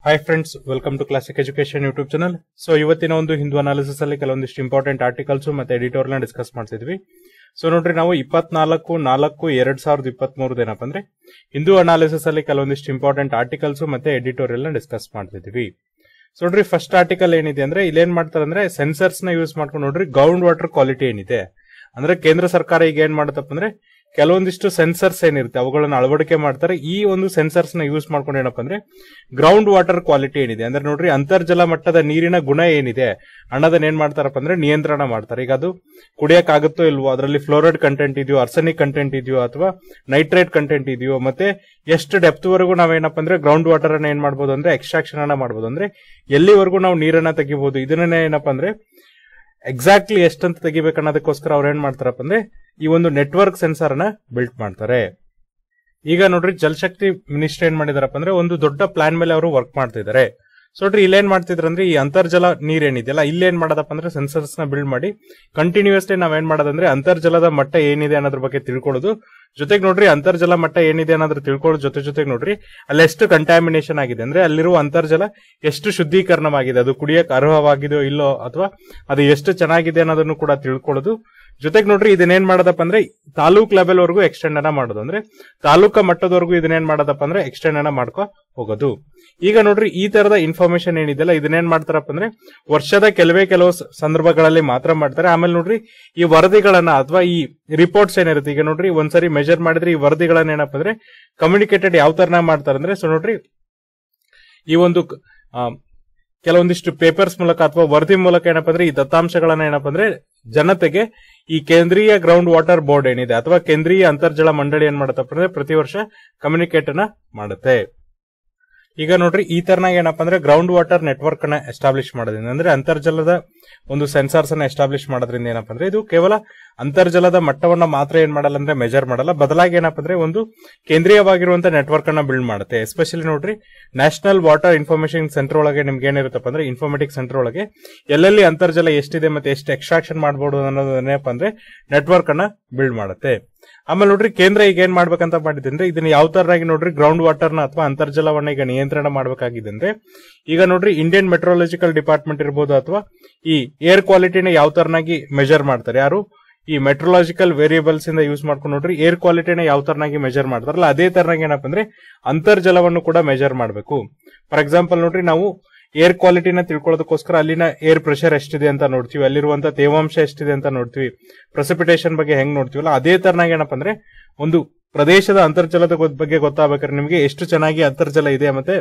hi friends welcome to classic education YouTube channel so ಇವತ್ತಿನ ಒಂದು Hindu analysis ಅಲ್ಲಿ ಕೆಲವೊಂದಿಷ್ಟು ಇಂಪಾರ್ಟೆಂಟ್ ಆರ್ಟಿಕಲ್ಸ್ ಮತ್ತೆ ಎಡಿಟೋರ್ನ ಡಿಸ್ಕಸ್ ಮಾಡ್ತಿದ್ವಿ ಸೊ ನೋಡ್ರಿ ನಾವು ಇಪ್ಪತ್ನಾಲ್ಕು ನಾಲ್ಕು ಎರಡ್ ಸಾವಿರದ ಇಪ್ಪತ್ತ್ ಮೂರದ ಏನಪ್ಪ ಅಂದ್ರೆ ಹಿಂದೂ ಅನಾಲಿಸಿಸ್ ಅಲ್ಲಿ ಕೆಲವೊಂದಿಷ್ಟು ಇಂಪಾರ್ಟೆಂಟ್ ಆರ್ಟಿಕಲ್ಸ್ ಮತ್ತೆ ಎಡಿಟೋರಿಯಲ್ ನ ಡಿಸ್ಕಸ್ ಮಾಡ್ತಿದ್ವಿ ಸೊ ನೋಡ್ರಿ ಫಸ್ಟ್ ಆರ್ಟಿಕಲ್ ಏನಿದೆ ಅಂದ್ರೆ ಇಲ್ಲೇನ್ ಮಾಡ್ತಾರೆ ಅಂದ್ರೆ ಸೆನ್ಸರ್ಸ್ ನ ಯೂಸ್ ಮಾಡ್ಕೊಂಡು ನೋಡ್ರಿ ಗ್ರೌಂಡ್ ವಾಟರ್ ಕ್ವಾಲಿಟಿ ಏನಿದೆ ಅಂದ್ರೆ ಕೇಂದ್ರ ಸರ್ಕಾರ ಈಗ ಏನ್ ಮಾಡತ್ತಪ್ಪ ಅಂದ್ರೆ ಕೆಲವೊಂದಿಷ್ಟು ಸೆನ್ಸರ್ಸ್ ಏನಿರುತ್ತೆ ಅವುಗಳನ್ನ ಅಳವಡಿಕೆ ಮಾಡ್ತಾರೆ ಈ ಒಂದು ಸೆನ್ಸರ್ಸ್ ನ ಯೂಸ್ ಮಾಡ್ಕೊಂಡು ಏನಪ್ಪ ಅಂದ್ರೆ ಗ್ರೌಂಡ್ ವಾಟರ್ ಕ್ವಾಲಿಟಿ ಏನಿದೆ ಅಂದ್ರೆ ನೋಡ್ರಿ ಅಂತರ್ಜಲ ಮಟ್ಟದ ನೀರಿನ ಗುಣ ಏನಿದೆ ಅನ್ನೋದನ್ನ ಏನ್ ಮಾಡ್ತಾರಪ್ಪ ಅಂದ್ರೆ ನಿಯಂತ್ರಣ ಮಾಡ್ತಾರೆ ಈಗ ಅದು ಕುಡಿಯಕ್ ಆಗುತ್ತೋ ಇಲ್ವೋ ಅದರಲ್ಲಿ ಫ್ಲೋರೈಡ್ ಕಂಟೆಂಟ್ ಇದೆಯೋ ಅರ್ಸನಿಕ್ ಕಂಟೆಂಟ್ ಇದೆಯೋ ಅಥವಾ ನೈಟ್ರೇಟ್ ಕಂಟೆಂಟ್ ಇದೆಯೋ ಮತ್ತೆ ಎಷ್ಟು ಡೆಪ್ತ್ ವರೆಗೂ ನಾವೇನಪ್ಪ ಅಂದ್ರೆ ಗ್ರೌಂಡ್ ವಾಟರ್ ಅನ್ನ ಏನ್ ಮಾಡ್ಬೋದು ಅಂದ್ರೆ ಎಕ್ಸ್ಟ್ರಾಕ್ಷನ್ ಅನ್ನ ಮಾಡ್ಬೋದು ಅಂದ್ರೆ ಎಲ್ಲಿವರೆಗೂ ನಾವು ನೀರನ್ನ ತೆಗಿಬಹುದು ಇದನ್ನೇ ಏನಪ್ಪ ಅಂದ್ರೆ ಎಕ್ಸಾಕ್ಟ್ಲಿ ಎಷ್ಟಂತ ತೆಗಿಬೇಕು ಅನ್ನೋದಕ್ಕೋಸ್ಕರ ಅವ್ರು ಏನ್ ಮಾಡ್ತಾರಪ್ಪ ಅಂದ್ರೆ ಈ ಒಂದು ನೆಟ್ವರ್ಕ್ ಸೆನ್ಸರ್ ನ ಬಿಲ್ಟ್ ಮಾಡ್ತಾರೆ ಈಗ ನೋಡ್ರಿ ಜಲಶಕ್ತಿ ಮಿನಿಸ್ಟರ್ ಏನ್ ಮಾಡಿದಾರಪ್ಪ ಅಂದ್ರೆ ಒಂದು ದೊಡ್ಡ ಪ್ಲಾನ್ ಮೇಲೆ ಅವರು ವರ್ಕ್ ಮಾಡ್ತಿದ್ದಾರೆ ಸೊ ನೋಡ್ರಿ ಇಲ್ಲೇನ್ ಮಾಡ್ತಿದ್ರು ಅಂದ್ರೆ ಈ ಅಂತರ್ಜಲ ನೀರೇನಿದೆಯಲ್ಲ ಇಲ್ಲೇನ್ ಮಾಡೋದಪ್ಪ ಅಂದ್ರೆ ಸೆನ್ಸರ್ಸ್ ನ ಬಿಲ್ಡ್ ಮಾಡಿ ಕಂಟಿನ್ಯೂಸ್ಲಿ ನಾವೇನ್ ಮಾಡೋದಂದ್ರೆ ಅಂತರ್ಜಲದ ಮಟ್ಟ ಏನಿದೆ ಅನ್ನೋದ್ರ ಬಗ್ಗೆ ತಿಳ್ಕೊಳ್ಳೋದು ಜೊತೆಗೆ ನೋಡ್ರಿ ಅಂತರ್ಜಲ ಮಟ್ಟ ಏನಿದೆ ಅನ್ನೋದ್ರ ತಿಳ್ಕೊಳ್ಳೋದು ಜೊತೆ ಜೊತೆಗೆ ನೋಡ್ರಿ ಅಲ್ಲಿ ಎಷ್ಟು ಕಂಟ್ಯಾಮಿನೇಷನ್ ಆಗಿದೆ ಅಂದ್ರೆ ಅಲ್ಲಿರುವ ಅಂತರ್ಜಲ ಎಷ್ಟು ಶುದ್ಧೀಕರಣವಾಗಿದೆ ಅದು ಕುಡಿಯಕ್ ಅರ್ಹವಾಗಿದೆಯೋ ಇಲ್ಲೋ ಅಥವಾ ಅದು ಎಷ್ಟು ಚೆನ್ನಾಗಿದೆ ಅನ್ನೋದನ್ನು ಕೂಡ ತಿಳ್ಕೊಳ್ಳೋದು ಜೊತೆಗೆ ನೋಡ್ರಿ ಇದನ್ನೇನ್ ಮಾಡೋದಪ್ಪ ಅಂದ್ರೆ ತಾಲೂಕ್ ಲೆವೆಲ್ ವರೆಗೂ ಎಕ್ಸ್ಟೆಂಡ್ ಅನ್ನ ಮಾಡೋದು ಅಂದ್ರೆ ತಾಲೂಕಾ ಮಟ್ಟದವರೆಗೂ ಇದನ್ನೇನ್ ಮಾಡೋದಪ್ಪ ಅಂದ್ರೆ ಎಕ್ಸ್ಟೆಂಡ್ ಅನ್ನ ಮಾಡ್ಕೊ ಹೋಗೋದು ಈಗ ನೋಡ್ರಿ ಈ ತರದ ಇನ್ಫಾರ್ಮೇಶನ್ ಏನಿದೆಯಲ್ಲ ಇದನ್ನೇನ್ ಮಾಡ್ತಾರಪ್ಪ ಅಂದ್ರೆ ವರ್ಷದ ಕೆಲವೇ ಕೆಲವು ಸ- ಸಂದರ್ಭಗಳಲ್ಲಿ ಮಾತ್ರ ಮಾಡ್ತಾರೆ ಆಮೇಲೆ ನೋಡ್ರಿ ಈ ವರದಿಗಳನ್ನ ಅಥವಾ ಈ ರಿಪೋರ್ಟ್ಸ್ ಏನಿರುತ್ತೆ ಈಗ ನೋಡ್ರಿ ಒಂದ್ಸರಿ ಮೆಜರ್ ಮಾಡಿದ್ರೆ ಈ ವರದಿಗಳನ್ನ ಏನಪ್ಪ ಅಂದ್ರೆ ಕಮ್ಯುನಿಕೇಟೆಡ್ ಯಾವ ತರನ ಮಾಡ್ತಾರೆ ಅಂದ್ರೆ ಸೊ ನೋಡ್ರಿ ಈ ಒಂದು ಕ- ಆ, ಕೆಲವೊಂದಿಷ್ಟು ಪೇಪರ್ಸ್ ಮೂಲಕ ಅಥವಾ ವರದಿ ಮೂಲಕ ಏನಪ್ಪ ಅಂದ್ರೆ ಈ ದತ್ತಾಂಶಗಳನ್ನ ಏನಪ್ಪ ಅಂದ್ರೆ ಜನತೆಗೆ ಈ ಕೇಂದ್ರೀಯ ಗ್ರೌಂಡ್ ವಾಟರ್ ಬೋರ್ಡ್ ಏನಿದೆ ಅಥವಾ ಕೇಂದ್ರೀಯ ಅಂತರ್ಜಲ ಮಂಡಳಿ ಏನ್ ಮಾಡತ್ತಪ್ಪ ಅಂದ್ರೆ ಪ್ರತಿ ವರ್ಷ ಕಮ್ಯುನಿಕೇಟ್ ಅನ್ನ ಮಾಡುತ್ತೆ ಈಗ ನೋಡ್ರಿ ಈ ತರನಾಗ ಏನಪ್ಪ ಅಂದ್ರೆ ಗ್ರೌಂಡ್ ವಾಟರ್ ನೆಟ್ವರ್ಕ್ ಅನ್ನ ಎಸ್ಟಾಬ್ಲಿಷ್ ಮಾಡೋದ್ರಿಂದ ಅಂದ್ರೆ ಅಂತರ್ಜಲದ ಒಂದು ಸೆನ್ಸಾರ್ಸ್ ಅನ್ನ ಎಸ್ಟಾಬ್ಲಿಷ್ ಮಾಡೋದ್ರಿಂದ ಏನಪ್ಪ ಅಂದ್ರೆ ಇದು ಕೇವಲ ಅಂತರ್ಜಲದ ಮಟ್ಟವನ್ನ ಮಾತ್ರ ಏನ್ ಮಾಡಲ್ಲ ಅಂದ್ರೆ ಮೆಜರ್ ಮಾಡಲ್ಲ ಬದಲಾಗಿ ಏನಪ್ಪ ಅಂದ್ರೆ ಒಂದು ಕೇಂದ್ರೀಯವಾಗಿರುವಂತ ನೆಟ್ವರ್ಕ್ ಅನ್ನ ಬಿಲ್ಡ್ ಮಾಡುತ್ತೆ ಎಸ್ಪೆಷಲಿ ನೋಡ್ರಿ ನ್ಯಾಷನಲ್ ವಾಟರ್ ಇನ್ಫಾರ್ಮೇಶನ್ ಸೆಂಟರ್ ಒಳಗೆ ನಿಮ್ಗೆ ಏನಿರುತ್ತಪ್ಪ ಅಂದ್ರೆ ಇನ್ಫಾರ್ಮೆಟಿಕ್ ಸೆಂಟರ್ ಒಳಗೆ ಎಲ್ಲೆಲ್ಲಿ ಅಂತರ್ಜಲ ಎಷ್ಟಿದೆ ಮತ್ತೆ ಎಷ್ಟು ಎಕ್ಸ್ಟ್ರಾಕ್ಷನ್ ಮಾಡಬಹುದು ಅನ್ನೋದನ್ನೇಪ್ಪ ಅಂದ್ರೆ ನೆಟ್ವರ್ಕ್ ಅನ್ನ ಬಿಲ್ಡ್ ಮಾಡುತ್ತೆ ಆಮೇಲೆ ನೋಡ್ರಿ ಕೇಂದ್ರ ಈಗ ಏನ್ ಮಾಡ್ಬೇಕಂತ ಮಾಡಿದೆ ಅಂದ್ರೆ ಇದನ್ನ ಯಾವ ತರನಾಗಿ ನೋಡ್ರಿ ಗ್ರೌಂಡ್ ವಾಟರ್ ನ ಅಥವಾ ಅಂತರ್ಜಲವನ್ನ ಈಗ ನಿಯಂತ್ರಣ ಮಾಡಬೇಕಾಗಿದೆ ಅಂದ್ರೆ ಈಗ ನೋಡ್ರಿ ಇಂಡಿಯನ್ ಮೆಟ್ರೋಲಾಜಿಕಲ್ ಡಿಪಾರ್ಟ್ಮೆಂಟ್ ಇರ್ಬೋದು ಅಥವಾ ಈ ಏರ್ ಕ್ವಾಲಿಟಿನ ಯಾವ ತರನಾಗಿ ಮೆಜರ್ ಮಾಡ್ತಾರೆ ಯಾರು ಈ ಮೆಟ್ರೋಲಾಜಿಕಲ್ ವೇರಿಯೇಬಲ್ಸ್ ಇಂದ ಯೂಸ್ ಮಾಡ್ಕೊಂಡು ನೋಡ್ರಿ ಏರ್ ಕ್ವಾಲಿಟಿನ ಯಾವ ತರನಾಗಿ ಮೆಜರ್ ಮಾಡ್ತಾರಲ್ಲ ಅದೇ ತರನಾಗಿ ಏನಪ್ಪ ಅಂದ್ರೆ ಅಂತರ್ಜಲವನ್ನು ಕೂಡ ಮೆಜರ್ ಮಾಡಬೇಕು ಫಾರ್ ಎಕ್ಸಾಂಪಲ್ ನೋಡ್ರಿ ನಾವು ಏರ್ ಕ್ವಾಲಿಟಿನ ತಿಳ್ಕೊಳ್ಳೋದಕ್ಕೋಸ್ಕರ ಅಲ್ಲಿನ ಏರ್ ಪ್ರೆಷರ್ ಎಷ್ಟಿದೆ ಅಂತ ನೋಡ್ತೀವಿ ಅಲ್ಲಿರುವಂತ ತೇವಾಂಶ ಎಷ್ಟಿದೆ ಅಂತ ನೋಡ್ತೀವಿ ಪ್ರೆಸಿಪಿಟೇಷನ್ ಬಗ್ಗೆ ಹೆಂಗ್ ನೋಡ್ತೀವಲ್ಲ ಅದೇ ತರನಾಗಿ ಏನಪ್ಪ ಅಂದ್ರೆ ಒಂದು ಪ್ರದೇಶದ ಅಂತರ್ಜಲದ ಗೊತ್- ಬಗ್ಗೆ ಗೊತ್ತಾಗಬೇಕಾದ್ರೆ ನಿಮಗೆ ಎಷ್ಟು ಚೆನ್ನಾಗಿ ಅಂತರ್ಜಲ ಇದೆ ಮತ್ತೆ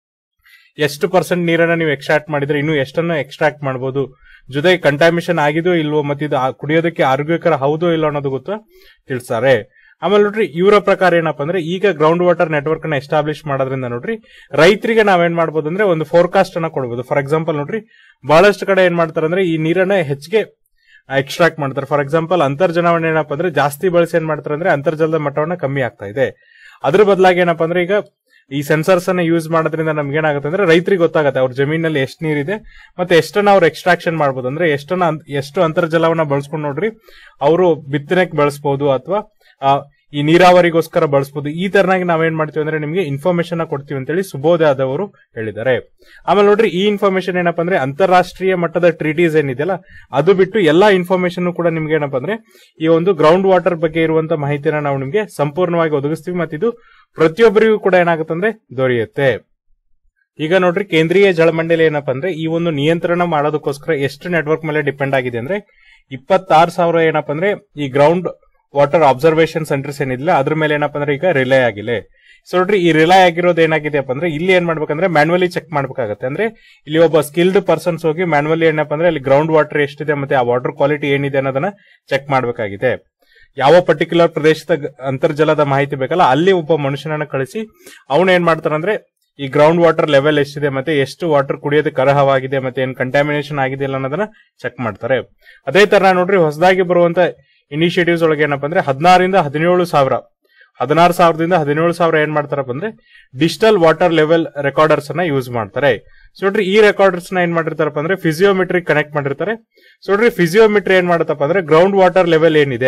ಎಷ್ಟು ಪರ್ಸೆಂಟ್ ನೀರನ್ನ ನೀವು ಎಕ್ಸ್ಟ್ರಾಕ್ಟ್ ಮಾಡಿದ್ರೆ ಇನ್ನು ಎಷ್ಟನ್ನ ಎಕ್ಸ್ಟ್ರಾಕ್ಟ್ ಮಾಡಬಹುದು ಜೊತೆಗೆ ಕಂಟಾಮಿನೇಷನ್ ಆಗಿದೋ ಇಲ್ವೋ ಮತ್ತೆ ಇದು ಆ- ಕುಡಿಯೋದಕ್ಕೆ ಆರೋಗ್ಯಕರ ಹೌದೋ ಇಲ್ಲೋ ಅನ್ನೋದು ಗೊತ್ತಾ ತಿಳಿಸ್ತಾರೆ ಆಮೇಲೆ ನೋಡ್ರಿ ಇವರ ಪ್ರಕಾರ ಏನಪ್ಪಾ ಅಂದ್ರೆ ಈಗ ಗ್ರೌಂಡ್ ವಾಟರ್ ನೆಟ್ವರ್ಕ್ ನ ಎಸ್ಟಾಬ್ಲಿಷ್ ಮಾಡೋದ್ರಿಂದ ನೋಡ್ರಿ ರೈತರಿಗೆ ನಾವೇನ್ ಮಾಡ್ಬೋದು ಅಂದ್ರೆ ಒಂದು ಫೋರ್ಕಾಸ್ಟ್ ಅನ್ನ ಕೊಡ್ಬೋದು ಫಾರ್ ಎಕ್ಸಾಂಪಲ್ ನೋಡ್ರಿ ಬಹಳಷ್ಟು ಕಡೆ ಏನ್ ಮಾಡ್ತಾರೆ ಅಂದ್ರೆ ಈ ನೀರನ್ನ ಹೆಚ್ಚಿಗೆ ಎಕ್ಸ್ಟ್ರಾಕ್ಟ್ ಮಾಡ್ತಾರೆ ಫಾರ್ ಎಕ್ಸಾಂಪಲ್ ಅಂತರ್ಜಲವನ್ನ ಏನಪ್ಪಾ ಅಂದ್ರೆ ಜಾಸ್ತಿ ಬಳಸಿ ಏನ್ ಮಾಡ್ತಾರೆ ಅಂದ್ರೆ ಅಂತರ್ಜಲದ ಮಟ್ಟವನ್ನ ಕಮ್ಮಿ ಆಗ್ತಾ ಇದೆ ಅದ್ರ ಬದಲಾಗಿ ಏನಪ್ಪಾ ಅಂದ್ರೆ ಈಗ ಈ ಸೆನ್ಸರ್ಸ್ ಅನ್ನ ಯೂಸ್ ಮಾಡೋದ್ರಿಂದ ನಮ್ಗೆ ಏನಾಗುತ್ತೆ ಅಂದ್ರೆ ರೈತರಿಗೆ ಗೊತ್ತಾಗುತ್ತೆ ಅವ್ರ ಜಮೀನಲ್ಲಿ ಎಷ್ಟು ನೀರಿದೆ ಮತ್ತೆ ಎಷ್ಟನ್ನ ಅವ್ರು ಎಕ್ಸ್ಟ್ರಾಕ್ಷನ್ ಮಾಡ್ಬೋದು ಅಂದ್ರೆ ಎಷ್ಟನ್ನ ಅನ್- ಎಷ್ಟು ಅಂತರ್ಜಲವನ್ನ ಬಳಸ್ಕೊಂಡು ನೋಡ್ರಿ ಅವರು ಬಿತ್ತನೆಗೆ ಬಳಸ್ಬೋದು ಅಥವಾ ಈ ನೀರಾವರಿಗೋಸ್ಕರ ಬಳಸ್ಬೋದು ಈ ತರನಾಗಿ ನಾವೇನ್ ಮಾಡ್ತೀವಿ ಅಂದ್ರೆ ನಿಮಗೆ ಇನ್ಫಾರ್ಮೇಶನ್ ಕೊಡ್ತೀವಿ ಅಂತೇಳಿ ಸುಬೋಧ ಅವರು ಹೇಳಿದ್ದಾರೆ ಆಮೇಲೆ ನೋಡ್ರಿ ಈ ಇನ್ಫಾರ್ಮೇಶನ್ ಏನಪ್ಪಾ ಅಂದ್ರೆ ಅಂತಾರಾಷ್ಟ್ರೀಯ ಮಟ್ಟದ ಟ್ರೀಟೀಸ್ ಏನಿದೆಯಲ್ಲ ಅದು ಬಿಟ್ಟು ಎಲ್ಲಾ ಇನ್ಫಾರ್ಮೇಶನ್ ಕೂಡ ನಿಮ್ಗೆ ಏನಪ್ಪಾ ಅಂದ್ರೆ ಈ ಒಂದು ಗ್ರೌಂಡ್ ವಾಟರ್ ಬಗ್ಗೆ ಇರುವಂತ ಮಾಹಿತಿನ ನಾವು ನಿಮ್ಗೆ ಸಂಪೂರ್ಣವಾಗಿ ಒದಗಿಸ್ತೀವಿ ಮತ್ತು ಇದು ಪ್ರತಿಯೊಬ್ಬರಿಗೂ ಕೂಡ ಏನಾಗುತ್ತೆ ಅಂದ್ರೆ ದೊರೆಯುತ್ತೆ ಈಗ ನೋಡ್ರಿ ಕೇಂದ್ರೀಯ ಜಲಮಂಡಳಿ ಏನಪ್ಪಾ ಅಂದ್ರೆ ಈ ಒಂದು ನಿಯಂತ್ರಣ ಮಾಡೋದಕ್ಕೋಸ್ಕರ ಎಷ್ಟು ನೆಟ್ವರ್ಕ್ ಮೇಲೆ ಡಿಪೆಂಡ್ ಆಗಿದೆ ಅಂದ್ರೆ ಇಪ್ಪತ್ತಾರು ಸಾವಿರ ಏನಪ್ಪಾ ಅಂದ್ರೆ ಈ ಗ್ರೌಂಡ್ ವಾಟರ್ ಅಬ್ಸರ್ವೇಷನ್ ಸೆಂಟರ್ಸ್ ಏನಿಲ್ಲ ಅದ್ರ ಮೇಲೆ ಏನಪ್ಪಾ ಅಂದ್ರೆ ಈಗ ರಿಲೈ ಆಗಿಲ್ಲ ಸೊ ನೋಡ್ರಿ ಈ ರಿಲೈ ಆಗಿರೋದು ಏನಾಗಿದೆಯಪ್ಪ ಅಂದ್ರೆ ಇಲ್ಲಿ ಏನ್ ಮಾಡ್ಬೇಕಂದ್ರೆ ಮ್ಯಾನ್ಯಲಿ ಚೆಕ್ ಮಾಡ್ಬೇಕಾಗತ್ತೆ ಅಂದ್ರೆ ಇಲ್ಲಿ ಒಬ್ಬ ಸ್ಕಿಲ್ಡ್ ಪರ್ಸನ್ಸ್ ಹೋಗಿ ಮ್ಯಾನ್ಯಲಿ ಏನಪ್ಪಾ ಅಂದ್ರೆ ಅಲ್ಲಿ ಗ್ರೌಂಡ್ ವಾಟರ್ ಎಷ್ಟಿದೆ ಮತ್ತೆ ಆ ವಾಟರ್ ಕ್ವಾಲಿಟಿ ಏನಿದೆ ಅನ್ನೋದನ್ನ ಚೆಕ್ ಮಾಡ್ಬೇಕಾಗಿದೆ ಯಾವ ಪರ್ಟಿಕ್ಯುಲರ್ ಪ್ರದೇಶದ ಗ- ಅಂತರ್ಜಲದ ಮಾಹಿತಿ ಬೇಕಲ್ಲ ಅಲ್ಲಿ ಒಬ್ಬ ಮನುಷ್ಯನನ್ನ ಕಳಿಸಿ ಅವನು ಏನ್ ಮಾಡ್ತಾನಂದ್ರೆ ಈ ಗ್ರೌಂಡ್ ವಾಟರ್ ಲೆವೆಲ್ ಎಷ್ಟಿದೆ ಮತ್ತೆ ಎಷ್ಟು ವಾಟರ್ ಕುಡಿಯೋದಕ್ಕೆ ಅರ್ಹವಾಗಿದೆ ಮತ್ತೆ ಏನ್ ಕಂಟಾಮಿನೇಷನ್ ಆಗಿದೆ ಇಲ್ಲ ಅನ್ನೋದನ್ನ ಚೆಕ್ ಮಾಡ್ತಾರೆ ಅದೇ ತರ ನೋಡ್ರಿ ಹೊಸದಾಗಿ ಬರುವಂತ ಇನಿಷಿಯೇಟಿವ್ಸ್ ಒಳಗೆ ಏನಪ್ಪಾ ಅಂದ್ರೆ ಹದಿನಾರರಿಂದ ಹದಿನೇಳು ಸಾವಿರ ಹದಿನಾರು ಸಾವಿರದಿಂದ ಹದಿನೇಳು ಸಾವಿರ ಏನ್ ಮಾಡ್ತಾರಪ್ಪ ಅಂದ್ರೆ ಡಿಜಿಟಲ್ ವಾಟರ್ ಲೆವೆಲ್ ರೆಕಾರ್ಡರ್ಸ್ ಅನ್ನ ಯೂಸ್ ಮಾಡ್ತಾರೆ ಸೊ ನೋಡ್ರಿ ಈ ರೆಕಾರ್ಡರ್ಸ್ ನ ಏನ್ ಮಾಡಿರ್ತಾರಪ್ಪ ಅಂದ್ರೆ ಫಿಸಿಯೋಮೆಟ್ರಿ ಕನೆಕ್ಟ್ ಮಾಡಿರ್ತಾರೆ ಸೊ ನೋಡ್ರಿ ಫಿಸಿಯೋಮೆಟ್ರಿ ಏನ್ ಮಾಡುತ್ತಪ್ಪ ಅಂದ್ರೆ ಗ್ರೌಂಡ್ ವಾಟರ್ ಲೆವೆಲ್ ಏನಿದೆ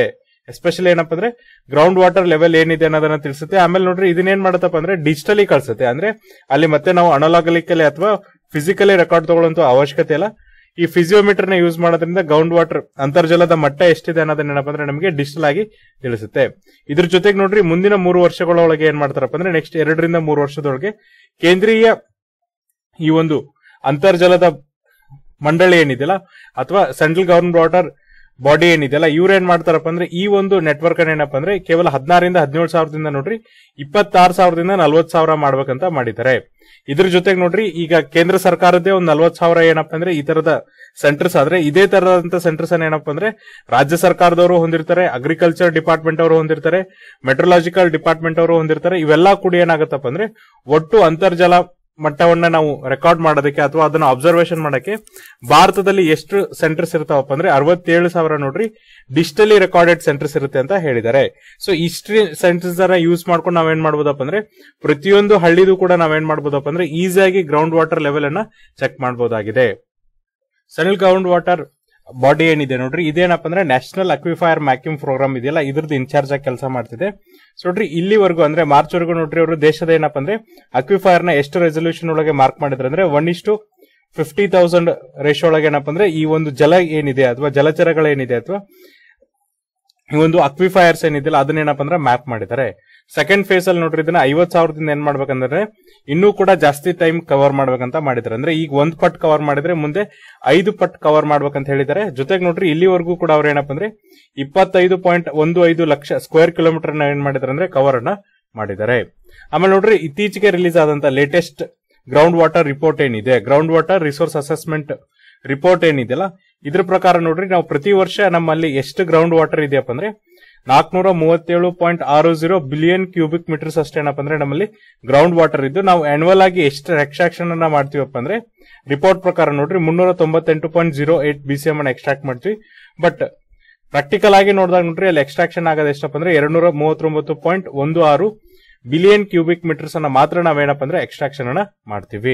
ಎಸ್ಪೆಷಲಿ ಏನಪ್ಪ ಅಂದ್ರೆ ಗ್ರೌಂಡ್ ವಾಟರ್ ಲೆವೆಲ್ ಏನಿದೆ ಅನ್ನೋದನ್ನ ತಿಳಿಸುತ್ತೆ ಆಮೇಲೆ ನೋಡ್ರಿ ಇದನ್ನೇನ್ ಮಾಡತ್ತಪ್ಪ ಅಂದ್ರೆ ಡಿಜಿಟಲಿ ಕಳ್ಸುತ್ತೆ ಅಂದ್ರೆ ಅಲ್ಲಿ ಮತ್ತೆ ನಾವು ಅನಲಾಗಲಿಕಲಿ ಅಥವಾ ಫಿಸಿಕಲಿ ರೆಕಾರ್ಡ್ ತಗೊಳ್ಳೋಂತ ಅವಶ್ಯಕತೆ ಇಲ್ಲ ಈ ಫಿಸಿಯೋಮೀಟರ್ ನ ಯೂಸ್ ಮಾಡೋದ್ರಿಂದ ಗ್ರೌಂಡ್ ವಾಟರ್ ಅಂತರ್ಜಲದ ಮಟ್ಟ ಎಷ್ಟಿದೆ ಅನ್ನೋದನ್ನ ಏನಪ್ಪ ಅಂದ್ರೆ ನಮಗೆ ಡಿಜಿಟಲ್ ಆಗಿ ತಿಳಿಸುತ್ತೆ ಇದ್ರ ಜೊತೆಗೆ ನೋಡ್ರಿ ಮುಂದಿನ ಮೂರು ವರ್ಷಗಳೊಳಗೆ ಏನ್ ಮಾಡ್ತಾರಪ್ಪ ಅಂದ್ರೆ ನೆಕ್ಸ್ಟ್ ಎರಡರಿಂದ ಮೂರು ವರ್ಷದೊಳಗೆ ಕೇಂದ್ರೀಯ ಈ ಒಂದು ಅಂತರ್ಜಲದ ಮಂಡಳಿ ಏನಿದೆಯಲ್ಲ ಅಥವಾ ಸೆಂಟ್ರಲ್ ಗವರ್ಮೆಂಟ್ ವಾಟರ್ ಬಾಡಿ ಏನಿದೆಯಲ್ಲ ಇವ್ರು ಏನ್ ಮಾಡ್ತಾರಪ್ಪ ಅಂದ್ರೆ ಈ ಒಂದು ನೆಟ್ವರ್ಕ್ ಏನಪ್ಪ ಅಂದ್ರೆ ಕೇವಲ ಹದಿನಾರಿಂದ ಹದಿನೇಳು ಸಾವಿರದಿಂದ ನೋಡ್ರಿ ಇಪ್ಪತ್ತಾರು ಸಾವಿರದಿಂದ ನಲ್ವತ್ ಸಾವಿರ ಮಾಡ್ಬೇಕಂತ ಮಾಡಿದ್ದಾರೆ ಇದ್ರ ಜೊತೆಗೆ ನೋಡ್ರಿ ಈಗ ಕೇಂದ್ರ ಸರ್ಕಾರದೇ ಒಂದ್ ನಲ್ವತ್ ಸಾವಿರ ಏನಪ್ಪ ಅಂದ್ರೆ ಈ ತರದ ಸೆಂಟರ್ಸ್ ಆದ್ರೆ ಇದೇ ತರದಂತ ಸೆಂಟರ್ಸ್ ಏನಪ್ಪ ಅಂದ್ರೆ ರಾಜ್ಯ ಸರ್ಕಾರದವರು ಹೊಂದಿರ್ತಾರೆ ಅಗ್ರಿಕಲ್ಚರ್ ಡಿಪಾರ್ಟ್ಮೆಂಟ್ ಅವರು ಹೊಂದಿರ್ತಾರೆ ಮೆಟ್ರೋಲಾಜಿಕಲ್ ಡಿಪಾರ್ಟ್ಮೆಂಟ್ ಅವರು ಹೊಂದಿರ್ತಾರೆ ಇವೆಲ್ಲಾ ಕೂಡ ಏನಾಗತ್ತಪ್ಪ ಅಂದ್ರೆ ಒಟ್ಟು ಅಂತರ್ಜಲ ಮಟ್ಟವನ್ನ ನಾವು ರೆಕಾರ್ಡ್ ಮಾಡೋದಕ್ಕೆ ಅಥವಾ ಅದನ್ನ ಅಬ್ಸರ್ವೇಷನ್ ಮಾಡಕ್ಕೆ ಭಾರತದಲ್ಲಿ ಎಷ್ಟು ಸೆಂಟರ್ಸ್ ಇರ್ತಾವಪ್ಪ ಅಂದ್ರೆ ಅರವತ್ತೇಳು ಸಾವಿರ ನೋಡ್ರಿ ಡಿಜಿಟಲಿ ರೆಕಾರ್ಡೆಡ್ ಸೆಂಟರ್ಸ್ ಇರುತ್ತೆ ಅಂತ ಹೇಳಿದ್ದಾರೆ ಸೊ ಇಷ್ಟು ಸೆಂಟರ್ಸ್ ಅನ್ನ ಯೂಸ್ ಮಾಡ್ಕೊಂಡು ನಾವೇನ್ ಮಾಡ್ಬೋದಪ್ಪ ಅಂದ್ರೆ ಪ್ರತಿಯೊಂದು ಹಳ್ಳಿದು ಕೂಡ ನಾವೇನ್ ಮಾಡ್ಬೋದಪ್ಪ ಅಂದ್ರೆ ಈಸಿಯಾಗಿ ಗ್ರೌಂಡ್ ವಾಟರ್ ಲೆವೆಲ್ ಅನ್ನ ಚೆಕ್ ಮಾಡಬಹುದಾಗಿದೆ ಸೆಂಟ್ರಲ್ ಗ್ರೌಂಡ್ ವಾಟರ್ ಬಾಡಿ ಏನಿದೆ ನೋಡ್ರಿ ಇದೇನಪ್ಪ ಅಂದ್ರೆ ನ್ಯಾಷನಲ್ ಅಕ್ವಿಫೈರ್ ಮ್ಯಾಕಿಂಗ್ ಪ್ರೋಗ್ರಾಮ್ ಇದೆಯಲ್ಲ ಇದ್ರದ್ದು ಇನ್ಚಾರ್ಜ್ ಆಗಿ ಕೆಲಸ ಮಾಡ್ತಿದೆ ಸೊ ನೋಡ್ರಿ ಇಲ್ಲಿವರೆಗೂ ಅಂದ್ರೆ ಮಾರ್ಚ್ ವರೆಗೂ ನೋಡ್ರಿ ಅವರು ದೇಶದ ಏನಪ್ಪ ಅಂದ್ರೆ ಅಕ್ವಿಫೈರ್ ನ ಎಷ್ಟು ರೆಸೊಲ್ಯೂಷನ್ ಒಳಗೆ ಮಾರ್ಕ್ ಮಾಡಿದ್ರೆ ಅಂದ್ರೆ ಒನ್ ಇಷ್ಟು ಫಿಫ್ಟಿ ತೌಸಂಡ್ ರೇಷ್ ಒಳಗೆ ಏನಪ್ಪ ಅಂದ್ರೆ ಈ ಒಂದು ಜಲ ಏನಿದೆ ಅಥವಾ ಜಲಚರಗಳೇನಿದೆ ಅಥವಾ ಈ ಒಂದು ಅಕ್ವಿಫೈರ್ಸ್ ಏನಿದೆಯಲ್ಲ ಅದನ್ನೇನಪ್ಪ ಅಂದ್ರೆ ಮ್ಯಾಪ್ ಮಾಡಿದ್ದಾರೆ ಸೆಕೆಂಡ್ ಫೇಸ್ ಅಲ್ಲಿ ನೋಡ್ರಿ ಇದನ್ನ ಐವತ್ ಸಾವಿರದಿಂದ ಏನ್ ಮಾಡ್ಬೇಕಂದ್ರೆ ಇನ್ನೂ ಕೂಡ ಜಾಸ್ತಿ ಟೈಮ್ ಕವರ್ ಮಾಡ್ಬೇಕಂತ ಮಾಡಿದ್ದಾರೆ ಅಂದ್ರೆ ಈಗ ಒಂದ್ ಪಟ್ ಕವರ್ ಮಾಡಿದ್ರೆ ಮುಂದೆ ಐದು ಪಟ್ ಕವರ್ ಮಾಡ್ಬೇಕಂತ ಹೇಳಿದ್ದಾರೆ ಜೊತೆಗೆ ನೋಡ್ರಿ ಇಲ್ಲಿವರೆಗೂ ಕೂಡ ಅವ್ರು ಏನಪ್ಪ ಅಂದ್ರೆ ಇಪ್ಪತ್ತೈದು ಪಾಯಿಂಟ್ ಒಂದು ಐದು ಲಕ್ಷ ಸ್ಕ್ವೇರ್ ಕಿಲೋಮೀಟರ್ ಏನ್ ಮಾಡಿದ್ದಾರೆ ಅಂದ್ರೆ ಕವರ್ ಅನ್ನ ಮಾಡಿದ್ದಾರೆ ಆಮೇಲೆ ನೋಡ್ರಿ ಇತ್ತೀಚೆಗೆ ರಿಲೀಸ್ ಆದಂತ ಲೇಟೆಸ್ಟ್ ಗ್ರೌಂಡ್ ವಾಟರ್ ರಿಪೋರ್ಟ್ ಏನಿದೆ ground water resource assessment report ಏನಿದೆಯಲ್ಲ ಇದ್ರ ಪ್ರಕಾರ ನೋಡ್ರಿ ನಾವು ಪ್ರತಿ ವರ್ಷ ನಮ್ಮಲ್ಲಿ ಎಷ್ಟು ಗ್ರೌಂಡ್ ವಾಟರ್ ಇದೆಯಪ್ಪ ಅಂದ್ರೆ ನಾಲ್ಕನೂರ ಮೂವತ್ತೇಳು ಪಾಯಿಂಟ್ ಆರು ಜೀರೋ ಬಿಲಿಯನ್ ಕ್ಯೂಬಿಕ್ ಮೀಟರ್ಸ್ ಅಷ್ಟೇನಪ್ಪ ಅಂದ್ರೆ ನಮ್ಮಲ್ಲಿ ಗ್ರೌಂಡ್ ವಾಟರ್ ಇದ್ದು ನಾವು ಆನ್ಯುವಲ್ ಆಗಿ ಎಷ್ಟು ಎಕ್ಸ್ಟ್ರಾಕ್ಷನ್ ಅನ್ನ ಮಾಡ್ತೀವಪ್ಪ ಅಂದ್ರೆ ರಿಪೋರ್ಟ್ ಪ್ರಕಾರ ನೋಡ್ರಿ ಮುನ್ನೂರ ತೊಂಬತ್ತೆಂಟು point zero eight B C M ಅನ್ನ ಎಕ್ಸ್ಟ್ರಾಕ್ಟ್ ಮಾಡ್ತೀವಿ ಬಟ್ ಪ್ರಾಕ್ಟಿಕಲ್ ಆಗಿ ನೋಡಿದಾಗ ನೋಡ್ರಿ ಅಲ್ಲಿ ಎಕ್ಸ್ಟ್ರಾಕ್ಷನ್ ಆಗೋದು ಎಷ್ಟಪ್ಪ ಅಂದ್ರೆ ಎರಡ್ನೂರ ಮೂವತ್ತೊಂಬತ್ತು ಪಾಯಿಂಟ್ ಒಂದು ಆರು ಬಿಲಿಯನ್ ಕ್ಯೂಬಿಕ್ ಮೀಟರ್ಸ್ ಅನ್ನ ಮಾತ್ರ ನಾವೇನಪ್ಪ ಅಂದ್ರೆ ಎಕ್ಸ್ಟ್ರಾಕ್ಷನ್ ಅನ್ನ ಮಾಡ್ತೀವಿ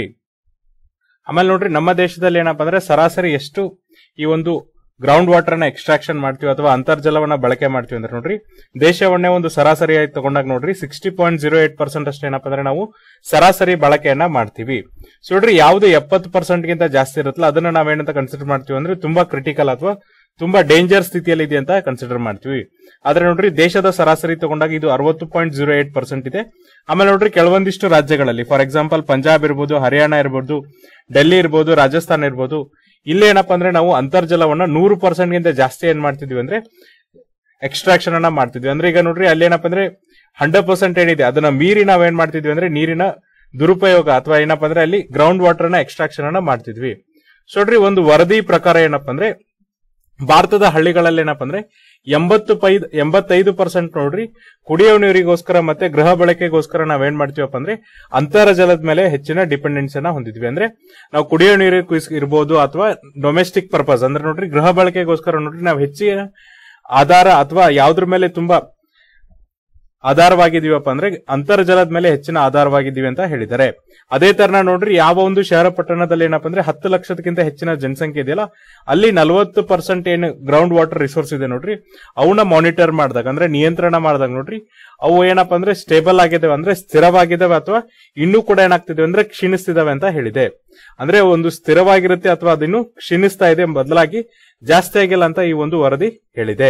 ಆಮೇಲೆ ನೋಡ್ರಿ ನಮ್ಮ ದೇಶದಲ್ಲಿ ಏನಪ್ಪ ಅಂದ್ರೆ ಸರಾಸರಿ ಎಷ್ಟು ಈ ಒಂದು ಗ್ರೌಂಡ್ ವಾಟರ್ ನ ಎಕ್ಸ್ಟ್ರಾಕ್ಷನ್ ಮಾಡ್ತೀವಿ ಅಥವಾ ಅಂತರ್ಜಲವನ್ನ ಬಳಕೆ ಮಾಡ್ತೀವಿ ಅಂದ್ರೆ ನೋಡ್ರಿ ದೇಶವನ್ನೇ ಒಂದು ಸರಾಸರಿಯಾಗಿ ತಗೊಂಡಾಗ ನೋಡ್ರಿ sixty point zero eight percent ಅಷ್ಟು ಏನಪ್ಪ ಅಂದ್ರೆ ನಾವು ಸರಾಸರಿ ಬಳಕೆಯನ್ನ ಮಾಡ್ತೀವಿ ಸೊ ನೋಡ್ರಿ ಯಾವ್ದು ಎಪ್ಪತ್ತು ಪರ್ಸೆಂಟ್ ಗಿಂತ ಜಾಸ್ತಿ ಇರುತ್ತಲ್ಲ ಅದನ್ನ ನಾವೇನಂತ ಕನ್ಸಿಡರ್ ಮಾಡ್ತೀವಿ ಅಂದ್ರೆ ತುಂಬಾ ಕ್ರಿಟಿಕಲ್ ಅಥವಾ ತುಂಬಾ ಡೇಂಜರ್ ಸ್ಥಿತಿಯಲ್ಲಿ ಇದೆ ಅಂತ ಕನ್ಸಿಡರ್ ಮಾಡ್ತೀವಿ ಆದ್ರೆ ನೋಡ್ರಿ ದೇಶದ ಸರಾಸರಿ ತಗೊಂಡಾಗ ಇದು ಅರವತ್ತು ಪಾಯಿಂಟ್ ಜೀರೋ ಏಟ್ ಪರ್ಸೆಂಟ್ ಇದೆ ಆಮೇಲೆ ನೋಡ್ರಿ ಕೆಲವೊಂದಿಷ್ಟು ರಾಜ್ಯಗಳಲ್ಲಿ ಫಾರ್ ಎಕ್ಸಾಂಪಲ್ ಪಂಜಾಬ್ ಇರ್ಬೋದು ಹರಿಯಾಣ ಇರ್ಬೋದು ಡೆಲ್ಲಿ ಇರ್ಬೋದು ರಾಜಸ್ಥಾನ ಇರ್ಬೋದು ಇಲ್ಲಿ ಏನಪ್ಪಾ ಅಂದ್ರೆ ನಾವು ಅಂತರ್ಜಲವನ್ನ ನೂರು ಪರ್ಸೆಂಟ್ ಗಿಂತ ಜಾಸ್ತಿ ಏನ್ ಮಾಡ್ತಿದ್ವಿ ಅಂದ್ರೆ ಎಕ್ಸ್ಟ್ರಾಕ್ಷನ್ ಅನ್ನ ಮಾಡ್ತಿದ್ವಿ ಅಂದ್ರೆ ಈಗ ನೋಡ್ರಿ ಅಲ್ಲಿ ಏನಪ್ಪಾ ಅಂದ್ರೆ ಹಂಡ್ರೆಡ್ ಪರ್ಸೆಂಟ್ ಏನಿದೆ ಅದನ್ನ ಮೀರಿ ನಾವ್ ಏನ್ ಮಾಡ್ತಿದ್ವಿ ಅಂದ್ರೆ ನೀರಿನ ದುರುಪಯೋಗ ಅಥವಾ ಏನಪ್ಪಾ ಅಂದ್ರೆ ಅಲ್ಲಿ ಗ್ರೌಂಡ್ ವಾಟರ್ ನ ಎಕ್ಸ್ಟ್ರಾಕ್ಷನ್ ಅನ್ನ ಮಾಡ್ತಿದ್ವಿ ಸೊ ನೋಡ್ರಿ ಒಂದು ವರದಿ ಪ್ರಕಾರ ಏನಪ್ಪಾ ಅಂದ್ರೆ ಭಾರತದ ಹಳ್ಳಿಗಳಲ್ಲಿ ಏನಪ್ಪಾ ಅಂದ್ರೆ ಎಂಬತ್ತು ಪೈ ಎಂಬತ್ತೈದು ಪರ್ಸೆಂಟ್ ನೋಡ್ರಿ ಕುಡಿಯುವ ನೀರಿಗೋಸ್ಕರ ಮತ್ತೆ ಗೃಹ ಬಳಕೆಗೋಸ್ಕರ ನಾವೇನ್ ಮಾಡ್ತೀವಪ್ಪ ಅಂದ್ರೆ ಅಂತರ್ಜಲದ ಮೇಲೆ ಹೆಚ್ಚಿನ ಡಿಪೆಂಡೆನ್ಸ್ ಅನ್ನ ಹೊಂದಿದ್ವಿ ಅಂದ್ರೆ ನಾವು ಕುಡಿಯೋ ನೀರು ಇರ್ಬೋದು ಅಥವಾ ಡೊಮೆಸ್ಟಿಕ್ ಪರ್ಪಸ್ ಅಂದ್ರೆ ನೋಡ್ರಿ ಗೃಹ ಬಳಕೆಗೋಸ್ಕರ ನೋಡ್ರಿ ನಾವು ಹೆಚ್ಚಿನ ಆಧಾರ ಅಥವಾ ಯಾವ್ದ್ರ ಮೇಲೆ ತುಂಬಾ ಆಧಾರವಾಗಿದೀವಪ್ಪ ಅಂದ್ರೆ ಅಂತರ್ಜಲದ ಮೇಲೆ ಹೆಚ್ಚಿನ ಆಧಾರವಾಗಿದ್ದೀವಿ ಅಂತ ಹೇಳಿದ್ದಾರೆ ಅದೇ ತರನ ನೋಡ್ರಿ ಯಾವ ಒಂದು ಶಹರ ಪಟ್ಟಣದಲ್ಲಿ ಏನಪ್ಪ ಅಂದ್ರೆ ಹತ್ತು ಲಕ್ಷದಕ್ಕಿಂತ ಹೆಚ್ಚಿನ ಜನಸಂಖ್ಯೆ ಇದೆಯಲ್ಲ ಅಲ್ಲಿ ನಲವತ್ತು ಪರ್ಸೆಂಟ್ ಏನು ಗ್ರೌಂಡ್ ವಾಟರ್ ರಿಸೋರ್ಸ್ ಇದೆ ನೋಡ್ರಿ ಅವನ್ನ ಮಾನಿಟರ್ ಮಾಡಿದಾಗ ಅಂದ್ರೆ ನಿಯಂತ್ರಣ ಮಾಡಿದಾಗ ನೋಡ್ರಿ ಅವು ಏನಪ್ಪ ಅಂದ್ರೆ ಸ್ಟೇಬಲ್ ಆಗಿದಾವೆ ಅಂದ್ರೆ ಸ್ಥಿರವಾಗಿದ್ದಾವೆ ಅಥವಾ ಇನ್ನೂ ಕೂಡ ಏನಾಗ್ತಿದೆ ಅಂದ್ರೆ ಕ್ಷೀಣಿಸ್ತಿದಾವೆ ಅಂತ ಹೇಳಿದೆ ಅಂದ್ರೆ ಒಂದು ಸ್ಥಿರವಾಗಿರುತ್ತೆ ಅಥವಾ ಅದಿನ್ನು ಕ್ಷೀಣಿಸ್ತಾ ಇದೆ ಬದಲಾಗಿ ಜಾಸ್ತಿ ಆಗಿಲ್ಲ ಅಂತ ಈ ಒಂದು ವರದಿ ಹೇಳಿದೆ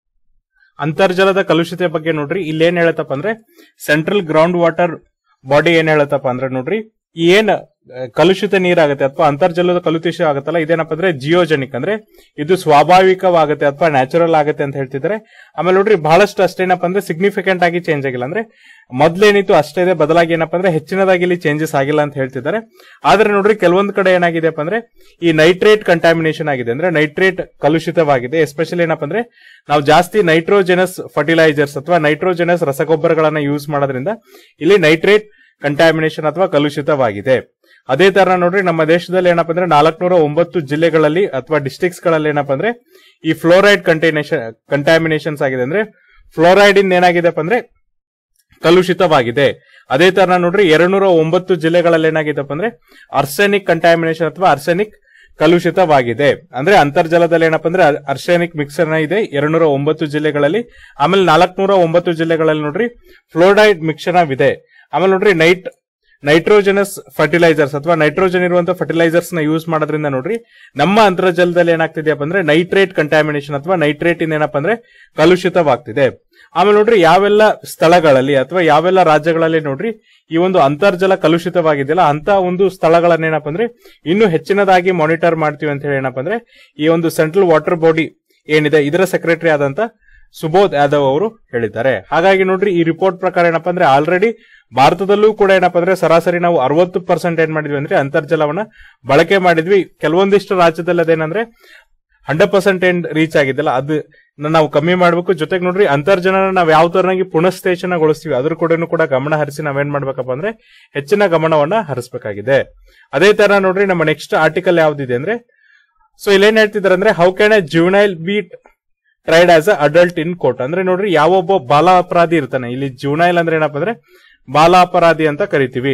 ಅಂತರ್ಜಲದ ಕಲುಷಿತ ಬಗ್ಗೆ ನೋಡ್ರಿ ಇಲ್ಲಿ ಏನ್ ಹೇಳತ್ತಪ್ಪ ಅಂದ್ರೆ ಸೆಂಟ್ರಲ್ ಗ್ರೌಂಡ್ ವಾಟರ್ ಬಾಡಿ ಏನ್ ಹೇಳತ್ತಪ್ಪ ಅಂದ್ರೆ ನೋಡ್ರಿ ಈ ಏನ್ ಆ, ಕಲುಷಿತ ನೀರಾಗತ್ತೆ ಅಥವಾ ಅಂತರ್ಜಲದ ಕಲುಷಿತ ಆಗತ್ತಲ್ಲ ಇದೇನಪ್ಪ ಅಂದ್ರೆ ಜಿಯೋಜೆನಿಕ್ ಅಂದ್ರೆ ಇದು ಸ್ವಾಭಾವಿಕವಾಗತ್ತೆ ಅಥವಾ ನ್ಯಾಚುರಲ್ ಆಗತ್ತೆ ಅಂತ ಹೇಳ್ತಿದ್ದಾರೆ ಆಮೇಲೆ ನೋಡ್ರಿ ಬಹಳಷ್ಟು ಅಷ್ಟೇನಪ್ಪ ಅಂದ್ರೆ ಸಿಗ್ನಿಫಿಕೆಂಟ್ ಆಗಿ ಚೇಂಜ್ ಆಗಿಲ್ಲ ಅಂದ್ರೆ ಮೊದ್ಲೇನಿತ್ತು ಅಷ್ಟೇ ಇದೆ ಬದಲಾಗಿ ಏನಪ್ಪ ಅಂದ್ರೆ ಹೆಚ್ಚಿನದಾಗಿ ಇಲ್ಲಿ ಚೇಂಜಸ್ ಆಗಿಲ್ಲ ಅಂತ ಹೇಳ್ತಿದ್ದಾರೆ ಆದ್ರೆ ನೋಡ್ರಿ ಕೆಲವೊಂದು ಕಡೆ ಏನಾಗಿದೆಪ್ಪ ಅಂದ್ರೆ ಈ ನೈಟ್ರೇಟ್ ಕಂಟಾಮಿನೇಷನ್ ಆಗಿದೆ ಅಂದ್ರೆ ನೈಟ್ರೇಟ್ ಕಲುಷಿತವಾಗಿದೆ ಎಸ್ಪೆಷಲಿ ಏನಪ್ಪ ಅಂದ್ರೆ ನಾವು ಜಾಸ್ತಿ ನೈಟ್ರೋಜೆನಸ್ ಫರ್ಟಿಲೈಸರ್ಸ್ ಅಥವಾ ನೈಟ್ರೋಜೆನಸ್ ರಸಗೊಬ್ಬರಗಳನ್ನ ಯೂಸ್ ಮಾಡೋದ್ರಿಂದ ಇಲ್ಲಿ ನೈಟ್ರೇಟ್ ಕಂಟಾಮಿನೇಷನ್ ಅಥವಾ ಕಲುಷಿತವಾಗಿದೆ ಅದೇ ತರ ನೋಡ್ರಿ ನಮ್ಮ ದೇಶದಲ್ಲಿ ಏನಪ್ಪ ಅಂದ್ರೆ ನಾಲ್ಕನೂರ ಒಂಬತ್ತು ಜಿಲ್ಲೆಗಳಲ್ಲಿ ಅಥವಾ ಡಿಸ್ಟ್ರಿಕ್ಟ್ಸ್ ಗಳಲ್ಲಿ ಏನಪ್ಪ ಅಂದ್ರೆ ಈ ಫ್ಲೋರೈಡ್ ಕಂಟೈನೇಷನ್ ಕಂಟಾಮಿನೇಷನ್ಸ್ ಆಗಿದೆ ಅಂದ್ರೆ ಫ್ಲೋರೈಡ್ ಇಂದ ಏನಾಗಿದೆಪ್ಪ ಅಂದ್ರೆ ಕಲುಷಿತವಾಗಿದೆ ಅದೇ ತರ ನೋಡ್ರಿ ಎರಡ್ನೂರ ಒಂಬತ್ತು ಜಿಲ್ಲೆಗಳಲ್ಲಿ ಏನಾಗಿದೆಪ್ಪ ಅಂದ್ರೆ ಅರ್ಸೆನಿಕ್ ಕಂಟಾಮಿನೇಷನ್ ಅಥವಾ ಅರ್ಸೆನಿಕ್ ಕಲುಷಿತವಾಗಿದೆ ಅಂದ್ರೆ ಅಂತರ್ಜಲದಲ್ಲಿ ಏನಪ್ಪಾ ಅಂದ್ರೆ ಅರ್ಸೆನಿಕ್ ಮಿಕ್ಸರ್ನ ಇದೆ ಎರಡ್ನೂರ ಒಂಬತ್ತು ಜಿಲ್ಲೆಗಳಲ್ಲಿ ಆಮೇಲೆ ನಾಲ್ಕನೂರ ಒಂಬತ್ತು ಜಿಲ್ಲೆಗಳಲ್ಲಿ ನೋಡ್ರಿ ಫ್ಲೋರೈಡ್ ಮಿಕ್ಸರ್ ಇದೆ ಆಮೇಲೆ ನೋಡ್ರಿ ನೈಟ್ ನೈಟ್ರೋಜನಸ್ ಫರ್ಟಿಲೈಸರ್ಸ್ ಅಥವಾ ನೈಟ್ರೋಜನ್ ಇರುವಂತ ಫರ್ಟಿಲೈಸರ್ಸ್ ನ ಯೂಸ್ ಮಾಡೋದ್ರಿಂದ ನೋಡ್ರಿ ನಮ್ಮ ಅಂತರ್ಜಲದಲ್ಲಿ ಏನಾಗ್ತಿದೆಯಪ್ಪ ಅಂದ್ರೆ ನೈಟ್ರೇಟ್ ಕಂಟ್ಯಾಮಿನೇಷನ್ ಅಥವಾ ನೈಟ್ರೇಟ್ ಇಂದ ಏನಪ್ಪಾ ಅಂದ್ರೆ ಕಲುಷಿತವಾಗ್ತಿದೆ ಆಮೇಲೆ ನೋಡ್ರಿ ಯಾವೆಲ್ಲ ಸ್ಥಳಗಳಲ್ಲಿ ಅಥವಾ ಯಾವೆಲ್ಲ ರಾಜ್ಯಗಳಲ್ಲಿ ನೋಡ್ರಿ ಈ ಒಂದು ಅಂತರ್ಜಲ ಕಲುಷಿತವಾಗಿದೆಯಲ್ಲ ಅಂತ ಒಂದು ಸ್ಥಳಗಳನ್ನ ಏನಪ್ಪಾ ಅಂದ್ರೆ ಇನ್ನು ಹೆಚ್ಚಿನದಾಗಿ ಮಾನಿಟರ್ ಮಾಡ್ತೀವಿ ಅಂತ ಹೇಳಿ ಏನಪ್ಪಾ ಅಂದ್ರೆ ಈ ಒಂದು ಸೆಂಟ್ರಲ್ ವಾಟರ್ ಬಾಡಿ ಏನಿದೆ ಇದರ ಸೆಕ್ರೆಟರಿ ಆದಂತ ಸುಬೋಧ್ ಯಾದವ್ ಅವರು ಹೇಳಿದ್ದಾರೆ ಹಾಗಾಗಿ ನೋಡ್ರಿ ಈ ರಿಪೋರ್ಟ್ ಪ್ರಕಾರ ಏನಪ್ಪಾ ಅಂದ್ರೆ ಆಲ್ರೆಡಿ ಭಾರತದಲ್ಲೂ ಕೂಡ ಏನಪ್ಪಾ ಅಂದ್ರೆ ಸರಾಸರಿ ನಾವು ಅರವತ್ತು ಪರ್ಸೆಂಟ್ ಏನ್ ಮಾಡಿದ್ವಿ ಅಂದ್ರೆ ಅಂತರ್ಜಲವನ್ನ ಬಳಕೆ ಮಾಡಿದ್ವಿ ಕೆಲವೊಂದಿಷ್ಟು ರಾಜ್ಯದಲ್ಲಿ ಅದೇನಂದ್ರೆ ಹಂಡ್ರೆಡ್ ಪರ್ಸೆಂಟ್ ಏನ್ ರೀಚ್ ಆಗಿದ್ದಲ್ಲ ಅದು ನಾವು ಕಮ್ಮಿ ಮಾಡ್ಬೇಕು ಜೊತೆಗೆ ನೋಡ್ರಿ ಅಂತರ್ಜಲನ ನಾವು ಯಾವ ತರನಾಗಿ ಪುನಃಸ್ಥೇಷನಗೊಳಿಸ್ತೀವಿ ಅದ್ರ ಕೂಡ ಕೂಡ ಗಮನ ಹರಿಸಿ ನಾವೇನ್ ಮಾಡ್ಬೇಕಪ್ಪ ಅಂದ್ರೆ ಹೆಚ್ಚಿನ ಗಮನವನ್ನ ಹರಿಸಬೇಕಾಗಿದೆ ಅದೇ ತರ ನೋಡ್ರಿ ನಮ್ಮ ನೆಕ್ಸ್ಟ್ ಆರ್ಟಿಕಲ್ ಯಾವ್ದಿದೆ ಅಂದ್ರೆ ಸೊ ಇಲ್ಲೇನ್ ಹೇಳ್ತಿದ್ದಾರೆ ಅಂದ್ರೆ how can a juvenile be tried as a adult in court ಅಂದ್ರೆ ನೋಡ್ರಿ ಯಾವೊಬ್ಬ ಬಾಲ ಅಪರಾಧಿ ಇರ್ತಾನೆ ಇಲ್ಲಿ ಜೂನೈಲ್ ಅಂದ್ರೆ ಏನಪ್ಪ ಅಂದ್ರೆ ಬಾಲ ಅಪರಾಧಿ ಅಂತ ಕರಿತೀವಿ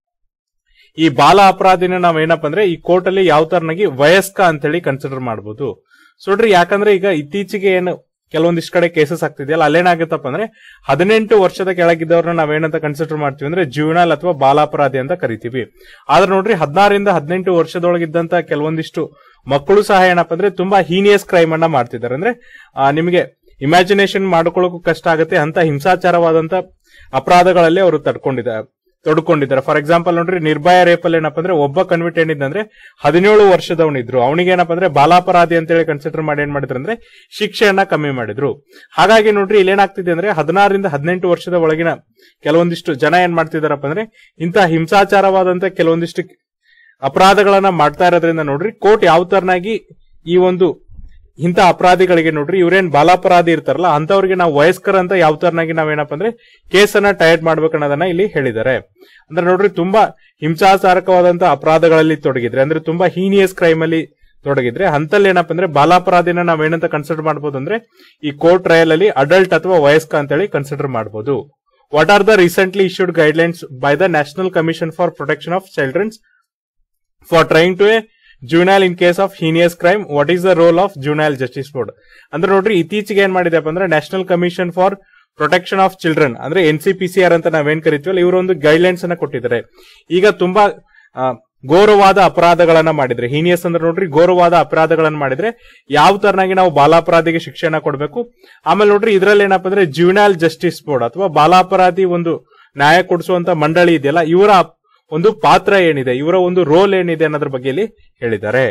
ಈ ಬಾಲ ಅಪರಾಧಿನ ನಾವ್ ಏನಪ್ಪ ಅಂದ್ರೆ ಈ ಕೋರ್ಟ್ ಅಲ್ಲಿ ಯಾವ ತರನಾಗಿ ವಯಸ್ಕ ಅಂತ ಹೇಳಿ ಕನ್ಸಿಡರ್ ಮಾಡಬಹುದು ಸೊ ನೋಡ್ರಿ ಯಾಕಂದ್ರೆ ಈಗ ಇತ್ತೀಚೆಗೆ ಏನು ಕೆಲವೊಂದಿಷ್ಟು ಕಡೆ ಕೇಸಸ್ ಆಗ್ತಿದೆಯಲ್ಲ ಅಲ್ಲೇನಾಗುತ್ತಪ್ಪ ಅಂದ್ರೆ ಹದಿನೆಂಟು ವರ್ಷದ ಕೆಳಗಿದ್ದವ್ರನ್ನ ನಾವೇನಂತ ಕನ್ಸಿಡರ್ ಮಾಡ್ತೀವಿ ಅಂದ್ರೆ ಜೀವನಾಲ್ ಅಥವಾ ಬಾಲಾಪರಾಧಿ ಅಂತ ಕರಿತೀವಿ ಆದ್ರೆ ನೋಡ್ರಿ ಹದಿನಾರರಿಂದ ಹದಿನೆಂಟು ವರ್ಷದೊಳಗಿದ್ದಂತ ಕೆಲವೊಂದಿಷ್ಟು ಮಕ್ಕಳು ಸಹ ಏನಪ್ಪ ಅಂದ್ರೆ ತುಂಬಾ ಹೀನಿಯಸ್ ಕ್ರೈಮ್ ಅನ್ನ ಮಾಡ್ತಿದ್ದಾರೆ ಅಂದ್ರೆ ಆ, ನಿಮಗೆ ಇಮ್ಯಾಜಿನೇಷನ್ ಮಾಡ್ಕೊಳ್ಳೋಕು ಕಷ್ಟ ಆಗುತ್ತೆ ಅಂತ ಹಿಂಸಾಚಾರವಾದಂತ ಅಪರಾಧಗಳಲ್ಲಿ ಅವರು ತಡ್ಕೊಂಡಿದ್ದಾರೆ ತೊಡ್ಕೊಂಡಿದ್ದಾರೆ ಫಾರ್ ಎಕ್ಸಾಂಪಲ್ ನೋಡ್ರಿ ನಿರ್ಭಯ ರೇಪಲ್ಲಿ ಏನಪ್ಪ ಅಂದ್ರೆ ಒಬ್ಬ ಕನ್ವಿಟ್ ಏನಿದ್ದಂದ್ರೆ ಹದಿನೇಳು ವರ್ಷದವನಿದ್ರು ಅವನಿಗೆ ಏನಪ್ಪ ಅಂದ್ರೆ ಬಾಲಾಪರಾಧಿ ಅಂತ ಹೇಳಿ ಕನ್ಸಿಡರ್ ಮಾಡಿ ಏನ್ ಮಾಡಿದ್ರು ಅಂದ್ರೆ ಶಿಕ್ಷೆಯನ್ನ ಕಮ್ಮಿ ಮಾಡಿದ್ರು ಹಾಗಾಗಿ ನೋಡ್ರಿ ಇಲ್ಲೇನಾಗ್ತಿದೆ ಅಂದ್ರೆ ಹದಿನಾರರಿಂದ ಹದಿನೆಂಟು ವರ್ಷದ ಒಳಗಿನ ಕೆಲವೊಂದಿಷ್ಟು ಜನ ಏನ್ ಮಾಡ್ತಿದಾರಪ್ಪ ಅಂದ್ರೆ ಇಂತಹ ಹಿಂಸಾಚಾರವಾದಂತ ಕೆಲವೊಂದಿಷ್ಟು ಅಪರಾಧಗಳನ್ನ ಮಾಡ್ತಾ ಇರೋದ್ರಿಂದ ನೋಡ್ರಿ ಕೋರ್ಟ್ ಯಾವ ತರನಾಗಿ ಈ ಒಂದು ಇಂಥ ಅಪರಾಧಿಗಳಿಗೆ ನೋಡ್ರಿ ಇವ್ರೇನ್ ಬಾಲಾಪರಾಧಿ ಇರ್ತಾರಲ್ಲ ಅಂತವ್ರಿಗೆ ನಾವು ವಯಸ್ಕರ ಅಂತ ಯಾವ ತರನಾಗಿ ನಾವೇನಪ್ಪ ಅಂದ್ರೆ ಕೇಸನ್ನ ಟೈರ್ಡ್ ಮಾಡ್ಬೇಕನ್ನೋದನ್ನ ಇಲ್ಲಿ ಹೇಳಿದ್ದಾರೆ ಅಂದ್ರೆ ನೋಡ್ರಿ ತುಂಬಾ ಹಿಂಸಾಚಾರಕವಾದಂತ ಅಪರಾಧಗಳಲ್ಲಿ ತೊಡಗಿದ್ರೆ ಅಂದ್ರೆ ತುಂಬಾ ಹೀನಿಯಸ್ ಕ್ರೈಮ್ ಅಲ್ಲಿ ತೊಡಗಿದ್ರೆ ಅಂತಲ್ಲಿ ಏನಪ್ಪ ಅಂದ್ರೆ ಬಾಲಾಪರಾಧಿನ ನಾವೇನಂತ ಕನ್ಸಿಡರ್ ಮಾಡಬಹುದು ಅಂದ್ರೆ ಈ ಕೋರ್ಟ್ ಟ್ರಯಲ್ ಅಲ್ಲಿ ಅಡಲ್ಟ್ ಅಥವಾ ವಯಸ್ಕ ಅಂತೇಳಿ ಕನ್ಸಿಡರ್ ಮಾಡಬಹುದು what are the recently issued guidelines by the national commission for protection of childrens for trying to a juvenile in case of heinous crime what is the role of juvenile justice board ಅಂದ್ರೆ ನೋಡ್ರಿ ಇತ್ತೀಚೆಗೆ ಏನ್ ಮಾಡಿದೆಪ್ಪ ಅಂದ್ರೆ national commission for protection of children ಅಂದ್ರೆ N C P C R ಅಂತ ನಾವೇನ್ ಕರಿತೀವಲ್ಲ ಇವರು ಒಂದು ಗೈಡ್ಲೈನ್ಸ್ ಅನ್ನ ಕೊಟ್ಟಿದ್ದಾರೆ ಈಗ ತುಂಬಾ ಆ, ಘೋರವಾದ ಅಪರಾಧಗಳನ್ನ ಮಾಡಿದ್ರೆ ಹೀನಿಯಸ್ ಅಂದ್ರೆ ನೋಡ್ರಿ ಘೋರವಾದ ಅಪರಾಧಗಳನ್ನ ಮಾಡಿದ್ರೆ ಯಾವ ತರನಾಗಿ ನಾವು ಬಾಲಾಪರಾಧಿಗೆ ಶಿಕ್ಷೆಯನ್ನ ಕೊಡಬೇಕು ಆಮೇಲೆ ನೋಡ್ರಿ ಇದ್ರಲ್ಲಿ ಏನಪ್ಪ ಅಂದ್ರೆ ಜೂನೈಲ್ ಜಸ್ಟಿಸ್ ಬೋರ್ಡ್ ಅಥವಾ ಬಾಲಾಪರಾಧಿ ಒಂದು ನ್ಯಾಯ ಕೊಡಿಸುವಂತ ಮಂಡಳಿ ಇದೆಯಲ್ಲ ಇವರ ಒಂದು ಪಾತ್ರ ಏನಿದೆ ಇವರ ಒಂದು ರೋಲ್ ಏನಿದೆ ಅನ್ನೋದ್ರ ಬಗ್ಗೆ ಇಲ್ಲಿ ಹೇಳಿದ್ದಾರೆ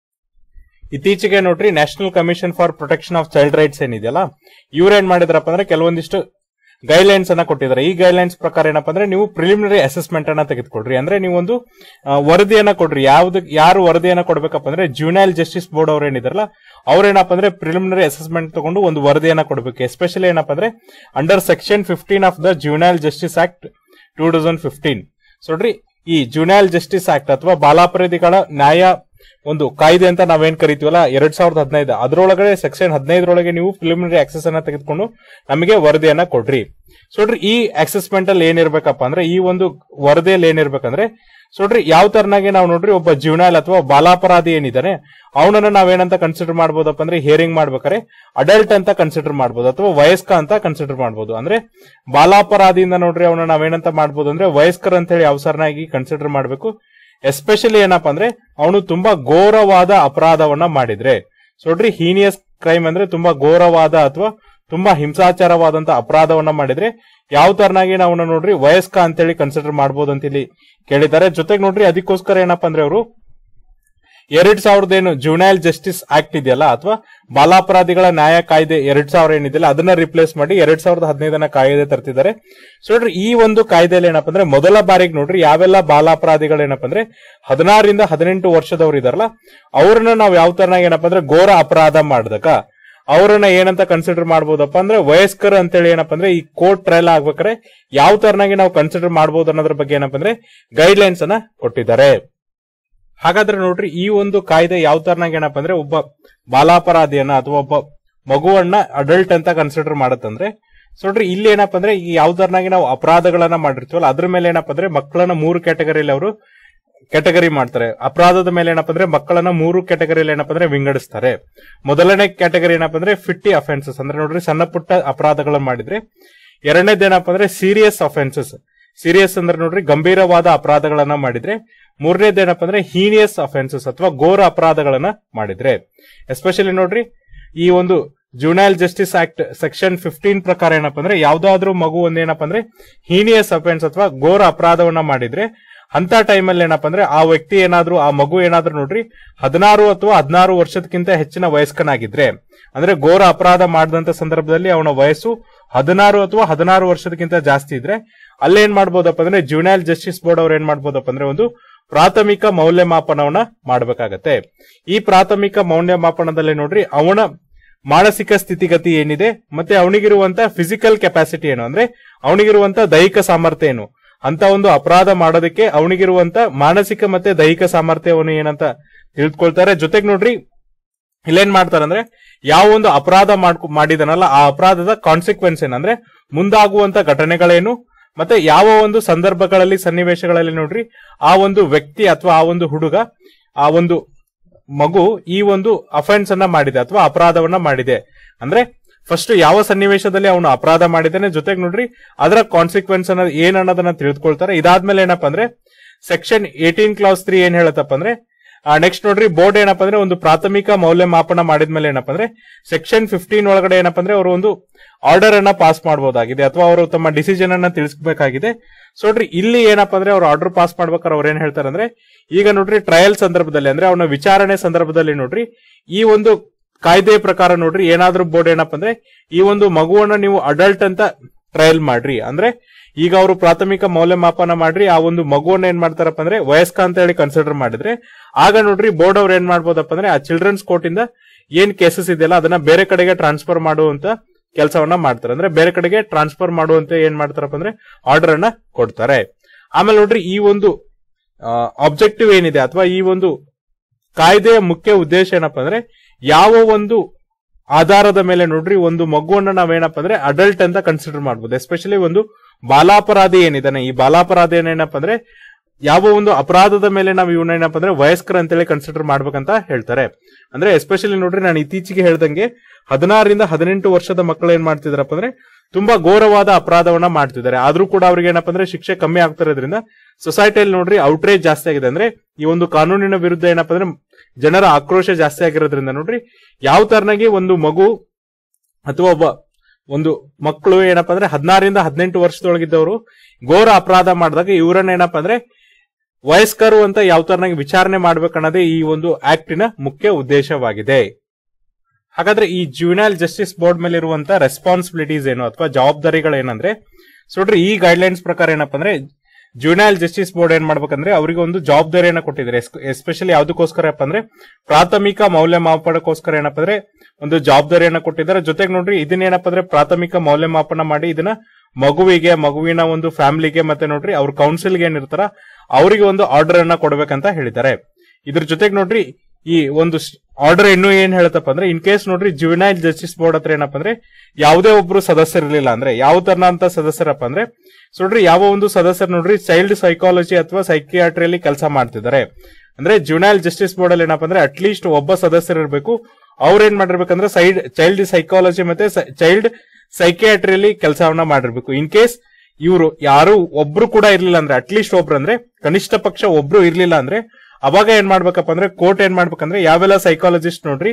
ಇತ್ತೀಚೆಗೆ ನೋಡ್ರಿ national commission for protection of child rights ಏನಿದೆಯಲ್ಲ ಇವ್ರು ಏನ್ ಮಾಡಿದ್ರಪ್ಪ ಅಂದ್ರೆ ಕೆಲವೊಂದಿಷ್ಟು ಗೈಡ್ಲೈನ್ಸ್ ಅನ್ನ ಕೊಟ್ಟಿದ್ದಾರೆ ಈ ಗೈಡ್ಲೈನ್ಸ್ ಪ್ರಕಾರ ಏನಪ್ಪ ಅಂದ್ರೆ ನೀವು ಪ್ರಿಲಿಮಿನರಿ ಅಸೆಸ್ಮೆಂಟ್ ಅನ್ನ ತೆಗೆದುಕೊಡ್ರಿ ಅಂದ್ರೆ ನೀವು ಒಂದು ಆ, ವರದಿಯನ್ನ ಕೊಡ್ರಿ ಯಾವ್ದು ಯಾರು ವರದಿಯನ್ನ ಕೊಡ್ಬೇಕಪ್ಪ ಅಂದ್ರೆ ಜೂನೈಲ್ ಜಸ್ಟಿಸ್ ಬೋರ್ಡ್ ಅವ್ರು ಏನಿದಾರಲ್ಲ ಅವ್ರೇನಪ್ಪ ಅಂದ್ರೆ ಪ್ರಿಲಿಮಿನರಿ ಅಸೆಸ್ಮೆಂಟ್ ತಗೊಂಡು ಒಂದು ವರದಿಯನ್ನ ಕೊಡಬೇಕು ಎಸ್ಪೆಷಲಿ ಏನಪ್ಪ ಅಂದ್ರೆ under section fifteen of the juvenile justice act two thousand fifteen so ನೋಡ್ರಿ ಈ ಜುನೈಲ್ ಜಸ್ಟಿಸ್ ಆಕ್ಟ್ ಅಥವಾ ಬಾಲಾಪರಾಧಿಗಳ ನ್ಯಾಯ ಒಂದು ಕಾಯ್ದೆ ಅಂತ ನಾವೇನ್ ಕರಿತೀವಲ್ಲ ಎರಡ್ ಸಾವಿರದ ಹದಿನೈದು ಅದರೊಳಗಡೆ ಸೆಕ್ಷನ್ ಹದಿನೈದರೊಳಗೆ ನೀವು ಪ್ರಿಲಿಮಿನರಿ ಆಕ್ಸೆಸ್ ಅನ್ನ ತೆಗೆದುಕೊಂಡು ನಮಗೆ ವರದಿಯನ್ನ ಕೊಡ್ರಿ ಸೊ ನೋಡ್ರಿ ಈ ಅಸೆಸ್ಮೆಂಟ್ ಅಲ್ಲಿ ಏನಿರ್ಬೇಕಪ್ಪ ಅಂದ್ರೆ ಈ ಒಂದು ವರದಿಯಲ್ಲಿ ಏನಿರ್ಬೇಕಂದ್ರೆ ಸೊ ನೋಡ್ರಿ ಯಾವ ತರನಾಗಿ ನಾವು ನೋಡ್ರಿ ಒಬ್ಬ ಜೀವನಾಲ್ ಅಥವಾ ಬಾಲಾಪರಾಧಿ ಏನಿದ್ದಾನೆ ಅವನನ್ನ ನಾವೇನಂತ ಕನ್ಸಿಡರ್ ಮಾಡ್ಬೋದಪ್ಪ ಅಂದ್ರೆ ಹಿಯರಿಂಗ್ ಮಾಡ್ಬೇಕಾರೆ ಅಡಲ್ಟ್ ಅಂತ ಕನ್ಸಿಡರ್ ಮಾಡ್ಬೋದು ಅಥವಾ ವಯಸ್ಕ ಅಂತ ಕನ್ಸಿಡರ್ ಮಾಡ್ಬೋದು ಅಂದ್ರೆ ಬಾಲಾಪರಾಧಿಯಿಂದ ನೋಡ್ರಿ ಅವನ ನಾವೇನಂತ ಮಾಡ್ಬೋದು ಅಂದ್ರೆ ವಯಸ್ಕರ ಅಂತ ಹೇಳಿ ಅವಸರನಾಗಿ ಕನ್ಸಿಡರ್ ಮಾಡ್ಬೇಕು ಎಸ್ಪೆಷಲಿ ಏನಪ್ಪಾ ಅಂದ್ರೆ ಅವನು ತುಂಬಾ ಘೋರವಾದ ಅಪರಾಧವನ್ನ ಮಾಡಿದ್ರೆ ಸೊ ನೋಡ್ರಿ ಹೀನಿಯಸ್ ಕ್ರೈಮ್ ಅಂದ್ರೆ ತುಂಬಾ ಘೋರವಾದ ಅಥವಾ ತುಂಬಾ ಹಿಂಸಾಚಾರವಾದಂತ ಅಪರಾಧವನ್ನ ಮಾಡಿದ್ರೆ ಯಾವ ತರನಾಗಿ ನಾವು ನೋಡ್ರಿ ವಯಸ್ಕ ಅಂತೇಳಿ ಕನ್ಸಿಡರ್ ಮಾಡ್ಬೋದು ಅಂತ ಇಲ್ಲಿ ಕೇಳಿದ್ದಾರೆ ಜೊತೆಗೆ ನೋಡ್ರಿ ಅದಕ್ಕೋಸ್ಕರ ಏನಪ್ಪಾ ಅಂದ್ರೆ ಅವರು ಎರಡ್ ಸಾವಿರದ ಏನು ಜುನೈಲ್ ಜಸ್ಟಿಸ್ ಆಕ್ಟ್ ಇದೆಯಲ್ಲ ಅಥವಾ ಬಾಲಾಪರಾಧಿಗಳ ನ್ಯಾಯ ಕಾಯ್ದೆ ಎರಡ್ ಸಾವಿರ ಏನಿದೆಯಲ್ಲ ಅದನ್ನ ರಿಪ್ಲೇಸ್ ಮಾಡಿ ಎರಡ್ ಸಾವಿರದ ಹದಿನೈದನ ಕಾಯ್ದೆ ತರ್ತಿದ್ದಾರೆ ಸೊ ನೋಡ್ರಿ ಈ ಒಂದು ಕಾಯ್ದೆಯಲ್ಲಿ ಏನಪ್ಪಾ ಅಂದ್ರೆ ಮೊದಲ ಬಾರಿಗೆ ನೋಡ್ರಿ ಯಾವೆಲ್ಲ ಬಾಲಾಪರಾಧಿಗಳು ಏನಪ್ಪಾ ಅಂದ್ರೆ ಹದಿನಾರರಿಂದ ಹದಿನೆಂಟು ವರ್ಷದವ್ರು ಇದಾರಲ್ಲ ಅವ್ರನ್ನ ನಾವು ಯಾವ ತರನಾಗಿ ಏನಪ್ಪಾ ಅಂದ್ರೆ ಘೋರ ಅಪರಾಧ ಮಾಡ್ದಕ ಅವರನ್ನ ಏನಂತ ಕನ್ಸಿಡರ್ ಮಾಡ್ಬೋದಪ್ಪ ಅಂದ್ರೆ ವಯಸ್ಕರ ಅಂತೇಳಿ ಏನಪ್ಪಾ ಅಂದ್ರೆ ಈ ಕೋರ್ಟ್ ಟ್ರಯಲ್ ಆಗ್ಬೇಕಾದ್ರೆ ಯಾವ ತರನಾಗಿ ನಾವು ಕನ್ಸಿಡರ್ ಮಾಡ್ಬೋದು ಅನ್ನೋದ್ರ ಬಗ್ಗೆ ಏನಪ್ಪಾ ಅಂದ್ರೆ ಗೈಡ್ಲೈನ್ಸ್ ಅನ್ನ ಕೊಟ್ಟಿದ್ದಾರೆ ಹಾಗಾದ್ರೆ ನೋಡ್ರಿ ಈ ಒಂದು ಕಾಯ್ದೆ ಯಾವ ತರನಾಗಿ ಏನಪ್ಪಾ ಅಂದ್ರೆ ಒಬ್ಬ ಬಾಲಾಪರಾಧಿಯನ್ನ ಅಥವಾ ಒಬ್ಬ ಮಗುವನ್ನ ಅಡಲ್ಟ್ ಅಂತ ಕನ್ಸಿಡರ್ ಮಾಡತ್ತಂದ್ರೆ ಸೊ ನೋಡ್ರಿ ಇಲ್ಲಿ ಏನಪ್ಪಾ ಅಂದ್ರೆ ಈ ಯಾವ ತರನಾಗಿ ನಾವು ಅಪರಾಧಗಳನ್ನ ಮಾಡಿರ್ತೀವಲ್ಲ ಅದ್ರ ಮೇಲೆ ಏನಪ್ಪಾ ಅಂದ್ರೆ ಮಕ್ಕಳನ್ನ ಮೂರು ಕ್ಯಾಟಗರಿಯಲ್ಲಿ ಅವರು ಕ್ಯಾಟಗರಿ ಮಾಡ್ತಾರೆ ಅಪರಾಧದ ಮೇಲೆ ಏನಪ್ಪ ಅಂದ್ರೆ ಮಕ್ಕಳನ್ನ ಮೂರು ಕ್ಯಾಟಗರಿಯಲ್ಲಿ ಏನಪ್ಪ ಅಂದ್ರೆ ವಿಂಗಡಿಸ್ತಾರೆ ಮೊದಲನೇ ಕ್ಯಾಟಗರಿ ಏನಪ್ಪ ಅಂದ್ರೆ ಫಿಟ್ಟಿ ಅಫೆನ್ಸಸ್ ಅಂದ್ರೆ ನೋಡ್ರಿ ಸಣ್ಣ ಪುಟ್ಟ ಅಪರಾಧಗಳನ್ನು ಮಾಡಿದ್ರೆ ಎರಡನೇದು ಏನಪ್ಪ ಅಂದ್ರೆ ಸೀರಿಯಸ್ ಅಫೆನ್ಸಸ್ ಸೀರಿಯಸ್ ಅಂದ್ರೆ ನೋಡ್ರಿ ಗಂಭೀರವಾದ ಅಪರಾಧಗಳನ್ನ ಮಾಡಿದ್ರೆ ಮೂರನೇದು ಏನಪ್ಪ ಅಂದ್ರೆ ಹೀನಿಯಸ್ ಅಫೆನ್ಸಸ್ ಅಥವಾ ಘೋರ ಅಪರಾಧಗಳನ್ನ ಮಾಡಿದ್ರೆ ಎಸ್ಪೆಷಲಿ ನೋಡ್ರಿ ಈ ಒಂದು juvenile justice act section fifteen ಪ್ರಕಾರ ಏನಪ್ಪ ಅಂದ್ರೆ ಯಾವ್ದಾದ್ರೂ ಮಗು ಒಂದ್ ಏನಪ್ಪ ಅಂದ್ರೆ ಹೀನಿಯಸ್ ಅಫೆನ್ಸ್ ಅಥವಾ ಘೋರ ಅಪರಾಧವನ್ನ ಮಾಡಿದ್ರೆ ಅಂತ ಟೈಮಲ್ಲಿ ಏನಪ್ಪ ಅಂದ್ರೆ ಆ ವ್ಯಕ್ತಿ ಏನಾದ್ರೂ ಆ ಮಗು ಏನಾದ್ರೂ ನೋಡ್ರಿ ಹದಿನಾರು ಅಥವಾ ಹದಿನಾರು ವರ್ಷದಕ್ಕಿಂತ ಹೆಚ್ಚಿನ ವಯಸ್ಕನಾಗಿದ್ರೆ ಅಂದ್ರೆ ಘೋರ ಅಪರಾಧ ಮಾಡಿದಂತ ಸಂದರ್ಭದಲ್ಲಿ ಅವನ ವಯಸ್ಸು ಹದಿನಾರು ಅಥವಾ ಹದಿನಾರು ವರ್ಷದಕ್ಕಿಂತ ಜಾಸ್ತಿ ಇದ್ರೆ ಅಲ್ಲೇನ್ ಮಾಡ್ಬೋದಪ್ಪ ಅಂದ್ರೆ ಜುನೈಲ್ ಜಸ್ಟಿಸ್ ಬೋರ್ಡ್ ಅವ್ರು ಏನ್ ಮಾಡ್ಬೋದಪ್ಪ ಅಂದ್ರೆ ಒಂದು ಪ್ರಾಥಮಿಕ ಮೌಲ್ಯಮಾಪನವನ್ನ ಮಾಡಬೇಕಾಗತ್ತೆ ಈ ಪ್ರಾಥಮಿಕ ಮೌಲ್ಯಮಾಪನದಲ್ಲಿ ನೋಡ್ರಿ ಅವನ ಮಾನಸಿಕ ಸ್ಥಿತಿಗತಿ ಏನಿದೆ ಮತ್ತೆ ಅವನಿಗಿರುವಂತ ಫಿಸಿಕಲ್ ಕೆಪಾಸಿಟಿ ಏನು ಅಂದ್ರೆ ಅವನಿಗಿರುವಂತ ದೈಹಿಕ ಸಾಮರ್ಥ್ಯ ಏನು ಅಂತ ಒಂದು ಅಪರಾಧ ಮಾಡೋದಕ್ಕೆ ಅವನಿಗಿರುವಂತ ಮಾನಸಿಕ ಮತ್ತೆ ದೈಹಿಕ ಸಾಮರ್ಥ್ಯವನ್ನು ಏನಂತ ತಿಳಿದುಕೊಳ್ತಾರೆ ಜೊತೆಗೆ ನೋಡ್ರಿ ಇಲ್ಲೇನ್ ಮಾಡ್ತಾರೆ ಅಂದ್ರೆ ಯಾವ ಒಂದು ಅಪರಾಧ ಮಾಡ್ಕೊ ಮಾಡಿದನಲ್ಲ ಆ ಅಪರಾಧದ ಕಾನ್ಸಿಕ್ವೆನ್ಸ್ ಏನಂದ್ರೆ ಮುಂದಾಗುವಂತ ಘಟನೆಗಳೇನು ಮತ್ತೆ ಯಾವ ಒಂದು ಸಂದರ್ಭಗಳಲ್ಲಿ ಸನ್ನಿವೇಶಗಳಲ್ಲಿ ನೋಡ್ರಿ ಆ ಒಂದು ವ್ಯಕ್ತಿ ಅಥವಾ ಆ ಒಂದು ಹುಡುಗ ಆ ಒಂದು ಮಗು ಈ ಒಂದು ಅಫೆನ್ಸ್ ಅನ್ನ ಮಾಡಿದೆ ಅಥವಾ ಅಪರಾಧವನ್ನ ಮಾಡಿದೆ ಅಂದ್ರೆ ಫಸ್ಟ್ ಯಾವ ಸನ್ನಿವೇಶದಲ್ಲಿ ಅವನು ಅಪರಾಧ ಮಾಡಿದ್ದಾನೆ ಜೊತೆಗೆ ನೋಡ್ರಿ ಅದರ ಕಾನ್ಸಿಕ್ವೆನ್ಸ್ ಅನ್ನ ಏನ್ ಅನ್ನೋದನ್ನ ತಿಳಿದುಕೊಳ್ತಾರೆ ಇದಾದ್ಮೇಲೆ ಏನಪ್ಪಾ ಅಂದ್ರೆ ಸೆಕ್ಷನ್ ಏಟೀನ್ ಕ್ಲಾಸ್ ತ್ರೀ ಏನ್ ಹೇಳತ್ತಪ್ಪ ಅಂದ್ರೆ ನೆಕ್ಸ್ಟ್ ನೋಡ್ರಿ ಬೋರ್ಡ್ ಏನಪ್ಪಾ ಅಂದ್ರೆ ಒಂದು ಪ್ರಾಥಮಿಕ ಮೌಲ್ಯಮಾಪನ ಮಾಡಿದ್ಮೇಲೆ ಏನಪ್ಪಾ ಅಂದ್ರೆ ಸೆಕ್ಷನ್ ಫಿಫ್ಟೀನ್ ಒಳಗಡೆ ಏನಪ್ಪಾ ಅಂದ್ರೆ ಅವರು ಒಂದು ಆರ್ಡರ್ ಅನ್ನ ಪಾಸ್ ಮಾಡಬಹುದಾಗಿದೆ ಅಥವಾ ಅವರು ತಮ್ಮ ಡಿಸಿಷನ್ ಅನ್ನ ತಿಳಿಸಬೇಕಾಗಿದೆ ಸೊ ನೋಡ್ರಿ ಇಲ್ಲಿ ಏನಪ್ಪಾ ಅಂದ್ರೆ ಅವ್ರು ಆರ್ಡರ್ ಪಾಸ್ ಮಾಡ್ಬೇಕಾದ್ರೆ ಅವ್ರು ಏನ್ ಹೇಳ್ತಾರೆ ಅಂದ್ರೆ ಈಗ ನೋಡ್ರಿ ಟ್ರಯಲ್ ಸಂದರ್ಭದಲ್ಲಿ ಅಂದ್ರೆ ಅವನ ವಿಚಾರಣೆ ಸಂದರ್ಭದಲ್ಲಿ ನೋಡ್ರಿ ಈ ಒಂದು ಕಾಯ್ದೆ ಪ್ರಕಾರ ನೋಡ್ರಿ ಏನಾದ್ರೂ ಬೋರ್ಡ್ ಏನಪ್ಪಾ ಅಂದ್ರೆ ಈ ಒಂದು ಮಗುವನ್ನ ನೀವು ಅಡಲ್ಟ್ ಅಂತ ಟ್ರಯಲ್ ಮಾಡ್ರಿ ಅಂದ್ರೆ ಈಗ ಅವರು ಪ್ರಾಥಮಿಕ ಮೌಲ್ಯಮಾಪನ ಮಾಡ್ರಿ ಆ ಒಂದು ಮಗುವನ್ನ ಏನ್ ಮಾಡ್ತಾರಪ್ಪ ಅಂದ್ರೆ ವಯಸ್ಕ ಅಂತ ಹೇಳಿ ಕನ್ಸಿಡರ್ ಮಾಡಿದ್ರೆ ಆಗ ನೋಡ್ರಿ ಬೋರ್ಡ್ ಅವ್ರು ಏನ್ ಮಾಡ್ಬೋದಪ್ಪ ಅಂದ್ರೆ ಆ ಚಿಲ್ಡ್ರನ್ಸ್ ಕೋರ್ಟ್ ಇಂದ ಏನ್ ಕೇಸಸ್ ಇದೆಯಲ್ಲ ಅದನ್ನ ಬೇರೆ ಕಡೆಗೆ ಟ್ರಾನ್ಸ್ಫರ್ ಮಾಡುವಂತ ಕೆಲಸವನ್ನ ಮಾಡ್ತಾರೆ ಅಂದ್ರೆ ಬೇರೆ ಕಡೆಗೆ ಟ್ರಾನ್ಸ್ಫರ್ ಮಾಡುವಂತ ಏನ್ ಮಾಡ್ತಾರಪ್ಪ ಅಂದ್ರೆ ಆರ್ಡರ್ ಅನ್ನ ಕೊಡ್ತಾರೆ ಆಮೇಲೆ ನೋಡ್ರಿ ಈ ಒಂದು ಆಬ್ಜೆಕ್ಟಿವ್ ಏನಿದೆ ಅಥವಾ ಈ ಒಂದು ಕಾಯ್ದೆಯ ಮುಖ್ಯ ಉದ್ದೇಶ ಏನಪ್ಪಾ ಅಂದ್ರೆ ಯಾವ ಒಂದು ಆಧಾರದ ಮೇಲೆ ನೋಡ್ರಿ ಒಂದು ಮಗುವನ್ನ ನಾವೇನಪ್ಪ ಅಂದ್ರೆ ಅಡಲ್ಟ್ ಅಂತ ಕನ್ಸಿಡರ್ ಮಾಡಬಹುದು ಎಸ್ಪೆಷಲಿ ಒಂದು ಬಾಲಾಪರಾಧಿ ಏನಿದಾನೆ ಈ ಬಾಲಾಪರಾಧಿ ಏನಪ್ಪ ಅಂದ್ರೆ ಯಾವ ಒಂದು ಅಪರಾಧದ ಮೇಲೆ ನಾವು ಇವನ್ನ ಏನಪ್ಪ ಅಂದ್ರೆ ವಯಸ್ಕರ ಅಂತೇಳಿ ಕನ್ಸಿಡರ್ ಮಾಡ್ಬೇಕಂತ ಹೇಳ್ತಾರೆ ಅಂದ್ರೆ ಎಸ್ಪೆಷಲಿ ನೋಡ್ರಿ ನಾನು ಇತ್ತೀಚೆಗೆ ಹೇಳ್ದಂಗೆ ಹದಿನಾರರಿಂದ ಹದಿನೆಂಟು ವರ್ಷದ ಮಕ್ಕಳು ಏನ್ ಮಾಡ್ತಿದಾರಪ್ಪ ಅಂದ್ರೆ ತುಂಬಾ ಘೋರವಾದ ಅಪರಾಧವನ್ನ ಮಾಡ್ತಿದ್ದಾರೆ ಆದ್ರೂ ಕೂಡ ಅವ್ರಿಗೆ ಏನಪ್ಪ ಅಂದ್ರೆ ಶಿಕ್ಷೆ ಕಮ್ಮಿ ಆಗ್ತಿರೋದ್ರಿಂದ ಸೊಸೈಟಿಯಲ್ಲಿ ನೋಡ್ರಿ ಔಟ್ರೇಜ್ ಜಾಸ್ತಿ ಆಗಿದೆ ಅಂದ್ರೆ ಈ ಒಂದು ಕಾನೂನಿನ ವಿರುದ್ಧ ಏನಪ್ಪ ಅಂದ್ರೆ ಜನರ ಆಕ್ರೋಶ ಜಾಸ್ತಿ ಆಗಿರೋದ್ರಿಂದ ನೋಡ್ರಿ ಯಾವ ತರನಾಗಿ ಒಂದು ಮಗು ಅಥವಾ ಒಬ್ಬ ಒಂದು ಮಕ್ಕಳು ಏನಪ್ಪಾ ಅಂದ್ರೆ ಹದಿನಾರರಿಂದ ಹದಿನೆಂಟು ವರ್ಷದೊಳಗಿದ್ದವರು ಘೋರ ಅಪರಾಧ ಮಾಡಿದಾಗ ಇವರನ್ನ ಏನಪ್ಪಾ ಅಂದ್ರೆ ವಯಸ್ಕರು ಅಂತ ಯಾವ ತರನಾಗಿ ವಿಚಾರಣೆ ಮಾಡ್ಬೇಕನ್ನೋದೇ ಈ ಒಂದು ಆಕ್ಟಿನ ಮುಖ್ಯ ಉದ್ದೇಶವಾಗಿದೆ ಹಾಗಾದ್ರೆ ಈ ಜೂನಿಯಲ್ ಜಸ್ಟಿಸ್ ಬೋರ್ಡ್ ಮೇಲೆ ಇರುವಂತ ರೆಸ್ಪಾನ್ಸಿಬಿಲಿಟೀಸ್ ಏನು ಅಥವಾ ಜವಾಬ್ದಾರಿಗಳೇನಂದ್ರೆ ಸೊ ನೋಡ್ರಿ ಈ ಗೈಡ್ಲೈನ್ಸ್ ಪ್ರಕಾರ ಏನಪ್ಪಾ ಅಂದ್ರೆ ಜೂನಿಯಲ್ ಜಸ್ಟಿಸ್ ಬೋರ್ಡ್ ಏನ್ ಮಾಡ್ಬೇಕಂದ್ರೆ ಅವರಿಗೆ ಒಂದು ಜವಾಬ್ದಾರಿಯನ್ನ ಕೊಟ್ಟಿದ್ದಾರೆ ಎಸ್ಪೆಷಲಿ ಯಾವ್ದಕ್ಕೋಸ್ಕರ ಅಂದ್ರೆ ಪ್ರಾಥಮಿಕ ಮೌಲ್ಯಮಾಪನಕ್ಕೋಸ್ಕರ ಏನಪ್ಪಾ ಅಂದ್ರೆ ಒಂದು ಜವಾಬ್ದಾರಿಯನ್ನ ಕೊಟ್ಟಿದ್ದಾರೆ ಜೊತೆಗೆ ನೋಡ್ರಿ ಇದನ್ನೇನಪ್ಪ ಅಂದ್ರೆ ಪ್ರಾಥಮಿಕ ಮೌಲ್ಯಮಾಪನ ಮಾಡಿ ಇದನ್ನ ಮಗುವಿಗೆ ಮಗುವಿನ ಒಂದು ಫ್ಯಾಮಿಲಿಗೆ ಮತ್ತೆ ನೋಡ್ರಿ ಅವ್ರ ಕೌನ್ಸಿಲ್ಗೆ ಏನಿರ್ತಾರ ಅವರಿಗೆ ಒಂದು ಆರ್ಡರ್ ಅನ್ನ ಕೊಡ್ಬೇಕಂತ ಹೇಳಿದ್ದಾರೆ ಇದ್ರ ಜೊತೆಗೆ ನೋಡ್ರಿ ಈ ಒಂದು ಆರ್ಡರ್ ಇನ್ನೂ ಏನ್ ಹೇಳುತ್ತಪ್ಪ ಅಂದ್ರೆ ಇನ್ ಕೇಸ್ ನೋಡ್ರಿ ಜುವಿನೈಲ್ ಜಸ್ಟಿಸ್ ಬೋರ್ಡ್ ಹತ್ರ ಏನಪ್ಪ ಅಂದ್ರೆ ಯಾವುದೇ ಒಬ್ರು ಸದಸ್ಯರಿರ್ಲಿಲ್ಲ ಅಂದ್ರೆ ಯಾವ ತರನ ಅಂತ ಸದಸ್ಯರಪ್ಪ ಅಂದ್ರೆ ಸೊ ನೋಡ್ರಿ ಯಾವ ಒಂದು ಸದಸ್ಯರು ನೋಡ್ರಿ ಚೈಲ್ಡ್ ಸೈಕಾಲಜಿ ಅಥವಾ ಸೈಕಿಯಾಟ್ರಿಯಲ್ಲಿ ಕೆಲಸ ಮಾಡ್ತಿದ್ದಾರೆ ಅಂದ್ರೆ ಜುವಿನೈಲ್ ಜಸ್ಟಿಸ್ ಬೋರ್ಡ್ ಅಲ್ಲಿ ಏನಪ್ಪ ಅಂದ್ರೆ ಅಟ್ಲೀಸ್ಟ್ ಒಬ್ಬ ಸದಸ್ಯರು ಇರಬೇಕು ಅವ್ರ ಏನ್ ಮಾಡಿರ್ಬೇಕಂದ್ರೆ ಸೈಡ್ ಚೈಲ್ಡ್ ಸೈಕಾಲಜಿ ಮತ್ತೆ ಚೈಲ್ಡ್ ಸೈಕಿಯಾಟ್ರಿಯಲ್ಲಿ ಕೆಲಸವನ್ನ ಮಾಡಿರ್ಬೇಕು ಇನ್ ಕೇಸ್ ಇವರು ಯಾರು ಒಬ್ರು ಕೂಡ ಇರ್ಲಿಲ್ಲ ಅಂದ್ರೆ ಅಟ್ಲೀಸ್ಟ್ ಒಬ್ರು ಅಂದ್ರೆ ಕನಿಷ್ಠ ಪಕ್ಷ ಒಬ್ರು ಇರ್ಲಿಲ್ಲ ಅಂದ್ರೆ ಅವಾಗ ಏನ್ ಮಾಡ್ಬೇಕಪ್ಪ ಅಂದ್ರೆ ಕೋರ್ಟ್ ಏನ್ ಮಾಡ್ಬೇಕಂದ್ರೆ ಯಾವೆಲ್ಲ ಸೈಕಾಲಜಿಸ್ಟ್ ನೋಡ್ರಿ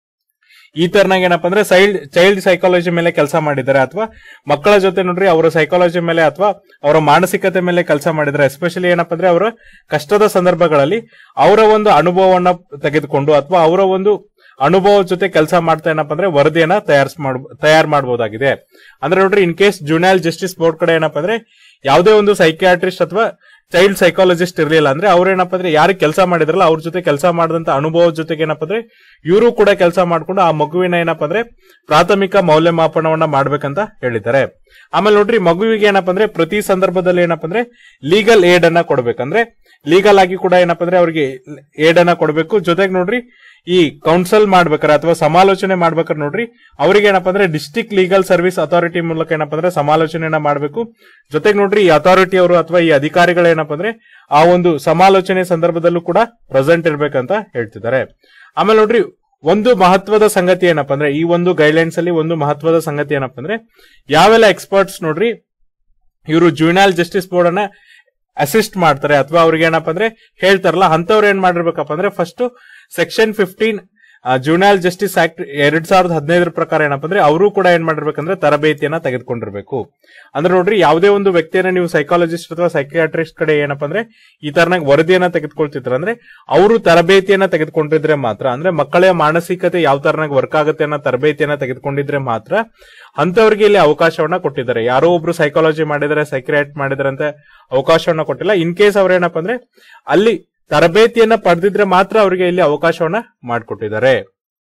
ಈ ತರನಾಗ ಏನಪ್ಪ ಅಂದ್ರೆ ಸೈಲ್ಡ್ ಚೈಲ್ಡ್ ಸೈಕಾಲಜಿ ಮೇಲೆ ಕೆಲಸ ಮಾಡಿದ್ದಾರೆ ಅಥವಾ ಮಕ್ಕಳ ಜೊತೆ ನೋಡ್ರಿ ಅವರ ಸೈಕಾಲಜಿ ಮೇಲೆ ಅಥವಾ ಅವರ ಮಾನಸಿಕತೆ ಮೇಲೆ ಕೆಲಸ ಮಾಡಿದ್ದಾರೆ ಎಸ್ಪೆಷಲಿ ಏನಪ್ಪ ಅಂದ್ರೆ ಅವರ ಕಷ್ಟದ ಸಂದರ್ಭಗಳಲ್ಲಿ ಅವರ ಒಂದು ಅನುಭವವನ್ನ ತೆಗೆದುಕೊಂಡು ಅಥವಾ ಅವರ ಒಂದು ಅನುಭವದ ಜೊತೆ ಕೆಲಸ ಮಾಡ್ತಾ ಏನಪ್ಪ ಅಂದ್ರೆ ವರದಿಯನ್ನ ತಯಾರಿಸ್ ಮಾಡ್ ತಯಾರು ಮಾಡಬಹುದಾಗಿದೆ ಅಂದ್ರೆ ನೋಡ್ರಿ in case juvenile justice board ಕಡೆ ಏನಪ್ಪ ಅಂದ್ರೆ ಯಾವುದೇ ಒಂದು ಸೈಕಿಯಾಟ್ರಿಸ್ಟ್ ಅಥವಾ ಚೈಲ್ಡ್ ಸೈಕಾಲಜಿಸ್ಟ್ ಇರಲಿಲ್ಲ ಅಂದ್ರೆ ಅವ್ರೇನಪ್ಪ ಅಂದ್ರೆ ಯಾರು ಕೆಲಸ ಮಾಡಿದ್ರಲ್ಲ ಅವ್ರ ಜೊತೆ ಕೆಲಸ ಮಾಡಿದಂತ ಅನುಭವದ ಜೊತೆಗೆ ಏನಪ್ಪ ಅಂದ್ರೆ ಇವರು ಕೂಡ ಕೆಲಸ ಮಾಡ್ಕೊಂಡು ಆ ಮಗುವಿನ ಏನಪ್ಪ ಅಂದ್ರೆ ಪ್ರಾಥಮಿಕ ಮೌಲ್ಯಮಾಪನವನ್ನ ಮಾಡ್ಬೇಕಂತ ಹೇಳಿದ್ದಾರೆ ಆಮೇಲೆ ನೋಡ್ರಿ ಮಗುವಿಗೆ ಏನಪ್ಪಾ ಅಂದ್ರೆ ಪ್ರತಿ ಸಂದರ್ಭದಲ್ಲಿ ಏನಪ್ಪಾ ಅಂದ್ರೆ ಲೀಗಲ್ ಏಡ್ ಅನ್ನ ಕೊಡ್ಬೇಕಂದ್ರೆ ಲೀಗಲ್ ಆಗಿ ಕೂಡ ಏನಪ್ಪಾ ಅಂದ್ರೆ ಅವ್ರಿಗೆ ಏಡ್ ಅನ್ನ ಕೊಡಬೇಕು ಜೊತೆಗೆ ನೋಡ್ರಿ ಈ ಕೌನ್ಸಲ್ ಮಾಡ್ಬೇಕಾರೆ ಅಥವಾ ಸಮಾಲೋಚನೆ ಮಾಡ್ಬೇಕಾದ್ರೆ ನೋಡ್ರಿ ಅವ್ರಿಗೆ ಏನಪ್ಪಾ ಅಂದ್ರೆ ಡಿಸ್ಟಿಕ್ ಲೀಗಲ್ ಸರ್ವಿಸ್ ಅಥಾರಿಟಿ ಮೂಲಕ ಏನಪ್ಪಾ ಅಂದ್ರೆ ಸಮಾಲೋಚನೆಯನ್ನ ಮಾಡಬೇಕು ಜೊತೆಗೆ ನೋಡ್ರಿ ಈ ಅಥಾರಿಟಿ ಅವರು ಅಥವಾ ಈ ಅಧಿಕಾರಿಗಳು ಏನಪ್ಪಾ ಅಂದ್ರೆ ಆ ಒಂದು ಸಮಾಲೋಚನೆ ಸಂದರ್ಭದಲ್ಲೂ ಕೂಡ ಪ್ರೆಸೆಂಟ್ ಇರ್ಬೇಕಂತ ಹೇಳ್ತಿದ್ದಾರೆ ಆಮೇಲೆ ನೋಡ್ರಿ ಒಂದು ಮಹತ್ವದ ಸಂಗತಿ ಏನಪ್ಪಾ ಅಂದ್ರೆ ಈ ಒಂದು ಗೈಡ್ಲೈನ್ಸ್ ಅಲ್ಲಿ ಒಂದು ಮಹತ್ವದ ಸಂಗತಿ ಏನಪ್ಪಾ ಅಂದ್ರೆ ಯಾವೆಲ್ಲ ಎಕ್ಸ್ಪರ್ಟ್ಸ್ ನೋಡ್ರಿ ಇವರು ಜೂನಿಯಲ್ ಜಸ್ಟಿಸ್ ಬೋರ್ಡ್ ಅನ್ನ ಅಸಿಸ್ಟ್ ಮಾಡ್ತಾರೆ ಅಥವಾ ಅವ್ರಿಗೆ ಏನಪ್ಪಾ ಅಂದ್ರೆ ಹೇಳ್ತಾರಲ್ಲ ಅಂತವ್ರು ಏನ್ ಮಾಡಿರ್ಬೇಕಪ್ಪ ಅಂದ್ರೆ first section fifteen juvenile justice act ಎರಡ್ ಸಾವಿರದ ಹದಿನೈದರ ಪ್ರಕಾರ ಏನಪ್ಪಾ ಅಂದ್ರೆ ಅವರು ಕೂಡ ಏನ್ ಮಾಡಿರ್ಬೇಕಂದ್ರೆ ತರಬೇತಿಯನ್ನ ತೆಗೆದುಕೊಂಡಿರ್ಬೇಕು ಅಂದ್ರೆ ನೋಡ್ರಿ ಯಾವುದೇ ಒಂದು ವ್ಯಕ್ತಿಯನ್ನ ನೀವು ಸೈಕಾಲಜಿಸ್ಟ್ ಅಥವಾ ಸೈಕಿಯಾಟ್ರಿಸ್ಟ್ ಕಡೆ ಏನಪ್ಪಾ ಅಂದ್ರೆ ಈ ತರನಾಗಿ ವರದಿಯನ್ನ ತೆಗೆದುಕೊಳ್ತಿದ್ರ ಅಂದ್ರೆ ಅವರು ತರಬೇತಿಯನ್ನ ತೆಗೆದುಕೊಂಡಿದ್ರೆ ಮಾತ್ರ ಅಂದ್ರೆ ಮಕ್ಕಳ ಮಾನಸಿಕತೆ ಯಾವ ತರನಾಗಿ ವರ್ಕ್ ಆಗುತ್ತೆ ಅನ್ನೋ ತರಬೇತಿಯನ್ನ ತೆಗೆದುಕೊಂಡಿದ್ರೆ ಮಾತ್ರ ಅಂತವ್ರಿಗೆ ಇಲ್ಲಿ ಅವಕಾಶವನ್ನ ಕೊಟ್ಟಿದ್ದಾರೆ ಯಾರೋ ಒಬ್ರು ಸೈಕಾಲಜಿ ಮಾಡಿದರೆ ಸೈಕ್ರಿಯಾಟ್ ಮಾಡಿದ್ರೆ ಅಂತ ಅವಕಾಶವನ್ನ ಕೊಟ್ಟಿಲ್ಲ ಇನ್ ಕೇಸ್ ಅವ್ರೇನಪ್ಪ ಅಂದ್ರೆ ಅಲ್ಲಿ ತರಬೇತಿಯನ್ನ ಪಡೆದಿದ್ರೆ ಮಾತ್ರ ಅವರಿಗೆ ಇಲ್ಲಿ ಅವಕಾಶವನ್ನ ಮಾಡಿಕೊಟ್ಟಿದ್ದಾರೆ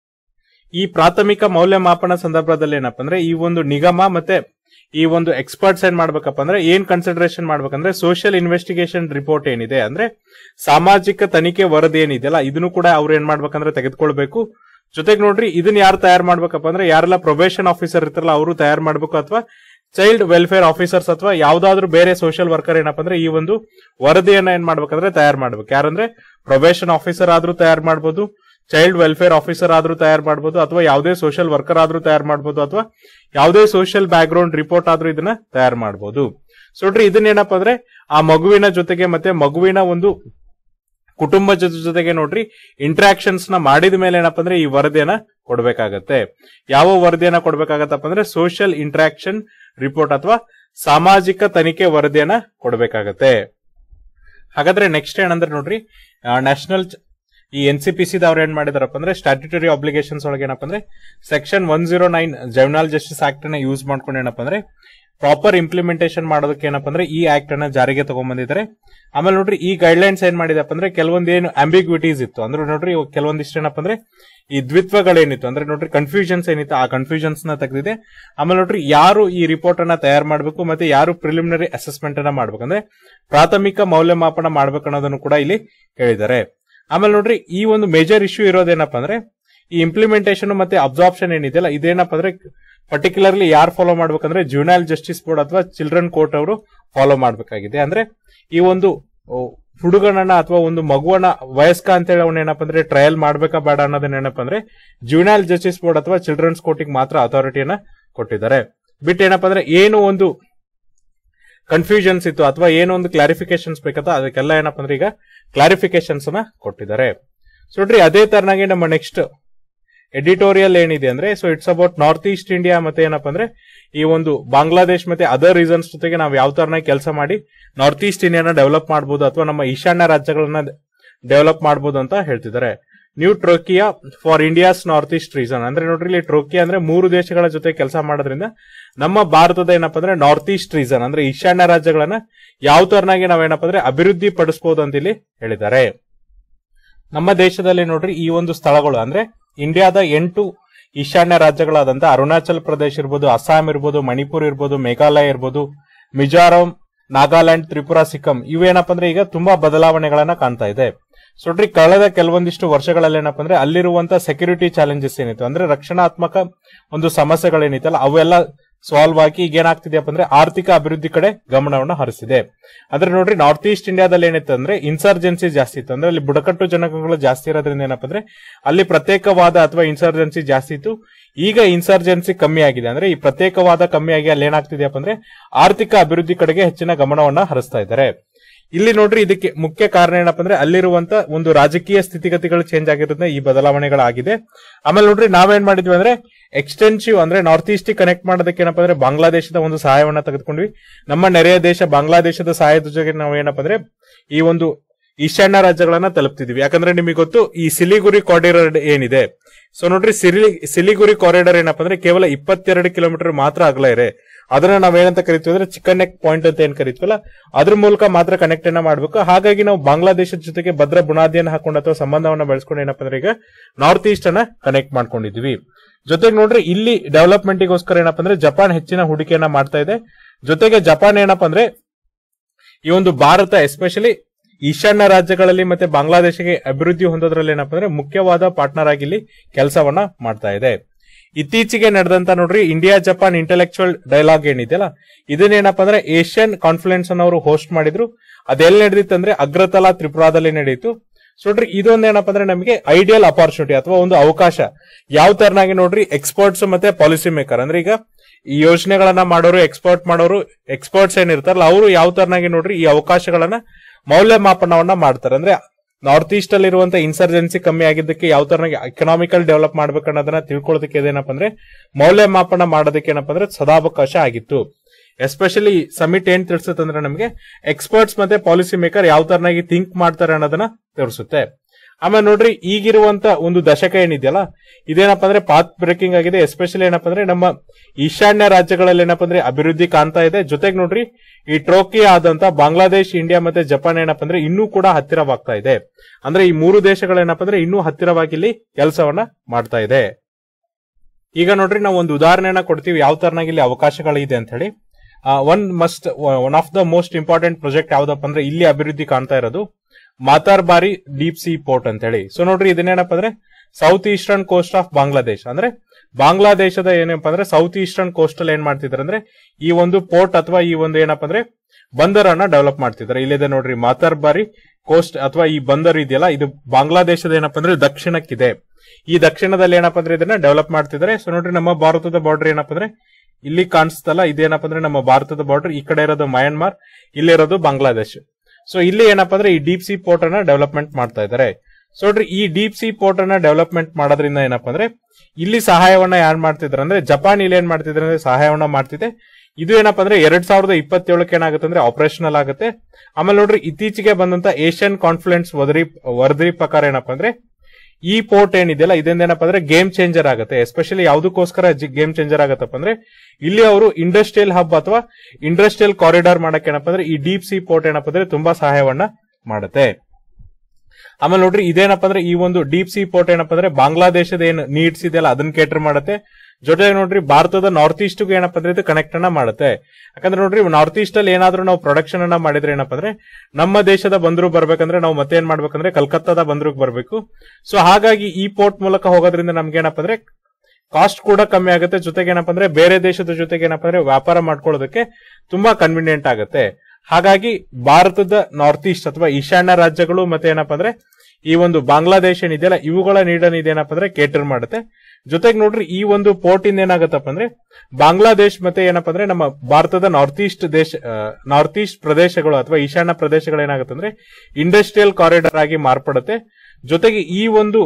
ಈ ಪ್ರಾಥಮಿಕ ಮೌಲ್ಯಮಾಪನ ಸಂದರ್ಭದಲ್ಲಿ ಏನಪ್ಪ ಅಂದ್ರೆ ಈ ಒಂದು ನಿಗಮ ಮತ್ತೆ ಈ ಒಂದು ಎಕ್ಸ್ಪರ್ಟ್ಸ್ ಏನ್ ಮಾಡ್ಬೇಕಪ್ಪ ಅಂದ್ರೆ ಏನ್ ಕನ್ಸಿಡರೇಷನ್ ಮಾಡ್ಬೇಕಂದ್ರೆ ಸೋಷಿಯಲ್ ಇನ್ವೆಸ್ಟಿಗೇಷನ್ ರಿಪೋರ್ಟ್ ಏನಿದೆ ಅಂದ್ರೆ ಸಾಮಾಜಿಕ ತನಿಖೆ ವರದಿ ಏನಿದೆಯಲ್ಲ ಇದನ್ನು ಕೂಡ ಅವ್ರು ಏನ್ ಮಾಡ್ಬೇಕಂದ್ರೆ ತೆಗೆದುಕೊಳ್ಬೇಕು ಜೊತೆಗೆ ನೋಡ್ರಿ ಇದನ್ನ ಯಾರು ತಯಾರು ಮಾಡ್ಬೇಕಪ್ಪ ಅಂದ್ರೆ ಯಾರೆಲ್ಲ ಪ್ರೊಬೇಷನ್ ಆಫೀಸರ್ ಇರ್ತಾರಲ್ಲ ಅವರು ತಯಾರು ಮಾಡ್ಬೇಕು ಅಥವಾ ಚೈಲ್ಡ್ ವೆಲ್ಫೇರ್ ಆಫೀಸರ್ಸ್ ಅಥವಾ ಯಾವ್ದಾದ್ರು ಬೇರೆ ಸೋಷಿಯಲ್ ವರ್ಕರ್ ಏನಪ್ಪ ಅಂದ್ರೆ ಈ ಒಂದು ವರದಿಯನ್ನ ಏನ್ ಮಾಡ್ಬೇಕಂದ್ರೆ ತಯಾರು ಮಾಡ್ಬೇಕು ಯಾರಂದ್ರೆ ಪ್ರೊಬೇಷನ್ ಆಫೀಸರ್ ಆದ್ರೂ ತಯಾರು ಮಾಡ್ಬೋದು ಚೈಲ್ಡ್ ವೆಲ್ಫೇರ್ ಆಫೀಸರ್ ಆದ್ರೂ ತಯಾರು ಮಾಡ್ಬೋದು ಅಥವಾ ಯಾವುದೇ ಸೋಷಿಯಲ್ ವರ್ಕರ್ ಆದ್ರೂ ತಯಾರು ಮಾಡ್ಬೋದು ಅಥವಾ ಯಾವುದೇ ಸೋಷಿಯಲ್ ಬ್ಯಾಕ್ ಗ್ರೌಂಡ್ ರಿಪೋರ್ಟ್ ಆದ್ರೂ ಇದನ್ನ ತಯಾರು ಮಾಡ್ಬೋದು ಸೊ ನೋಡ್ರಿ ಇದನ್ನ ಏನಪ್ಪಾ ಅಂದ್ರೆ ಆ ಮಗುವಿನ ಜೊತೆಗೆ ಮತ್ತೆ ಮಗುವಿನ ಒಂದು ಕುಟುಂಬ ಜೊತೆ ಜೊತೆಗೆ ನೋಡ್ರಿ ಇಂಟ್ರಾಕ್ಷನ್ಸ್ ನ ಮಾಡಿದ ಮೇಲೆ ಏನಪ್ಪಾ ಅಂದ್ರೆ ಈ ವರದಿಯನ್ನ ಕೊಡ್ಬೇಕಾಗತ್ತೆ ಯಾವ ವರದಿಯನ್ನ ಕೊಡ್ಬೇಕಾಗತ್ತಪ್ಪ ಅಂದ್ರೆ ಸೋಷಿಯಲ್ ಇಂಟ್ರಾಕ್ಷನ್ ರಿಪೋರ್ಟ್ ಅಥವಾ ಸಾಮಾಜಿಕ ತನಿಖೆ ವರದಿಯನ್ನ ಕೊಡ್ಬೇಕಾಗತ್ತೆ ಹಾಗಾದ್ರೆ ನೆಕ್ಸ್ಟ್ ಏನಂದ್ರೆ ನೋಡ್ರಿ ನ್ಯಾಷನಲ್ ಈ ಎನ್ ಸಿ ಪಿ ಸಿ ಅವ್ರು ಏನ್ ಮಾಡಿದಾರಪ್ಪ ಅಂದ್ರೆ ಸ್ಟ್ಯಾಟ್ಯೂಟರಿ ಆಬ್ಲಿಗೇಷನ್ಸ್ ಒಳಗೆ ಏನಪ್ಪ ಅಂದ್ರೆ section one zero nine juvenile justice act ಅನ್ನ ಯೂಸ್ ಮಾಡ್ಕೊಂಡು ಏನಪ್ಪ ಅಂದ್ರೆ ಪ್ರಾಪರ್ ಇಂಪ್ಲಿಮೆಂಟೇಷನ್ ಮಾಡೋದಕ್ಕೆ ಏನಪ್ಪ ಅಂದ್ರೆ ಈ ಆಕ್ಟ್ ಅನ್ನ ಜಾರಿಗೆ ತಗೊಂಡ್ಬಂದಿದ್ದಾರೆ ಆಮೇಲೆ ನೋಡ್ರಿ ಈ ಗೈಡ್ಲೈನ್ಸ್ ಏನ್ ಮಾಡಿದಪ್ಪ ಅಂದ್ರೆ ಕೆಲವೊಂದು ಏನು ಅಂಬಿಗ್ವಿಟೀಸ್ ಇತ್ತು ಅಂದ್ರೆ ನೋಡ್ರಿ ಇವು ಕೆಲವೊಂದಿಷ್ಟು ಏನಪ್ಪ ಅಂದ್ರೆ ಈ ದ್ವಿತ್ವಗಳೇನಿತ್ತು ಅಂದ್ರೆ ನೋಡ್ರಿ ಕನ್ಫ್ಯೂಷನ್ಸ್ ಏನಿತ್ತು ಆ ಕನ್ಫ್ಯೂಷನ್ಸ್ ನ ತೆಗೆದಿದೆ ಆಮೇಲೆ ನೋಡ್ರಿ ಯಾರು ಈ ರಿಪೋರ್ಟ್ ಅನ್ನ ತಯಾರು ಮಾಡಬೇಕು ಮತ್ತೆ ಯಾರು ಪ್ರಿಲಿಮಿನರಿ ಅಸೆಸ್ಮೆಂಟ್ ಅನ್ನ ಮಾಡ್ಬೇಕು ಅಂದ್ರೆ ಪ್ರಾಥಮಿಕ ಮೌಲ್ಯಮಾಪನ ಮಾಡ್ಬೇಕು ಅನ್ನೋದನ್ನು ಕೂಡ ಇಲ್ಲಿ ಹೇಳಿದ್ದಾರೆ ಆಮೇಲೆ ನೋಡ್ರಿ ಈ ಒಂದು ಮೇಜರ್ ಇಶ್ಯೂ ಇರೋದೇನಪ್ಪ ಅಂದ್ರೆ ಈ ಇಂಪ್ಲಿಮೆಂಟೇಷನ್ ಮತ್ತೆ ಅಬ್ಸಾರ್ಪ್ಷನ್ ಏನಿದೆಯಲ್ಲ ಇದೇನಪ್ಪ ಅಂದ್ರೆ ಪರ್ಟಿಕ್ಯುಲರ್ಲಿ ಯಾರು ಫಾಲೋ ಮಾಡ್ಬೇಕಂದ್ರೆ ಜೂನೈಲ್ ಜಸ್ಟಿಸ್ ಬೋರ್ಡ್ ಅಥವಾ ಚಿಲ್ಡ್ರನ್ ಕೋರ್ಟ್ ಅವರು ಫಾಲೋ ಮಾಡಬೇಕಾಗಿದೆ ಅಂದ್ರೆ ಈ ಒಂದು ಓ, ಹುಡುಗನನ್ನ ಅಥವಾ ಒಂದು ಮಗುವನ್ನ ವಯಸ್ಕ ಅಂತೇಳಿ ಅವ್ನ ಏನಪ್ಪ ಅಂದ್ರೆ ಟ್ರಯಲ್ ಮಾಡ್ಬೇಕಾ ಬೇಡ ಅನ್ನೋದನ್ನ ಏನಪ್ಪ ಅಂದ್ರೆ ಜೂನೈಲ್ ಜಸ್ಟಿಸ್ ಬೋರ್ಡ್ ಅಥವಾ ಚಿಲ್ಡ್ರನ್ಸ್ ಕೋರ್ಟಿಗೆ ಮಾತ್ರ ಅಥಾರಿಟಿಯನ್ನ ಕೊಟ್ಟಿದ್ದಾರೆ ಬಿಟ್ಟು ಏನಪ್ಪ ಅಂದ್ರೆ ಏನು ಒಂದು ಕನ್ಫ್ಯೂಷನ್ಸ್ ಇತ್ತು ಅಥವಾ ಏನೋ ಒಂದು ಕ್ಲಾರಿಫಿಕೇಶನ್ಸ್ ಬೇಕತ್ತ ಅದಕ್ಕೆಲ್ಲ ಏನಪ್ಪ ಅಂದ್ರೆ ಈಗ ಕ್ಲಾರಿಫಿಕೇಶನ್ಸ್ ನ ಕೊಟ್ಟಿದ್ದಾರೆ ಸೊ ನೋಡ್ರಿ ಅದೇ ತರನಾಗಿ ನಮ್ಮ ನೆಕ್ಸ್ಟ್ ಎಡಿಟೋರಿಯಲ್ ಏನಿದೆ ಅಂದ್ರೆ so it's about north east India ಮತ್ತೆ ಏನಪ್ಪ ಅಂದ್ರೆ ಈ ಒಂದು ಬಾಂಗ್ಲಾದೇಶ್ ಮತ್ತೆ ಅದರ್ ರೀಸನ್ಸ್ ಜೊತೆಗೆ ನಾವು ಯಾವ ತರನಾಗಿ ಕೆಲಸ ಮಾಡಿ ನಾರ್ತ್ ಈಸ್ಟ್ ಇಂಡಿಯಾನ ಡೆವಲಪ್ ಮಾಡಬಹುದು ಅಥವಾ ನಮ್ಮ ಈಶಾನ್ಯ ರಾಜ್ಯಗಳನ್ನ ಡೆವಲಪ್ ಮಾಡಬಹುದು ಅಂತ ಹೇಳ್ತಿದ್ದಾರೆ new troika for India's north east reason ಅಂದ್ರೆ ನೋಡ್ರಿ ಇಲ್ಲಿ ಟ್ರೋಕಿಯಾ ಅಂದ್ರೆ ಮೂರು ದೇಶಗಳ ಜೊತೆ ಕೆಲಸ ಮಾಡೋದ್ರಿಂದ ನಮ್ಮ ಭಾರತದ ಏನಪ್ಪ ಅಂದ್ರೆ ನಾರ್ತ್ ಈಸ್ಟ್ ರೀಸನ್ ಅಂದ್ರೆ ಈಶಾನ್ಯ ರಾಜ್ಯಗಳನ್ನ ಯಾವ ತರನಾಗಿ ನಾವೇನಪ್ಪ ಅಂದ್ರೆ ಅಭಿವೃದ್ಧಿ ಪಡಿಸಬಹುದು ಅಂತ ಇಲ್ಲಿ ಹೇಳಿದ್ದಾರೆ ನಮ್ಮ ದೇಶದಲ್ಲಿ ನೋಡ್ರಿ ಈ ಒಂದು ಸ್ಥಳಗಳು ಅಂದ್ರೆ ಇಂಡಿಯಾದ ಎಂಟು ಈಶಾನ್ಯ ರಾಜ್ಯಗಳಾದಂತ ಅರುಣಾಚಲ್ ಪ್ರದೇಶ್ ಇರ್ಬೋದು ಅಸ್ಸಾಂ ಇರ್ಬೋದು ಮಣಿಪುರ್ ಇರ್ಬೋದು ಮೇಘಾಲಯ ಇರ್ಬೋದು ಮಿಜೋರಾಂ ನಾಗಾಲ್ಯಾಂಡ್ ತ್ರಿಪುರಾ ಸಿಕ್ಕಂ ಇವೇನಪ್ಪ ಅಂದ್ರೆ ಈಗ ತುಂಬಾ ಬದಲಾವಣೆಗಳನ್ನ ಕಾಣ್ತಾ ಇದೆ ಸೊ ನೋಡ್ರಿ ಕಳೆದ ಕೆಲವೊಂದಿಷ್ಟು ವರ್ಷಗಳಲ್ಲಿ ಏನಪ್ಪ ಅಂದ್ರೆ ಅಲ್ಲಿರುವಂತ ಸೆಕ್ಯೂರಿಟಿ ಚಾಲೆಂಜಸ್ ಏನಿತ್ತು ಅಂದ್ರೆ ರಕ್ಷಣಾತ್ಮಕ ಒಂದು ಸಮಸ್ಯೆಗಳೇನಿತ್ತಲ್ಲ ಅವೆಲ್ಲ ಸಾಲ್ವ್ ಆಗಿ ಈಗ ಏನಾಗ್ತಿದೆಯಪ್ಪ ಅಂದ್ರೆ ಆರ್ಥಿಕ ಅಭಿವೃದ್ಧಿ ಕಡೆ ಗಮನವನ್ನು ಹರಿಸಿದೆ ಅಂದ್ರೆ ನೋಡ್ರಿ ನಾರ್ತ್ ಈಸ್ಟ್ ಇಂಡಿಯಾದಲ್ಲಿ ಏನಿತ್ತು ಅಂದ್ರೆ ಇನ್ಸರ್ಜೆನ್ಸಿ ಜಾಸ್ತಿ ಇತ್ತು ಅಂದ್ರೆ ಅಲ್ಲಿ ಬುಡಕಟ್ಟು ಜನಾಂಗಗಳು ಜಾಸ್ತಿ ಇರೋದ್ರಿಂದ ಏನಪ್ಪ ಅಂದ್ರೆ ಅಲ್ಲಿ ಪ್ರತ್ಯೇಕವಾದ ಅಥವಾ ಇನ್ಸರ್ಜೆನ್ಸಿ ಜಾಸ್ತಿ ಇತ್ತು ಈಗ ಇನ್ಸರ್ಜೆನ್ಸಿ ಕಮ್ಮಿ ಆಗಿದೆ ಅಂದ್ರೆ ಈ ಪ್ರತ್ಯೇಕವಾದ ಕಮ್ಮಿ ಆಗಿ ಅಲ್ಲಿ ಏನಾಗ್ತಿದೆಯಪ್ಪ ಅಂದ್ರೆ ಆರ್ಥಿಕ ಅಭಿವೃದ್ಧಿ ಕಡೆಗೆ ಹೆಚ್ಚಿನ ಗಮನವನ್ನ ಹರಿಸ್ತಾ ಇದ್ದಾರೆ ಇಲ್ಲಿ ನೋಡ್ರಿ ಇದಕ್ಕೆ ಮುಖ್ಯ ಕಾರಣ ಏನಪ್ಪ ಅಂದ್ರೆ ಅಲ್ಲಿರುವಂತ ಒಂದು ರಾಜಕೀಯ ಸ್ಥಿತಿಗತಿಗಳು ಚೇಂಜ್ ಆಗಿರೋದ್ರಿಂದ ಈ ಬದಲಾವಣೆಗಳಾಗಿದೆ ಆಮೇಲೆ ನೋಡ್ರಿ ನಾವೇನ್ ಮಾಡಿದ್ವಿ ಅಂದ್ರೆ ಎಕ್ಸ್ಟೆನ್ಸಿವ್ ಅಂದ್ರೆ ನಾರ್ತ್ ಈಸ್ಟ್ ಕನೆಕ್ಟ್ ಮಾಡೋದಕ್ಕೆ ಏನಪ್ಪ ಅಂದ್ರೆ ಬಾಂಗ್ಲಾದೇಶದ ಒಂದು ಸಹಾಯವನ್ನ ತೆಗೆದುಕೊಂಡ್ವಿ ನಮ್ಮ ನೆರೆಯ ದೇಶ ಬಾಂಗ್ಲಾದೇಶದ ಸಹಾಯದ ಜೊತೆಗೆ ನಾವು ಏನಪ್ಪ ಅಂದ್ರೆ ಈ ಒಂದು ಈಶಾನ್ಯ ರಾಜ್ಯಗಳನ್ನ ತಲುಪ್ತಿದ್ವಿ ಯಾಕಂದ್ರೆ ನಿಮಗೆ ಗೊತ್ತು ಈ ಸಿಲಿಗುರಿ ಕಾರಿಡಾರ್ ಏನಿದೆ ಸೊ ನೋಡ್ರಿ ಸಿಲಿ ಸಿಲಿಗುರಿ ಕಾರಿಡಾರ್ ಏನಪ್ಪ ಅಂದ್ರೆ ಕೇವಲ ಇಪ್ಪತ್ತೆರಡು ಕಿಲೋಮೀಟರ್ ಮಾತ್ರ ಅಗಲ ಇದೆ ಅದನ್ನ ನಾವೇನಂತ ಕರಿತೀವಿ ಅಂದ್ರೆ ಚಿಕನ್ ನೆಕ್ ಪಾಯಿಂಟ್ ಅಂತ ಏನ್ ಕರಿತೀವಲ್ಲ ಅದ್ರ ಮೂಲಕ ಮಾತ್ರ ಕನೆಕ್ಟ್ ಅನ್ನ ಮಾಡಬೇಕು ಹಾಗಾಗಿ ನಾವು ಬಾಂಗ್ಲಾದೇಶದ ಜೊತೆಗೆ ಭದ್ರ ಬುನಾದಿಯನ್ನು ಹಾಕೊಂಡು ಅಥವಾ ಸಂಬಂಧವನ್ನ ಬೆಳೆಸ್ಕೊಂಡು ಏನಪ್ಪಾ ಅಂದ್ರೆ ಈಗ ನಾರ್ತ್ ಈಸ್ಟ್ ಅನ್ನ ಕನೆಕ್ಟ್ ಮಾಡ್ಕೊಂಡಿದ್ವಿ ಜೊತೆಗೆ ನೋಡ್ರಿ ಇಲ್ಲಿ ಡೆವಲಪ್ಮೆಂಟ್ ಗೋಸ್ಕರ ಏನಪ್ಪಾ ಅಂದ್ರೆ ಜಪಾನ್ ಹೆಚ್ಚಿನ ಹೂಡಿಕೆಯನ್ನ ಮಾಡ್ತಾ ಇದೆ ಜೊತೆಗೆ ಜಪಾನ್ ಏನಪ್ಪಾ ಅಂದ್ರೆ ಈ ಒಂದು ಭಾರತ ಎಸ್ಪೆಷಲಿ ಈಶಾನ್ಯ ರಾಜ್ಯಗಳಲ್ಲಿ ಮತ್ತೆ ಬಾಂಗ್ಲಾದೇಶಕ್ಕೆ ಅಭಿವೃದ್ಧಿ ಹೊಂದೋದ್ರಲ್ಲಿ ಏನಪ್ಪಾ ಅಂದ್ರೆ ಮುಖ್ಯವಾದ ಪಾರ್ಟ್ನರ್ ಆಗಿ ಇಲ್ಲಿ ಕೆಲಸವನ್ನ ಮಾಡ್ತಾ ಇದೆ ಇತ್ತೀಚೆಗೆ ನಡೆದಂತ ನೋಡ್ರಿ ಇಂಡಿಯಾ ಜಪಾನ್ ಇಂಟೆಲೆಕ್ಚುಯಲ್ ಡೈಲಾಗ್ ಏನಿದೆಯಲ್ಲ ಇದನ್ನೇನಪ್ಪ ಅಂದ್ರೆ ಏಷ್ಯನ್ ಕಾನ್ಫರೆನ್ಸ್ ಅನ್ನು ಅವರು ಹೋಸ್ಟ್ ಮಾಡಿದ್ರು ಅದೆಲ್ಲಿ ನಡೆದಿತ್ತು ಅಂದ್ರೆ ಅಗ್ರತಲಾ ತ್ರಿಪುರಾದಲ್ಲಿ ನಡೆಯಿತು ಸೊ ನೋಡ್ರಿ ಇದೊಂದು ಏನಪ್ಪಾ ಅಂದ್ರೆ ನಮಗೆ ಐಡಿಯಲ್ ಅಪಾರ್ಚುನಿಟಿ ಅಥವಾ ಒಂದು ಅವಕಾಶ ಯಾವ ತರನಾಗಿ ನೋಡ್ರಿ ಎಕ್ಸ್ಪರ್ಟ್ಸ್ ಮತ್ತೆ ಪಾಲಿಸಿ ಮೇಕರ್ ಅಂದ್ರೆ ಈಗ ಈ ಯೋಜನೆಗಳನ್ನ ಮಾಡೋರು ಎಕ್ಸ್ಪರ್ಟ್ ಮಾಡೋರು ಎಕ್ಸ್ಪರ್ಟ್ಸ್ ಏನಿರ್ತಾರಲ್ಲ ಅವರು ಯಾವ ತರನಾಗಿ ನೋಡ್ರಿ ಈ ಅವಕಾಶಗಳನ್ನ ಮೌಲ್ಯಮಾಪನವನ್ನ ಮಾಡ್ತಾರೆ ಅಂದ್ರೆ ನಾರ್ತ್ ಈಸ್ಟ್ ಅಲ್ಲಿ ಇರುವಂತ ಇನ್ಸರ್ಜೆನ್ಸಿ ಕಮ್ಮಿ ಆಗಿದ್ದಕ್ಕೆ ಯಾವ ತರನಾಗಿ ಎಕನಾಮಿಕಲ್ ಡೆವಲಪ್ ಮಾಡ್ಬೇಕು ಅನ್ನೋದನ್ನ ತಿಳ್ಕೊಳ್ಳೋದಕ್ಕೆ ಇದೇನಪ್ಪ ಅಂದ್ರೆ ಮೌಲ್ಯಮಾಪನ ಮಾಡೋದಕ್ಕೆ ಏನಪ್ಪ ಅಂದ್ರೆ ಸದಾವಕಾಶ ಆಗಿತ್ತು ಎಸ್ಪೆಷಲಿ ಸಮಿಟ್ ಏನ್ ತಿಳಿಸುತ್ತೆ ಅಂದ್ರೆ ನಮಗೆ ಎಕ್ಸ್ಪರ್ಟ್ಸ್ ಮತ್ತೆ ಪಾಲಿಸಿ ಮೇಕರ್ ಯಾವ ತರನಾಗಿ ಥಿಂಕ್ ಮಾಡ್ತಾರೆ ಅನ್ನೋದನ್ನ ತೋರಿಸುತ್ತೆ ಆಮೇಲೆ ನೋಡ್ರಿ ಈಗಿರುವಂತ ಒಂದು ದಶಕ ಏನಿದೆಯಲ್ಲ ಇದೇನಪ್ಪ ಅಂದ್ರೆ ಪಾತ್ ಬ್ರೇಕಿಂಗ್ ಆಗಿದೆ ಎಸ್ಪೆಷಲಿ ಏನಪ್ಪ ಅಂದ್ರೆ ನಮ್ಮ ಈಶಾನ್ಯ ರಾಜ್ಯಗಳಲ್ಲಿ ಏನಪ್ಪ ಅಂದ್ರೆ ಅಭಿವೃದ್ಧಿ ಕಾಣ್ತಾ ಇದೆ ಜೊತೆಗೆ ನೋಡ್ರಿ ಈ ಟ್ರೋಕಿ ಆದಂತ ಬಾಂಗ್ಲಾದೇಶ್ ಇಂಡಿಯಾ ಮತ್ತೆ ಜಪಾನ್ ಏನಪ್ಪ ಅಂದ್ರೆ ಇನ್ನೂ ಕೂಡ ಹತ್ತಿರವಾಗ್ತಾ ಇದೆ ಅಂದ್ರೆ ಈ ಮೂರು ದೇಶಗಳೇನಪ್ಪ ಅಂದ್ರೆ ಇನ್ನೂ ಹತ್ತಿರವಾಗಿ ಇಲ್ಲಿ ಕೆಲಸವನ್ನ ಮಾಡ್ತಾ ಇದೆ ಈಗ ನೋಡ್ರಿ ನಾವು ಒಂದು ಉದಾಹರಣೆಯನ್ನ ಕೊಡ್ತೀವಿ ಯಾವ ತರನಾಗಿ ಇಲ್ಲಿ ಅವಕಾಶಗಳಿದೆ ಅಂತ ಹೇಳಿ one must one of the most important project ಯಾವ್ದಪ್ಪ ಅಂದ್ರೆ ಇಲ್ಲಿ ಅಭಿವೃದ್ಧಿ ಕಾಣ್ತಾ ಇರೋದು ಮಾತಾರ್ ಬಾರಿ ಡೀಪ್ ಸಿ ಪೋರ್ಟ್ ಅಂತ ಹೇಳಿ ಸೊ ನೋಡ್ರಿ ಇದನ್ನೇನಪ್ಪ ಅಂದ್ರೆ south eastern coast of Bangladesh ಅಂದ್ರೆ ಬಾಂಗ್ಲಾದೇಶದ ಏನಪ್ಪ ಅಂದ್ರೆ ಸೌತ್ ಈಸ್ಟರ್ನ್ ಕೋಸ್ಟ್ ಅಲ್ಲಿ ಏನ್ ಮಾಡ್ತಿದ್ದಾರೆ ಅಂದ್ರೆ ಈ ಒಂದು ಪೋರ್ಟ್ ಅಥವಾ ಈ ಒಂದು ಏನಪ್ಪ ಅಂದ್ರೆ ಬಂದರನ್ನ ಡೆವಲಪ್ ಮಾಡ್ತಿದ್ದಾರೆ ಇಲ್ಲಿದೆ ನೋಡ್ರಿ ಮಾತಾರ್ ಬಾರಿ ಕೋಸ್ಟ್ ಅಥವಾ ಈ ಬಂದರ್ ಇದೆಯಲ್ಲ ಇದು ಬಾಂಗ್ಲಾದೇಶದ ಏನಪ್ಪ ಅಂದ್ರೆ ದಕ್ಷಿಣಕ್ಕಿದೆ ಈ ದಕ್ಷಿಣದಲ್ಲಿ ಏನಪ್ಪ ಅಂದ್ರೆ ಇದನ್ನ ಡೆವಲಪ್ ಮಾಡ್ತಿದ್ದಾರೆ ಸೊ ನೋಡ್ರಿ ನಮ್ಮ ಭಾರತದ ಬಾರ್ಡರ್ ಏನಪ್ಪ ಅಂದ್ರೆ ಇಲ್ಲಿ ಕಾಣಿಸ್ತಲ್ಲ ಇದೇನಪ್ಪ ಅಂದ್ರೆ ನಮ್ಮ ಭಾರತದ ಬಾರ್ಡರ್ ಈ ಕಡೆ ಇರೋದು ಮಯನ್ಮಾರ್ ಇಲ್ಲಿರೋದು ಬಾಂಗ್ಲಾದೇಶ್ ಸೊ ಇಲ್ಲಿ ಏನಪ್ಪ ಅಂದ್ರೆ ಈ ಡೀಪ್ ಸಿ ಪೋರ್ಟ್ ಅನ್ನ ಡೆವಲಪ್ಮೆಂಟ್ ಮಾಡ್ತಾ ಇದ್ದಾರೆ ಸೊ ನೋಡ್ರಿ ಈ ಡೀಪ್ ಸಿ ಪೋರ್ಟ್ ಅನ್ನ ಡೆವಲಪ್ಮೆಂಟ್ ಮಾಡೋದ್ರಿಂದ ಏನಪ್ಪ ಅಂದ್ರೆ ಇಲ್ಲಿ ಸಹಾಯವನ್ನ ಯಾರು ಮಾಡ್ತಿದ್ರು ಅಂದ್ರೆ ಜಪಾನ್ ಇಲ್ಲಿ ಏನ್ ಮಾಡ್ತಿದ್ರೆ ಅಂದ್ರೆ ಸಹಾಯವನ್ನ ಮಾಡ್ತಿದೆ ಇದು ಏನಪ್ಪ ಅಂದ್ರೆ ಎರಡ್ ಸಾವಿರದ ಇಪ್ಪತ್ತೇಳಕ್ಕೆ ಏನಾಗುತ್ತೆ ಅಂದ್ರೆ ಆಪರೇಷನಲ್ ಆಗುತ್ತೆ ಆಮೇಲೆ ನೋಡ್ರಿ ಇತ್ತೀಚೆಗೆ ಬಂದಂತ ಏಷ್ಯನ್ ಕಾನ್ಫಿಡೆನ್ಸ್ ವರದಿ ವರದಿ ಪ್ರಕಾರ ಏನಪ್ಪ ಅಂದ್ರೆ ಈ ಪೋರ್ಟ್ ಏನಿದೆಯಲ್ಲ ಇದರಿಂದ ಏನಪ್ಪ ಅಂದ್ರೆ ಗೇಮ್ ಚೇಂಜರ್ ಆಗುತ್ತೆ ಎಸ್ಪೆಷಲಿ ಯಾವ್ದಕ್ಕೋಸ್ಕರ ಗೇಮ್ ಚೇಂಜರ್ ಆಗತ್ತಪ್ಪ ಅಂದ್ರೆ ಇಲ್ಲಿ ಅವರು ಇಂಡಸ್ಟ್ರಿಯಲ್ ಹಬ್ ಅಥವಾ ಇಂಡಸ್ಟ್ರಿಯಲ್ ಕಾರಿಡಾರ್ ಮಾಡಕ್ಕೆ ಏನಪ್ಪ ಅಂದ್ರೆ ಈ ಡೀಪ್ ಸಿ ಪೋರ್ಟ್ ಏನಪ್ಪ ಅಂದ್ರೆ ತುಂಬಾ ಸಹಾಯವನ್ನ ಮಾಡುತ್ತೆ ಆಮೇಲೆ ನೋಡ್ರಿ ಇದೇನಪ್ಪ ಅಂದ್ರೆ ಈ ಒಂದು ಡೀಪ್ ಸಿ ಪೋರ್ಟ್ ಏನಪ್ಪ ಅಂದ್ರೆ ಬಾಂಗ್ಲಾದೇಶದ ಏನು ನೀಡ್ಸ್ ಇದೆಯಲ್ಲ ಅದನ್ನ ಕೇಟರ್ ಮಾಡುತ್ತೆ ಜೊತೆಗೆ ನೋಡ್ರಿ ಭಾರತದ ನಾರ್ತ್ ಈಸ್ಟ್ ಏನಪ್ಪ ಅಂದ್ರೆ ಇದು ಕನೆಕ್ಟ್ ಅನ್ನ ಮಾಡುತ್ತೆ ಯಾಕಂದ್ರೆ ನೋಡ್ರಿ ನಾರ್ತ್ ಈಸ್ಟ್ ಅಲ್ಲಿ ಏನಾದ್ರೂ ನಾವು ಪ್ರೊಡಕ್ಷನ್ ಅನ್ನ ಮಾಡಿದ್ರೆ ಏನಪ್ಪ ಅಂದ್ರೆ ನಮ್ಮ ದೇಶದ ಬಂದರು ಬರ್ಬೇಕಂದ್ರೆ ನಾವು ಮತ್ತೆ ಏನ್ ಮಾಡ್ಬೇಕಂದ್ರೆ ಕಲ್ಕತ್ತಾದ ಬಂದ್ರಿಗೆ ಬರಬೇಕು ಸೊ ಹಾಗಾಗಿ ಈ ಪೋರ್ಟ್ ಮೂಲಕ ಹೋಗೋದ್ರಿಂದ ನಮ್ಗೆ ಏನಪ್ಪ ಅಂದ್ರೆ ಕಾಸ್ಟ್ ಕೂಡ ಕಮ್ಮಿ ಆಗುತ್ತೆ ಜೊತೆಗೆ ಏನಪ್ಪ ಅಂದ್ರೆ ಬೇರೆ ದೇಶದ ಜೊತೆಗೆ ಏನಪ್ಪ ಅಂದ್ರೆ ವ್ಯಾಪಾರ ಮಾಡ್ಕೊಳ್ಳೋದಕ್ಕೆ ತುಂಬಾ ಕನ್ವಿನಿಯಂಟ್ ಆಗುತ್ತೆ ಹಾಗಾಗಿ ಭಾರತದ ನಾರ್ತ್ ಈಸ್ಟ್ ಅಥವಾ ಈಶಾನ್ಯ ರಾಜ್ಯಗಳು ಮತ್ತೆ ಏನಪ್ಪ ಅಂದ್ರೆ ಈ ಒಂದು ಬಾಂಗ್ಲಾದೇಶ ಏನಿದೆಯಲ್ಲ ಇವುಗಳ ನೀಡನ್ ಇದೇನಪ್ಪ ಅಂದ್ರೆ ಕೇಟರ್ ಮಾಡುತ್ತೆ ಜೊತೆಗೆ ನೋಡ್ರಿ ಈ ಒಂದು ಪೋರ್ಟ್ ಇಂದ ಏನಾಗತ್ತಪ್ಪ ಅಂದ್ರೆ ಬಾಂಗ್ಲಾದೇಶ್ ಮತ್ತೆ ಏನಪ್ಪ ಅಂದ್ರೆ ನಮ್ಮ ಭಾರತದ ನಾರ್ತ್ ಈಸ್ಟ್ ದೇಶ ನಾರ್ತ್ ಈಸ್ಟ್ ಪ್ರದೇಶಗಳು ಅಥವಾ ಈಶಾನ್ಯ ಪ್ರದೇಶಗಳು ಏನಾಗುತ್ತೆ ಅಂದ್ರೆ ಇಂಡಸ್ಟ್ರಿಯಲ್ ಕಾರಿಡಾರ್ ಆಗಿ ಮಾರ್ಪಡುತ್ತೆ ಜೊತೆಗೆ ಈ ಒಂದು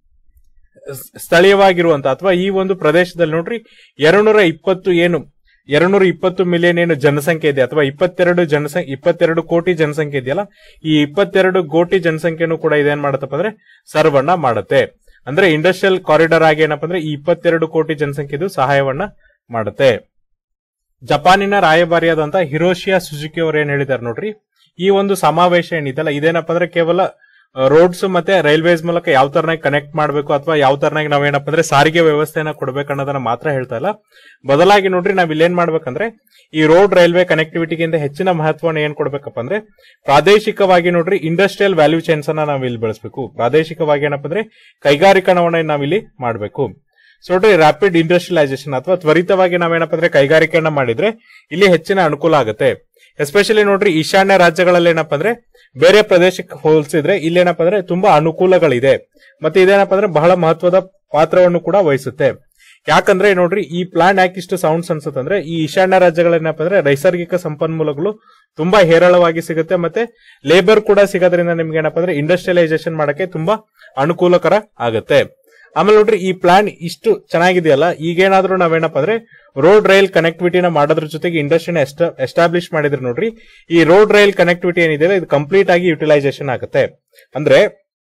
ಸ್ಥಳೀಯವಾಗಿರುವಂತ ಅಥವಾ ಈ ಒಂದು ಪ್ರದೇಶದಲ್ಲಿ ನೋಡ್ರಿ ಎರಡ್ನೂರ ಇಪ್ಪತ್ತು ಏನು ಎರಡ್ನೂರ ಇಪ್ಪತ್ತು ಮಿಲಿಯನ್ ಏನು ಜನಸಂಖ್ಯೆ ಇದೆ ಅಥವಾ ಇಪ್ಪತ್ತೆರಡು ಜನಸಂಖ್ಯೆ ಇಪ್ಪತ್ತೆರಡು ಕೋಟಿ ಜನಸಂಖ್ಯೆ ಇದೆಯಲ್ಲ ಈ ಇಪ್ಪತ್ತೆರಡು ಕೋಟಿ ಜನಸಂಖ್ಯೆನೂ ಕೂಡ ಇದೇನ್ ಮಾಡತ್ತಪ್ಪ ಅಂದ್ರೆ ಸರ್ವನ್ನ ಮಾಡುತ್ತೆ ಅಂದ್ರೆ ಇಂಡಸ್ಟ್ರಿಯಲ್ ಕಾರಿಡಾರ್ ಆಗಿ ಏನಪ್ಪ ಅಂದ್ರೆ ಈ ಇಪ್ಪತ್ತೆರಡು ಕೋಟಿ ಜನಸಂಖ್ಯೆದು ಸಹಾಯವನ್ನ ಮಾಡುತ್ತೆ ಜಪಾನಿನ ರಾಯಭಾರಿಯಾದಂತ ಹಿರೋಶಿಯಾ ಸುಜುಕಿ ಅವರು ಏನ್ ಹೇಳಿದಾರೆ ನೋಡ್ರಿ ಈ ಒಂದು ಸಮಾವೇಶ ಏನಿದೆಲ್ಲ ಇದೇನಪ್ಪ ಅಂದ್ರೆ ಕೇವಲ ರೋಡ್ಸ್ ಮತ್ತೆ ರೈಲ್ವೇಸ್ ಮೂಲಕ ಯಾವ ತರನಾಗಿ ಕನೆಕ್ಟ್ ಮಾಡಬೇಕು ಅಥವಾ ಯಾವ ತರನಾಗಿ ನಾವೇನಪ್ಪ ಅಂದ್ರೆ ಸಾರಿಗೆ ವ್ಯವಸ್ಥೆನ ಕೊಡ್ಬೇಕು ಅನ್ನೋದನ್ನ ಮಾತ್ರ ಹೇಳ್ತಾ ಇಲ್ಲ ಬದಲಾಗಿ ನೋಡ್ರಿ ನಾವ್ ಇಲ್ಲೇನ್ ಮಾಡ್ಬೇಕಂದ್ರೆ ಈ ರೋಡ್ ರೈಲ್ವೆ ಕನೆಕ್ಟಿವಿಟಿಗಿಂತ ಹೆಚ್ಚಿನ ಮಹತ್ವವನ್ನು ಏನ್ ಕೊಡ್ಬೇಕಪ್ಪ ಅಂದ್ರೆ ಪ್ರಾದೇಶಿಕವಾಗಿ ನೋಡ್ರಿ ಇಂಡಸ್ಟ್ರಿಯಲ್ ವ್ಯಾಲ್ಯೂ ಚೈನ್ಸ್ ಅನ್ನ ನಾವ್ ಇಲ್ಲಿ ಬೆಳೆಸಬೇಕು ಪ್ರಾದೇಶಿಕವಾಗಿ ಏನಪ್ಪ ಅಂದ್ರೆ ಕೈಗಾರಿಕರಣವನ್ನ ನಾವಿಲ್ಲಿ ಮಾಡಬೇಕು ಸೊ ನೋಡ್ರಿ ರ್ಯಾಪಿಡ್ ಇಂಡಸ್ಟ್ರಿಯಲೈಸೇಷನ್ ಅಥವಾ ತ್ವರಿತವಾಗಿ ನಾವೇನಪ್ಪ ಅಂದ್ರೆ ಕೈಗಾರಿಕೆಯನ್ನ ಮಾಡಿದ್ರೆ ಇಲ್ಲಿ ಹೆಚ್ಚಿನ ಅನುಕೂಲ ಆಗುತ್ತೆ ಎಸ್ಪೆಷಲಿ ನೋಡ್ರಿ ಈಶಾನ್ಯ ರಾಜ್ಯಗಳಲ್ಲಿ ಏನಪ್ಪ ಅಂದ್ರೆ ಬೇರೆ ಪ್ರದೇಶಕ್ಕೆ ಹೋಲಿಸಿದ್ರೆ ಇಲ್ಲೇನಪ್ಪ ಅಂದ್ರೆ ತುಂಬಾ ಅನುಕೂಲಗಳಿದೆ ಮತ್ತೆ ಇದೇನಪ್ಪ ಅಂದ್ರೆ ಬಹಳ ಮಹತ್ವದ ಪಾತ್ರವನ್ನು ಕೂಡ ವಹಿಸುತ್ತೆ ಯಾಕಂದ್ರೆ ನೋಡ್ರಿ ಈ ಪ್ಲಾನ್ ಯಾಕೆ ಇಷ್ಟು ಸೌಂಡ್ಸ್ ಅನ್ಸುತ್ತೆ ಅಂದ್ರೆ ಈ ಈಶಾನ್ಯ ರಾಜ್ಯಗಳೇನಪ್ಪ ಅಂದ್ರೆ ನೈಸರ್ಗಿಕ ಸಂಪನ್ಮೂಲಗಳು ತುಂಬಾ ಹೇರಳವಾಗಿ ಸಿಗುತ್ತೆ ಮತ್ತೆ ಲೇಬರ್ ಕೂಡ ಸಿಗೋದ್ರಿಂದ ನಿಮ್ಗೆ ಏನಪ್ಪ ಅಂದ್ರೆ ಇಂಡಸ್ಟ್ರಿಯಲೈಸೇಷನ್ ಮಾಡಕ್ಕೆ ತುಂಬಾ ಅನುಕೂಲಕರ ಆಗುತ್ತೆ ಆಮೇಲೆ ನೋಡ್ರಿ ಈ ಪ್ಲಾನ್ ಇಷ್ಟು ಚೆನ್ನಾಗಿದೆಯಲ್ಲ ಈಗೇನಾದ್ರೂ ನಾವೇನಪ್ಪ ಅಂದ್ರೆ ರೋಡ್ ರೈಲ್ ಕನೆಕ್ಟಿವಿಟಿನ ಮಾಡೋದ್ರ ಜೊತೆಗೆ ಇಂಡಸ್ಟ್ರಿನ ಎಸ್ಟಾಬ್ಲಿಷ್ ಮಾಡಿದ್ರೆ ನೋಡ್ರಿ ಈ ರೋಡ್ ರೈಲ್ ಕನೆಕ್ಟಿವಿಟಿ ಏನಿದೆ ಇದು ಕಂಪ್ಲೀಟ್ ಆಗಿ ಯುಟಿಲೈಸೇಷನ್ ಆಗುತ್ತೆ ಅಂದ್ರೆ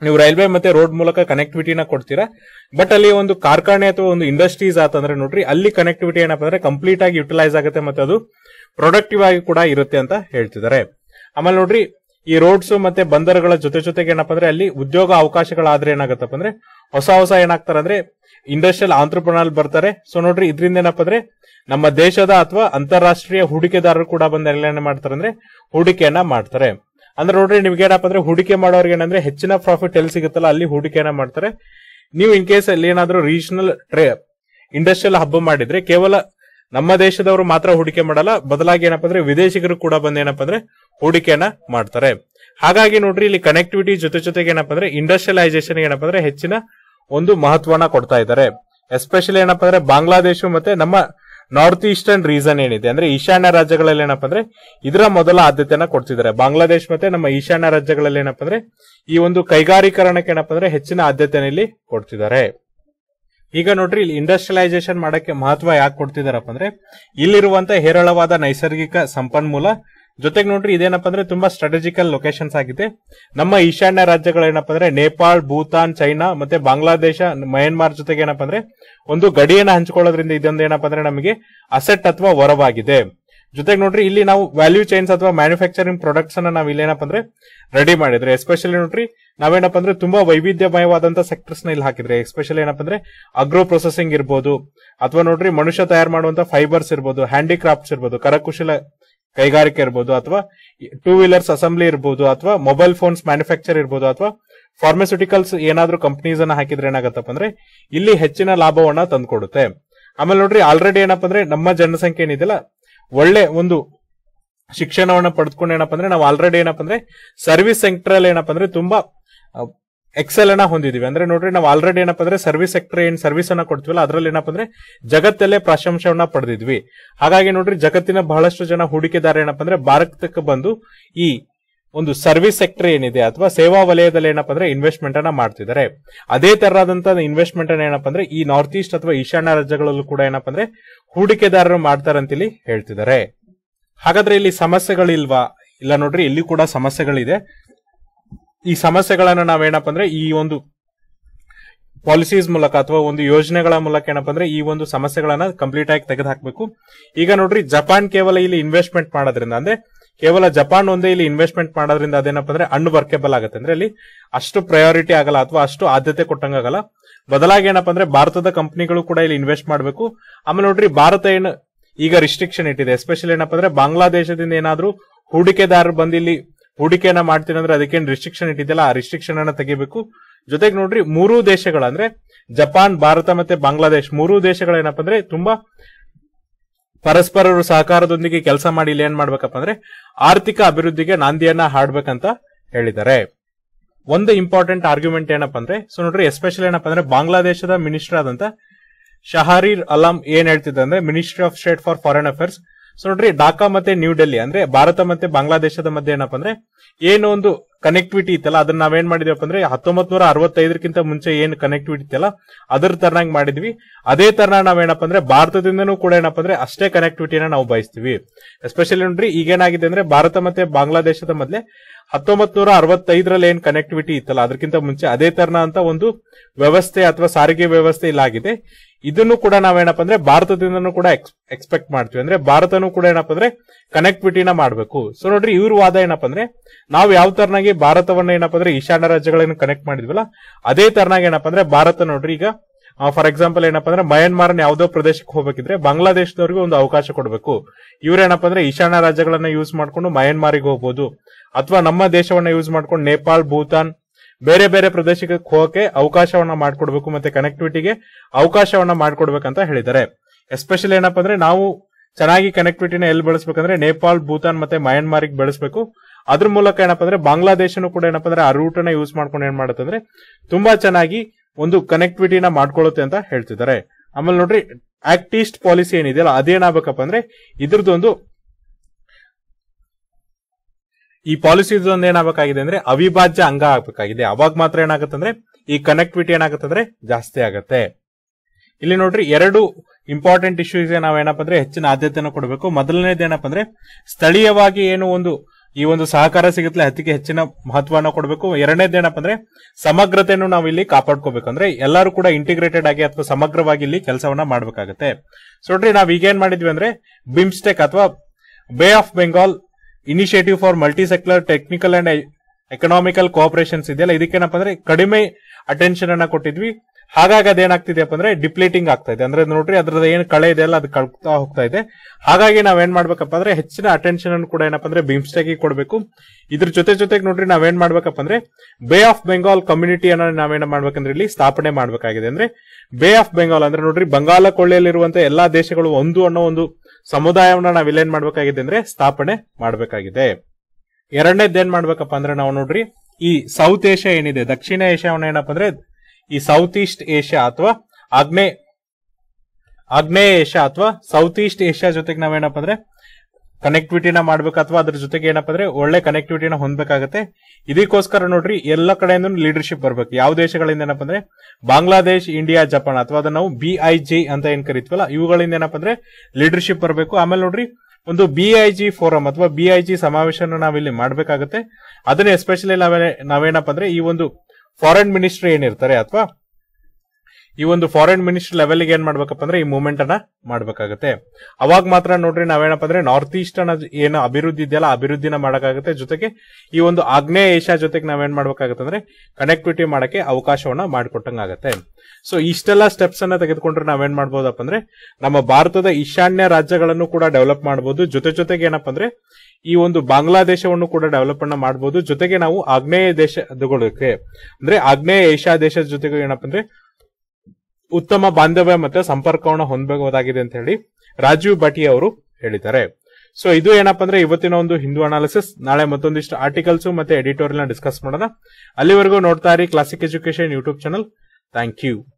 ನೀವು ರೈಲ್ವೆ ಮತ್ತೆ ರೋಡ್ ಮೂಲಕ ಕನೆಕ್ಟಿವಿಟಿನ ಕೊಡ್ತೀರಾ ಬಟ್ ಅಲ್ಲಿ ಒಂದು ಕಾರ್ಖಾನೆ ಅಥವಾ ಒಂದು ಇಂಡಸ್ಟ್ರೀಸ್ ಆತಂದ್ರೆ ನೋಡ್ರಿ ಅಲ್ಲಿ ಕನೆಕ್ಟಿವಿಟಿ ಏನಪ್ಪ ಅಂದ್ರೆ ಕಂಪ್ಲೀಟ್ ಆಗಿ ಯುಟಿಲೈಸ್ ಆಗುತ್ತೆ ಮತ್ತೆ ಅದು ಪ್ರೊಡಕ್ಟಿವ್ ಆಗಿ ಕೂಡ ಇರುತ್ತೆ ಅಂತ ಹೇಳ್ತಿದ್ದಾರೆ ಆಮೇಲೆ ನೋಡ್ರಿ ಈ ರೋಡ್ಸ್ ಮತ್ತೆ ಬಂದರುಗಳ ಜೊತೆ ಜೊತೆಗೆ ಏನಪ್ಪ ಅಂದ್ರೆ ಅಲ್ಲಿ ಉದ್ಯೋಗ ಅವಕಾಶಗಳಾದ್ರೆ ಏನಾಗತ್ತಪ್ಪ ಅಂದ್ರೆ ಹೊಸ ಹೊಸ ಏನಾಗ್ತಾರೆ ಅಂದ್ರೆ ಇಂಡಸ್ಟ್ರಿಯಲ್ ಆಂಟ್ರಪ್ರನಲ್ ಬರ್ತಾರೆ ಸೊ ನೋಡ್ರಿ ಇದರಿಂದ ಏನಪ್ಪ ಅಂದ್ರೆ ನಮ್ಮ ದೇಶದ ಅಥವಾ ಅಂತಾರಾಷ್ಟ್ರೀಯ ಹೂಡಿಕೆದಾರರು ಕೂಡ ಬಂದು ಎಲ್ಲ ಮಾಡ್ತಾರೆ ಅಂದ್ರೆ ಹೂಡಿಕೆಯನ್ನ ಮಾಡ್ತಾರೆ ಅಂದ್ರೆ ನೋಡ್ರಿ ನಿಮ್ಗೆ ಏನಪ್ಪ ಅಂದ್ರೆ ಹೂಡಿಕೆ ಮಾಡೋರ್ಗೆ ಏನಂದ್ರೆ ಹೆಚ್ಚಿನ ಪ್ರಾಫಿಟ್ ಎಲ್ಲಿ ಸಿಗುತ್ತಲ್ಲ ಅಲ್ಲಿ ಹೂಡಿಕೆಯನ್ನ ಮಾಡ್ತಾರೆ ನೀವು ಇನ್ ಕೇಸ್ ಅಲ್ಲಿ ಏನಾದ್ರೂ ರೀಜನಲ್ ಟ್ರೇ ಇಂಡಸ್ಟ್ರಿಯಲ್ ಹಬ್ಬ ಮಾಡಿದ್ರೆ ಕೇವಲ ನಮ್ಮ ದೇಶದವರು ಮಾತ್ರ ಹೂಡಿಕೆ ಮಾಡಲ್ಲ ಬದಲಾಗಿ ಏನಪ್ಪ ಅಂದ್ರೆ ವಿದೇಶಿಗರು ಕೂಡ ಬಂದು ಏನಪ್ಪ ಅಂದ್ರೆ ಹೂಡಿಕೆಯನ್ನ ಮಾಡ್ತಾರೆ ಹಾಗಾಗಿ ನೋಡ್ರಿ ಇಲ್ಲಿ ಕನೆಕ್ಟಿವಿಟಿ ಜೊತೆ ಜೊತೆಗೆ ಏನಪ್ಪ ಅಂದ್ರೆ ಇಂಡಸ್ಟ್ರಿಯಲೈಸೇಷನ್ ಏನಪ್ಪ ಅಂದ್ರೆ ಹೆಚ್ಚಿನ ಒಂದು ಮಹತ್ವನ ಕೊಡ್ತಾ ಇದ್ದಾರೆ ಎಸ್ಪೆಷಲಿ ಏನಪ್ಪ ಅಂದ್ರೆ ಬಾಂಗ್ಲಾದೇಶ ಮತ್ತೆ ನಮ್ಮ ನಾರ್ತ್ ಈಸ್ಟರ್ನ್ ರೀಸನ್ ಏನಿದೆ ಅಂದ್ರೆ ಈಶಾನ್ಯ ರಾಜ್ಯಗಳಲ್ಲಿ ಏನಪ್ಪ ಅಂದ್ರೆ ಇದರ ಮೊದಲ ಆದ್ಯತೆಯನ್ನ ಕೊಡ್ತಿದ್ದಾರೆ ಬಾಂಗ್ಲಾದೇಶ ಮತ್ತೆ ನಮ್ಮ ಈಶಾನ್ಯ ರಾಜ್ಯಗಳಲ್ಲಿ ಏನಪ್ಪ ಅಂದ್ರೆ ಈ ಒಂದು ಕೈಗಾರೀಕರಣಕ್ಕೆ ಏನಪ್ಪ ಅಂದ್ರೆ ಹೆಚ್ಚಿನ ಆದ್ಯತೆನ ಇಲ್ಲಿ ಕೊಡ್ತಿದ್ದಾರೆ ಈಗ ನೋಡ್ರಿ ಇಲ್ಲಿ ಇಂಡಸ್ಟ್ರಿಯಲೈಸೇಷನ್ ಮಾಡಕ್ಕೆ ಮಹತ್ವ ಯಾಕೆ ಕೊಡ್ತಿದಾರಪ್ಪ ಅಂದ್ರೆ ಇಲ್ಲಿರುವಂತ ಹೇರಳವಾದ ನೈಸರ್ಗಿಕ ಸಂಪನ್ಮೂಲ ಜೊತೆಗೆ ನೋಡ್ರಿ ಇದೇನಪ್ಪ ಅಂದ್ರೆ ತುಂಬಾ ಸ್ಟ್ರಾಟಜಿಕಲ್ ಲೊಕೇಶನ್ಸ್ ಆಗಿದೆ ನಮ್ಮ ಈಶಾನ್ಯ ರಾಜ್ಯಗಳೇನಪ್ಪ ಅಂದ್ರೆ ನೇಪಾಳ್ ಭೂತಾನ್ ಚೈನಾ ಮತ್ತೆ ಬಾಂಗ್ಲಾದೇಶ ಮಯನ್ಮಾರ್ ಜೊತೆಗೆ ಏನಪ್ಪ ಅಂದ್ರೆ ಒಂದು ಗಡಿಯನ್ನ ಹಂಚಿಕೊಳ್ಳೋದ್ರಿಂದ ಇದೊಂದು ಏನಪ್ಪ ಅಂದ್ರೆ ನಮಗೆ ಅಸೆಟ್ ಅಥವಾ ವರವಾಗಿದೆ ಜೊತೆಗೆ ನೋಡ್ರಿ ಇಲ್ಲಿ ನಾವು ವ್ಯಾಲ್ಯೂ ಚೈನ್ಸ್ ಅಥವಾ ಮ್ಯಾನುಫ್ಯಾಕ್ಚರಿಂಗ್ ಪ್ರಾಡಕ್ಟ್ಸ್ ಅನ್ನ ನಾವು ಇಲ್ಲೇನಪ್ಪ ಅಂದ್ರೆ ರೆಡಿ ಮಾಡಿದ್ರೆ ಎಸ್ಪೆಷಲಿ ನೋಡ್ರಿ ನಾವೇನಪ್ಪ ಅಂದ್ರೆ ತುಂಬಾ ವೈವಿಧ್ಯಮಯವಾದಂತ ಸೆಕ್ಟರ್ಸ್ ನ ಇಲ್ಲಿ ಹಾಕಿದ್ರೆ ಎಸ್ಪೆಷಲಿ ಏನಪ್ಪ ಅಂದ್ರೆ ಅಗ್ರೋ ಪ್ರೊಸೆಸಿಂಗ್ ಇರ್ಬೋದು ಅಥವಾ ನೋಡ್ರಿ ಮನುಷ್ಯ ತಯಾರು ಮಾಡುವಂತ ಫೈಬರ್ಸ್ ಇರ್ಬೋದು ಹ್ಯಾಂಡಿಕ್ರಾಫ್ಟ್ಸ್ ಇರ್ಬೋದು ಕರಕುಶಲ ಕೈಗಾರಿಕೆ ಇರ್ಬೋದು ಅಥವಾ ಟೂ ವೀಲರ್ಸ್ ಅಸೆಂಬ್ಲಿ ಇರ್ಬೋದು ಅಥವಾ ಮೊಬೈಲ್ ಫೋನ್ಸ್ ಮ್ಯಾನುಫ್ಯಾಕ್ಚರ್ ಇರ್ಬೋದು ಅಥವಾ ಫಾರ್ಮಸ್ಯೂಟಿಕಲ್ಸ್ ಏನಾದ್ರೂ ಕಂಪನೀಸ್ ಅನ್ನ ಹಾಕಿದ್ರೆ ಏನಾಗತ್ತಪ್ಪ ಅಂದ್ರೆ ಇಲ್ಲಿ ಹೆಚ್ಚಿನ ಲಾಭವನ್ನ ತಂದ್ಕೊಡುತ್ತೆ ಆಮೇಲೆ ನೋಡ್ರಿ ಆಲ್ರೆಡಿ ಏನಪ್ಪ ಅಂದ್ರೆ ನಮ್ಮ ಜನಸಂಖ್ಯೆ ಏನಿದೆಯಲ್ಲ ಒಳ್ಳೆ ಒಂದು ಶಿಕ್ಷಣವನ್ನ ಪಡೆದುಕೊಂಡು ಏನಪ್ಪ ಅಂದ್ರೆ ನಾವು ಆಲ್ರೆಡಿ ಏನಪ್ಪ ಅಂದ್ರೆ ಸರ್ವಿಸ್ ಸೆಕ್ಟರ್ ಅಲ್ಲಿ ಏನಪ್ಪ ಅಂದ್ರೆ ತುಂಬಾ ಎಕ್ಸೆಲ್ ಅನ್ನ ಹೊಂದಿದೀವಿ ಅಂದ್ರೆ ನೋಡ್ರಿ ನಾವು ಆಲ್ರೆಡಿ ಏನಪ್ಪ ಅಂದ್ರೆ ಸರ್ವಿಸ್ ಸೆಕ್ಟರ್ ಏನ್ ಸರ್ವಿಸ್ ಅನ್ನ ಕೊಡ್ತೀವಲ್ಲ ಅದ್ರಲ್ಲಿ ಏನಪ್ಪ ಅಂದ್ರೆ ಜಗತ್ತಲ್ಲೇ ಪ್ರಾಶಂಸವನ್ನ ಪಡೆದಿದ್ವಿ ಹಾಗಾಗಿ ನೋಡ್ರಿ ಜಗತ್ತಿನ ಬಹಳಷ್ಟು ಜನ ಹೂಡಿಕೆದಾರ ಏನಪ್ಪ ಅಂದ್ರೆ ಭಾರತಕ್ಕೆ ಬಂದು ಈ ಒಂದು ಸರ್ವಿಸ್ ಸೆಕ್ಟರ್ ಏನಿದೆ ಅಥವಾ ಸೇವಾ ವಲಯದಲ್ಲಿ ಏನಪ್ಪ ಅಂದ್ರೆ ಇನ್ವೆಸ್ಟ್ಮೆಂಟ್ ಅನ್ನ ಮಾಡ್ತಿದ್ದಾರೆ ಅದೇ ತರಹದಂತ ಇನ್ವೆಸ್ಟ್ಮೆಂಟ್ ಅನ್ನ ಏನಪ್ಪ ಅಂದ್ರೆ ಈ ನಾರ್ತ್ ಈಸ್ಟ್ ಅಥವಾ ಈಶಾನ್ಯ ರಾಜ್ಯಗಳಲ್ಲೂ ಕೂಡ ಏನಪ್ಪ ಅಂದ್ರೆ ಹೂಡಿಕೆದಾರರು ಮಾಡ್ತಾರಂತ ಇಲ್ಲಿ ಹೇಳ್ತಿದ್ದಾರೆ ಹಾಗಾದ್ರೆ ಇಲ್ಲಿ ಸಮಸ್ಯೆಗಳಿಲ್ವಾ ಇಲ್ಲ ನೋಡ್ರಿ ಇಲ್ಲಿ ಕೂಡ ಸಮಸ್ಯೆಗಳಿದೆ ಈ ಸಮಸ್ಯೆಗಳನ್ನ ನಾವೇನಪ್ಪ ಅಂದ್ರೆ ಈ ಒಂದು ಪಾಲಿಸೀಸ್ ಮೂಲಕ ಅಥವಾ ಒಂದು ಯೋಜನೆಗಳ ಮೂಲಕ ಏನಪ್ಪ ಅಂದ್ರೆ ಈ ಒಂದು ಸಮಸ್ಯೆಗಳನ್ನ ಕಂಪ್ಲೀಟ್ ಆಗಿ ತೆಗೆದು ಹಾಕಬೇಕು ಈಗ ನೋಡ್ರಿ ಜಪಾನ್ ಕೇವಲ ಇಲ್ಲಿ ಇನ್ವೆಸ್ಟ್ಮೆಂಟ್ ಮಾಡೋದ್ರಿಂದ ಅಂದ್ರೆ ಕೇವಲ ಜಪಾನ್ ಒಂದೇ ಇಲ್ಲಿ ಇನ್ವೆಸ್ಟ್ಮೆಂಟ್ ಮಾಡೋದ್ರಿಂದ ಅದೇನಪ್ಪ ಅಂದ್ರೆ ಅನ್ವರ್ಕೆಬಲ್ ಆಗುತ್ತೆ ಅಂದ್ರೆ ಅಲ್ಲಿ ಅಷ್ಟು ಪ್ರಯಾರಿಟಿ ಆಗಲ್ಲ ಅಥವಾ ಅಷ್ಟು ಆದ್ಯತೆ ಕೊಟ್ಟಂಗಾಗಲ್ಲ ಬದಲಾಗಿ ಏನಪ್ಪ ಅಂದ್ರೆ ಭಾರತದ ಕಂಪನಿಗಳು ಕೂಡ ಇಲ್ಲಿ ಇನ್ವೆಸ್ಟ್ ಮಾಡಬೇಕು ಆಮೇಲೆ ನೋಡ್ರಿ ಭಾರತ ಏನು ಈಗ ರಿಸ್ಟ್ರಿಕ್ಷನ್ ಇಟ್ಟಿದೆ ಎಸ್ಪೆಷಲಿ ಏನಪ್ಪ ಅಂದ್ರೆ ಬಾಂಗ್ಲಾದೇಶದಿಂದ ಏನಾದ್ರೂ ಹೂಡಿಕೆದಾರರು ಬಂದು ಇಲ್ಲಿ ಹೂಡಿಕೆಯನ್ನ ಮಾಡ್ತೀನಿ ಅಂದ್ರೆ ಅದಕ್ಕೇನು ರಿಸ್ಟ್ರಿಕ್ಷನ್ ಇಟ್ಟಿದೆಯಲ್ಲ ಆ ರಿಸ್ಟ್ರಿಕ್ಷನ್ ಅನ್ನ ತೆಗಿಬೇಕು ಜೊತೆಗೆ ನೋಡ್ರಿ ಮೂರೂ ದೇಶಗಳ ಅಂದ್ರೆ ಜಪಾನ್ ಭಾರತ ಮತ್ತೆ ಬಾಂಗ್ಲಾದೇಶ್ ಮೂರೂ ದೇಶಗಳೇನಪ್ಪ ಅಂದ್ರೆ ತುಂಬಾ ಪರಸ್ಪರರು ಸಹಕಾರದೊಂದಿಗೆ ಕೆಲಸ ಮಾಡಿ ಇಲ್ಲಿ ಏನ್ ಮಾಡ್ಬೇಕಪ್ಪ ಅಂದ್ರೆ ಆರ್ಥಿಕ ಅಭಿವೃದ್ಧಿಗೆ ನಾಂದಿಯನ್ನ ಹಾಡ್ಬೇಕಂತ ಹೇಳಿದ್ದಾರೆ ಒಂದು ಇಂಪಾರ್ಟೆಂಟ್ ಆರ್ಗ್ಯುಮೆಂಟ್ ಏನಪ್ಪ ಅಂದ್ರೆ ಸೊ ನೋಡ್ರಿ ಎಸ್ಪೆಷಲಿ ಏನಪ್ಪ ಅಂದ್ರೆ ಬಾಂಗ್ಲಾದೇಶದ ಮಿನಿಸ್ಟರ್ ಆದಂತ ಶಹರೀರ್ ಅಲಾಂ ಏನ್ ಹೇಳ್ತಿದ್ದ ಅಂದ್ರೆ ministry of state for foreign affairs so ನೋಡ್ರಿ ಢಾಕಾ ಮತ್ತೆ ನ್ಯೂ ಡೆಲ್ಲಿ ಅಂದ್ರೆ ಭಾರತ ಮತ್ತೆ ಬಾಂಗ್ಲಾದೇಶದ ಮಧ್ಯೆ ಏನಪ್ಪ ಅಂದ್ರೆ ಏನು ಒಂದು ಕನೆಕ್ಟಿವಿಟಿ ಇತ್ತಲ್ಲ ಅದನ್ನ ನಾವೇನ್ ಮಾಡಿದ್ವಪ್ಪ ಅಂದ್ರೆ ಹತ್ತೊಂಬತ್ ನೂರ ಅರವತ್ತೈದಕ್ಕಿಂತ ಮುಂಚೆ ಏನ್ ಕನೆಕ್ಟಿವಿಟಿ ಇತ್ತಲ್ಲ ಅದ್ರ ತರನಾಗಿ ಮಾಡಿದ್ವಿ ಅದೇ ತರ ನಾವೇನಪ್ಪ ಅಂದ್ರೆ ಭಾರತದಿಂದನೂ ಕೂಡ ಏನಪ್ಪ ಅಂದ್ರೆ ಅಷ್ಟೇ ಕನೆಕ್ಟಿವಿಟಿನ ನಾವು ಬಯಸ್ತೀವಿ ಎಸ್ಪೆಷಲಿ ನೋಡ್ರಿ ಈಗೇನಾಗಿದೆ ಅಂದ್ರೆ ಭಾರತ ಮತ್ತೆ ಬಾಂಗ್ಲಾದೇಶದ ಮೊದಲೇ ಹತ್ತೊಂಬತ್ ನೂರ ಅರವತ್ತೈದರಲ್ಲಿ ಏನ್ ಕನೆಕ್ಟಿವಿಟಿ ಇತ್ತಲ್ಲ ಅದಕ್ಕಿಂತ ಮುಂಚೆ ಅದೇ ತರನ ಅಂತ ಒಂದು ವ್ಯವಸ್ಥೆ ಅಥವಾ ಸಾರಿಗೆ ವ್ಯವಸ್ಥೆ ಇಲ್ಲಾಗಿದೆ ಇದನ್ನು ಕೂಡ ನಾವೇನಪ್ಪ ಅಂದ್ರೆ ಭಾರತದಿಂದನೂ ಕೂಡ ಎಕ್ಸ್ಪೆಕ್ಟ್ ಮಾಡ್ತೀವಿ ಅಂದ್ರೆ ಭಾರತನೂ ಕೂಡ ಏನಪ್ಪ ಅಂದ್ರೆ ಕನೆಕ್ಟಿವಿಟಿನ ಮಾಡಬೇಕು ಸೊ ನೋಡ್ರಿ ಇವ್ರ ವಾದ ಏನಪ್ಪ ಅಂದ್ರೆ ನಾವು ಯಾವ ತರನಾಗಿ ಭಾರತವನ್ನ ಏನಪ್ಪ ಅಂದ್ರೆ ಈಶಾನ್ಯ ರಾಜ್ಯಗಳನ್ನು ಕನೆಕ್ಟ್ ಮಾಡಿದ್ವಲ್ಲ ಅದೇ ತರನಾಗಿ ಏನಪ್ಪ ಅಂದ್ರೆ ಭಾರತ ನೋಡ್ರಿ ಈಗ ಫಾರ್ ಎಕ್ಸಾಂಪಲ್ ಏನಪ್ಪ ಅಂದ್ರೆ ಮಯನ್ಮಾರ್ ಯಾವ್ದೋ ಪ್ರದೇಶಕ್ಕೆ ಹೋಗ್ಬೇಕಿದ್ರೆ ಬಾಂಗ್ಲಾದೇಶದವರಿಗೆ ಒಂದು ಅವಕಾಶ ಕೊಡಬೇಕು ಇವ್ರೇನಪ್ಪ ಅಂದ್ರೆ ಈಶಾನ್ಯ ರಾಜ್ಯಗಳನ್ನ ಯೂಸ್ ಮಾಡ್ಕೊಂಡು ಮಯನ್ಮಾರಿಗೆ ಹೋಗ್ಬೋದು ಅಥವಾ ನಮ್ಮ ದೇಶವನ್ನ ಯೂಸ್ ಮಾಡ್ಕೊಂಡು ನೇಪಾಳ್ ಭೂತಾನ್ ಬೇರೆ ಬೇರೆ ಪ್ರದೇಶಕ್ಕೆ ಹೋಗಕ್ಕೆ ಅವಕಾಶವನ್ನ ಮಾಡ್ಕೊಡ್ಬೇಕು ಮತ್ತೆ ಕನೆಕ್ಟಿವಿಟಿಗೆ ಅವಕಾಶವನ್ನ ಮಾಡ್ಕೊಡ್ಬೇಕಂತ ಹೇಳಿದ್ದಾರೆ ಎಸ್ಪೆಷಲಿ ಏನಪ್ಪ ಅಂದ್ರೆ ನಾವು ಚೆನ್ನಾಗಿ ಕನೆಕ್ಟಿವಿಟಿನ ಎಲ್ಲಿ ಬೆಳೆಸ್ಬೇಕಂದ್ರೆ ನೇಪಾಳ್ ಭೂತಾನ್ ಮತ್ತೆ ಮಯನ್ಮಾರಿಗೆ ಬೆಳೆಸಬೇಕು ಅದ್ರ ಮೂಲಕ ಏನಪ್ಪ ಅಂದ್ರೆ ಬಾಂಗ್ಲಾದೇಶನು ಕೂಡ ಏನಪ್ಪ ಅಂದ್ರೆ ಆ ರೂಟ್ ಅನ್ನ ಯೂಸ್ ಮಾಡ್ಕೊಂಡು ಏನ್ ಮಾಡುತ್ತೆ ಅಂದ್ರೆ ತುಂಬಾ ಚೆನ್ನಾಗಿ ಒಂದು ಕನೆಕ್ಟಿವಿಟಿನ ಮಾಡ್ಕೊಳ್ಳುತ್ತೆ ಅಂತ ಹೇಳ್ತಿದ್ದಾರೆ ಆಮೇಲೆ ನೋಡ್ರಿ ಆಕ್ಟ್ ಈಸ್ಟ್ ಪಾಲಿಸಿ ಏನಿದೆಯಲ್ಲ ಅದೇನಾಗಬೇಕಪ್ಪ ಅಂದ್ರೆ ಇದ್ರದ್ದೊಂದು ಈ ಪಾಲಿಸಿ ಒಂದು ಏನಾಗಬೇಕಾಗಿದೆ ಅಂದ್ರೆ ಅವಿಭಾಜ್ಯ ಅಂಗ ಆಗ್ಬೇಕಾಗಿದೆ ಅವಾಗ ಮಾತ್ರ ಏನಾಗುತ್ತೆ ಅಂದ್ರೆ ಈ ಕನೆಕ್ಟಿವಿಟಿ ಏನಾಗುತ್ತೆ ಅಂದ್ರೆ ಜಾಸ್ತಿ ಆಗತ್ತೆ ಇಲ್ಲಿ ನೋಡ್ರಿ ಎರಡು ಇಂಪಾರ್ಟೆಂಟ್ ಇಶ್ಯೂಸ್ ನಾವೇನಪ್ಪ ಅಂದ್ರೆ ಹೆಚ್ಚಿನ ಆದ್ಯತೆಯನ್ನು ಕೊಡಬೇಕು ಮೊದಲನೇದು ಏನಪ್ಪ ಅಂದ್ರೆ ಸ್ಥಳೀಯವಾಗಿ ಏನು ಒಂದು ಈ ಒಂದು ಸಹಕಾರ ಸಿಗುತ್ತೆ ಹತ್ತಿಗೆ ಹೆಚ್ಚಿನ ಮಹತ್ವನ ಕೊಡಬೇಕು ಎರಡನೇದು ಏನಪ್ಪ ಅಂದ್ರೆ ಸಮಗ್ರತೆಯನ್ನು ನಾವು ಇಲ್ಲಿ ಕಾಪಾಡ್ಕೋಬೇಕು ಅಂದ್ರೆ ಎಲ್ಲರೂ ಕೂಡ ಇಂಟಿಗ್ರೇಟೆಡ್ ಆಗಿ ಅಥವಾ ಸಮಗ್ರವಾಗಿ ಇಲ್ಲಿ ಕೆಲಸವನ್ನ ಮಾಡ್ಬೇಕಾಗತ್ತೆ ಸೊ ನೋಡ್ರಿ ನಾವ್ ಈಗೇನ್ ಮಾಡಿದ್ವಿ ಅಂದ್ರೆ ಬಿಮ್ಸ್ಟೆಕ್ ಅಥವಾ bay of Bengal initiative for multi secular technical and economical cooperations ಇದೆಯಲ್ಲ ಇದಕ್ಕೇನಪ್ಪ ಅಂದ್ರೆ ಕಡಿಮೆ ಅಟೆನ್ಷನ್ ಅನ್ನ ಕೊಟ್ಟಿದ್ವಿ ಹಾಗಾಗಿ ಅದೇನಾಗ್ತಿದೆಯಪ್ಪ ಅಂದ್ರೆ ಡಿಪ್ಲೇಟಿಂಗ್ ಆಗ್ತಾ ಇದೆ ಅಂದ್ರೆ ನೋಡ್ರಿ ಅದ್ರದ್ದು ಏನ್ ಕಳೆ ಇದೆಯಲ್ಲ ಅದು ಕಳ್ತಾ ಹೋಗ್ತಾ ಇದೆ ಹಾಗಾಗಿ ನಾವೇನ್ ಮಾಡ್ಬೇಕಪ್ಪ ಅಂದ್ರೆ ಹೆಚ್ಚಿನ ಅಟೆನ್ಷನ್ ಅನ್ನು ಕೂಡ ಏನಪ್ಪ ಅಂದ್ರೆ ಬಿಮ್ಸ್ಟೆಕ್ ಕೊಡಬೇಕು ಇದ್ರ ಜೊತೆ ಜೊತೆಗೆ ನೋಡ್ರಿ ನಾವೇನ್ ಮಾಡ್ಬೇಕಪ್ಪ ಅಂದ್ರೆ ಬೇ ಆಫ್ ಬೆಂಗಾಲ್ ಕಮ್ಯುನಿಟಿಯನ್ನ ನಾವೇನ್ ಮಾಡ್ಬೇಕಂದ್ರೆ ಇಲ್ಲಿ ಸ್ಥಾಪನೆ ಮಾಡ್ಬೇಕಾಗಿದೆ ಅಂದ್ರೆ ಬೇ ಆಫ್ ಬೆಂಗಾಲ್ ಅಂದ್ರೆ ನೋಡ್ರಿ ಬಂಗಾಳ ಕೊಳ್ಳಿಯಲ್ಲಿರುವಂತ ಎಲ್ಲಾ ದೇಶಗಳು ಒಂದು ಅನ್ನೋ ಒಂದು ಸಮುದಾಯವನ್ನ ನಾವ್ ಇಲ್ಲೇನ್ ಮಾಡ್ಬೇಕಾಗಿದೆ ಅಂದ್ರೆ ಸ್ಥಾಪನೆ ಮಾಡ್ಬೇಕಾಗಿದೆ ಎರಡನೇದ್ ಏನ್ ಮಾಡ್ಬೇಕಪ್ಪ ಅಂದ್ರೆ ನಾವು ನೋಡ್ರಿ ಈ ಸೌತ್ ಏಷ್ಯಾ ಏನಿದೆ ದಕ್ಷಿಣ ಏಷ್ಯಾವನ್ನ ಏನಪ್ಪ ಅಂದ್ರೆ ಈ ಸೌತ್ ಈಸ್ಟ್ ಏಷ್ಯಾ ಅಥವಾ ಆಗ್ನೇ ಆಗ್ನೇಯ ಏಷ್ಯಾ ಅಥವಾ ಸೌತ್ ಈಸ್ಟ್ ಏಷ್ಯಾ ಜೊತೆಗೆ ನಾವೇನಪ್ಪ ಅಂದ್ರೆ ಕನೆಕ್ಟಿವಿಟಿನ ಮಾಡ್ಬೇಕು ಅಥವಾ ಅದ್ರ ಜೊತೆಗೆ ಏನಪ್ಪ ಅಂದ್ರೆ ಒಳ್ಳೆ ಕನೆಕ್ಟಿವಿಟಿನ ಹೊಂದಬೇಕಾಗತ್ತೆ ಇದಕ್ಕೋಸ್ಕರ ನೋಡ್ರಿ ಎಲ್ಲ ಕಡೆಯಿಂದ ಲೀಡರ್ಶಿಪ್ ಬರ್ಬೇಕು ಯಾವ ದೇಶಗಳಿಂದ ಏನಪ್ಪ ಅಂದ್ರೆ ಬಾಂಗ್ಲಾದೇಶ್ ಇಂಡಿಯಾ ಜಪಾನ್ ಅಥವಾ ಅದನ್ನ ನಾವು ಬಿ ಐ ಜಿ ಅಂತ ಏನ್ ಕರಿತೀವಲ್ಲ ಇವುಗಳಿಂದ ಏನಪ್ಪ ಅಂದ್ರೆ ಲೀಡರ್ಶಿಪ್ ಬರಬೇಕು ಆಮೇಲೆ ನೋಡ್ರಿ ಒಂದು ಬಿ ಐ ಜಿ ಫೋರಂ ಅಥವಾ ಬಿ ಐ ಜಿ ಸಮಾವೇಶನ ನಾವಿಲ್ಲಿ ಮಾಡ್ಬೇಕಾಗತ್ತೆ ಅದನ್ನ ಎಸ್ಪೆಷಲಿ ನಾವೇ ನಾವೇನಪ್ಪ ಅಂದ್ರೆ ಈ ಒಂದು ಫಾರಿನ್ ಮಿನಿಸ್ಟ್ರಿ ಏನಿರ್ತಾರೆ ಅಥವಾ ಈ ಒಂದು ಫಾರಿನ್ ಮಿನಿಸ್ಟರ್ ಲೆವೆಲ್ಗೆ ಏನ್ ಮಾಡ್ಬೇಕಪ್ಪ ಅಂದ್ರೆ ಈ ಮೂವ್ಮೆಂಟ್ ಅನ್ನ ಮಾಡ್ಬೇಕಾಗತ್ತೆ ಅವಾಗ ಮಾತ್ರ ನೋಡ್ರಿ ನಾವೇನಪ್ಪ ಅಂದ್ರೆ ನಾರ್ತ್ ಈಸ್ಟ್ ಅನ್ನ ಏನು ಅಭಿವೃದ್ಧಿ ಇದೆಯಲ್ಲ ಅಭಿವೃದ್ಧಿನ ಮಾಡಕ್ಕಾಗತ್ತೆ ಜೊತೆಗೆ ಈ ಒಂದು ಆಗ್ನೇಯ ಏಷ್ಯಾ ಜೊತೆಗೆ ನಾವೇನ್ ಮಾಡ್ಬೇಕಾಗತ್ತೆ ಅಂದ್ರೆ ಕನೆಕ್ಟಿವಿಟಿ ಮಾಡಕ್ಕೆ ಅವಕಾಶವನ್ನ ಮಾಡಿಕೊಟ್ಟಂಗಾಗತ್ತೆ ಸೊ ಇಷ್ಟೆಲ್ಲ ಸ್ಟೆಪ್ಸ್ ಅನ್ನ ತೆಗೆದುಕೊಂಡ್ರೆ ನಾವೇನ್ ಮಾಡ್ಬೋದಪ್ಪ ಅಂದ್ರೆ ನಮ್ಮ ಭಾರತದ ಈಶಾನ್ಯ ರಾಜ್ಯಗಳನ್ನು ಕೂಡ ಡೆವಲಪ್ ಮಾಡಬಹುದು ಜೊತೆ ಜೊತೆಗೆ ಏನಪ್ಪ ಅಂದ್ರೆ ಈ ಒಂದು ಬಾಂಗ್ಲಾದೇಶವನ್ನು ಕೂಡ ಡೆವಲಪ್ ಅನ್ನ ಮಾಡಬಹುದು ಜೊತೆಗೆ ನಾವು ಆಗ್ನೇಯ ದೇಶದಗಳಿಗೆ ಅಂದ್ರೆ ಆಗ್ನೇಯ ಏಷ್ಯಾ ದೇಶದ ಜೊತೆಗೆ ಏನಪ್ಪ ಅಂದ್ರೆ ಉತ್ತಮ ಬಾಂಧವ್ಯ ಮತ್ತೆ ಸಂಪರ್ಕವನ್ನು ಹೊಂದಬಹುದಾಗಿದೆ ಅಂತ ಹೇಳಿ ರಾಜೀವ್ ಭಟಿ ಅವರು ಹೇಳಿದ್ದಾರೆ ಸೊ ಇದು ಏನಪ್ಪ ಅಂದ್ರೆ ಇವತ್ತಿನ ಒಂದು ಹಿಂದೂ ಅನಾಲಿಸಿಸ್ ನಾಳೆ ಮತ್ತೊಂದಿಷ್ಟು ಆರ್ಟಿಕಲ್ಸ್ ಮತ್ತೆ ಎಡಿಟೋರಿಯಲ್ ಡಿಸ್ಕಸ್ ಮಾಡೋಣ ಅಲ್ಲಿವರೆಗೂ ನೋಡ್ತಾ ಇರಿ classic education YouTube channel thank you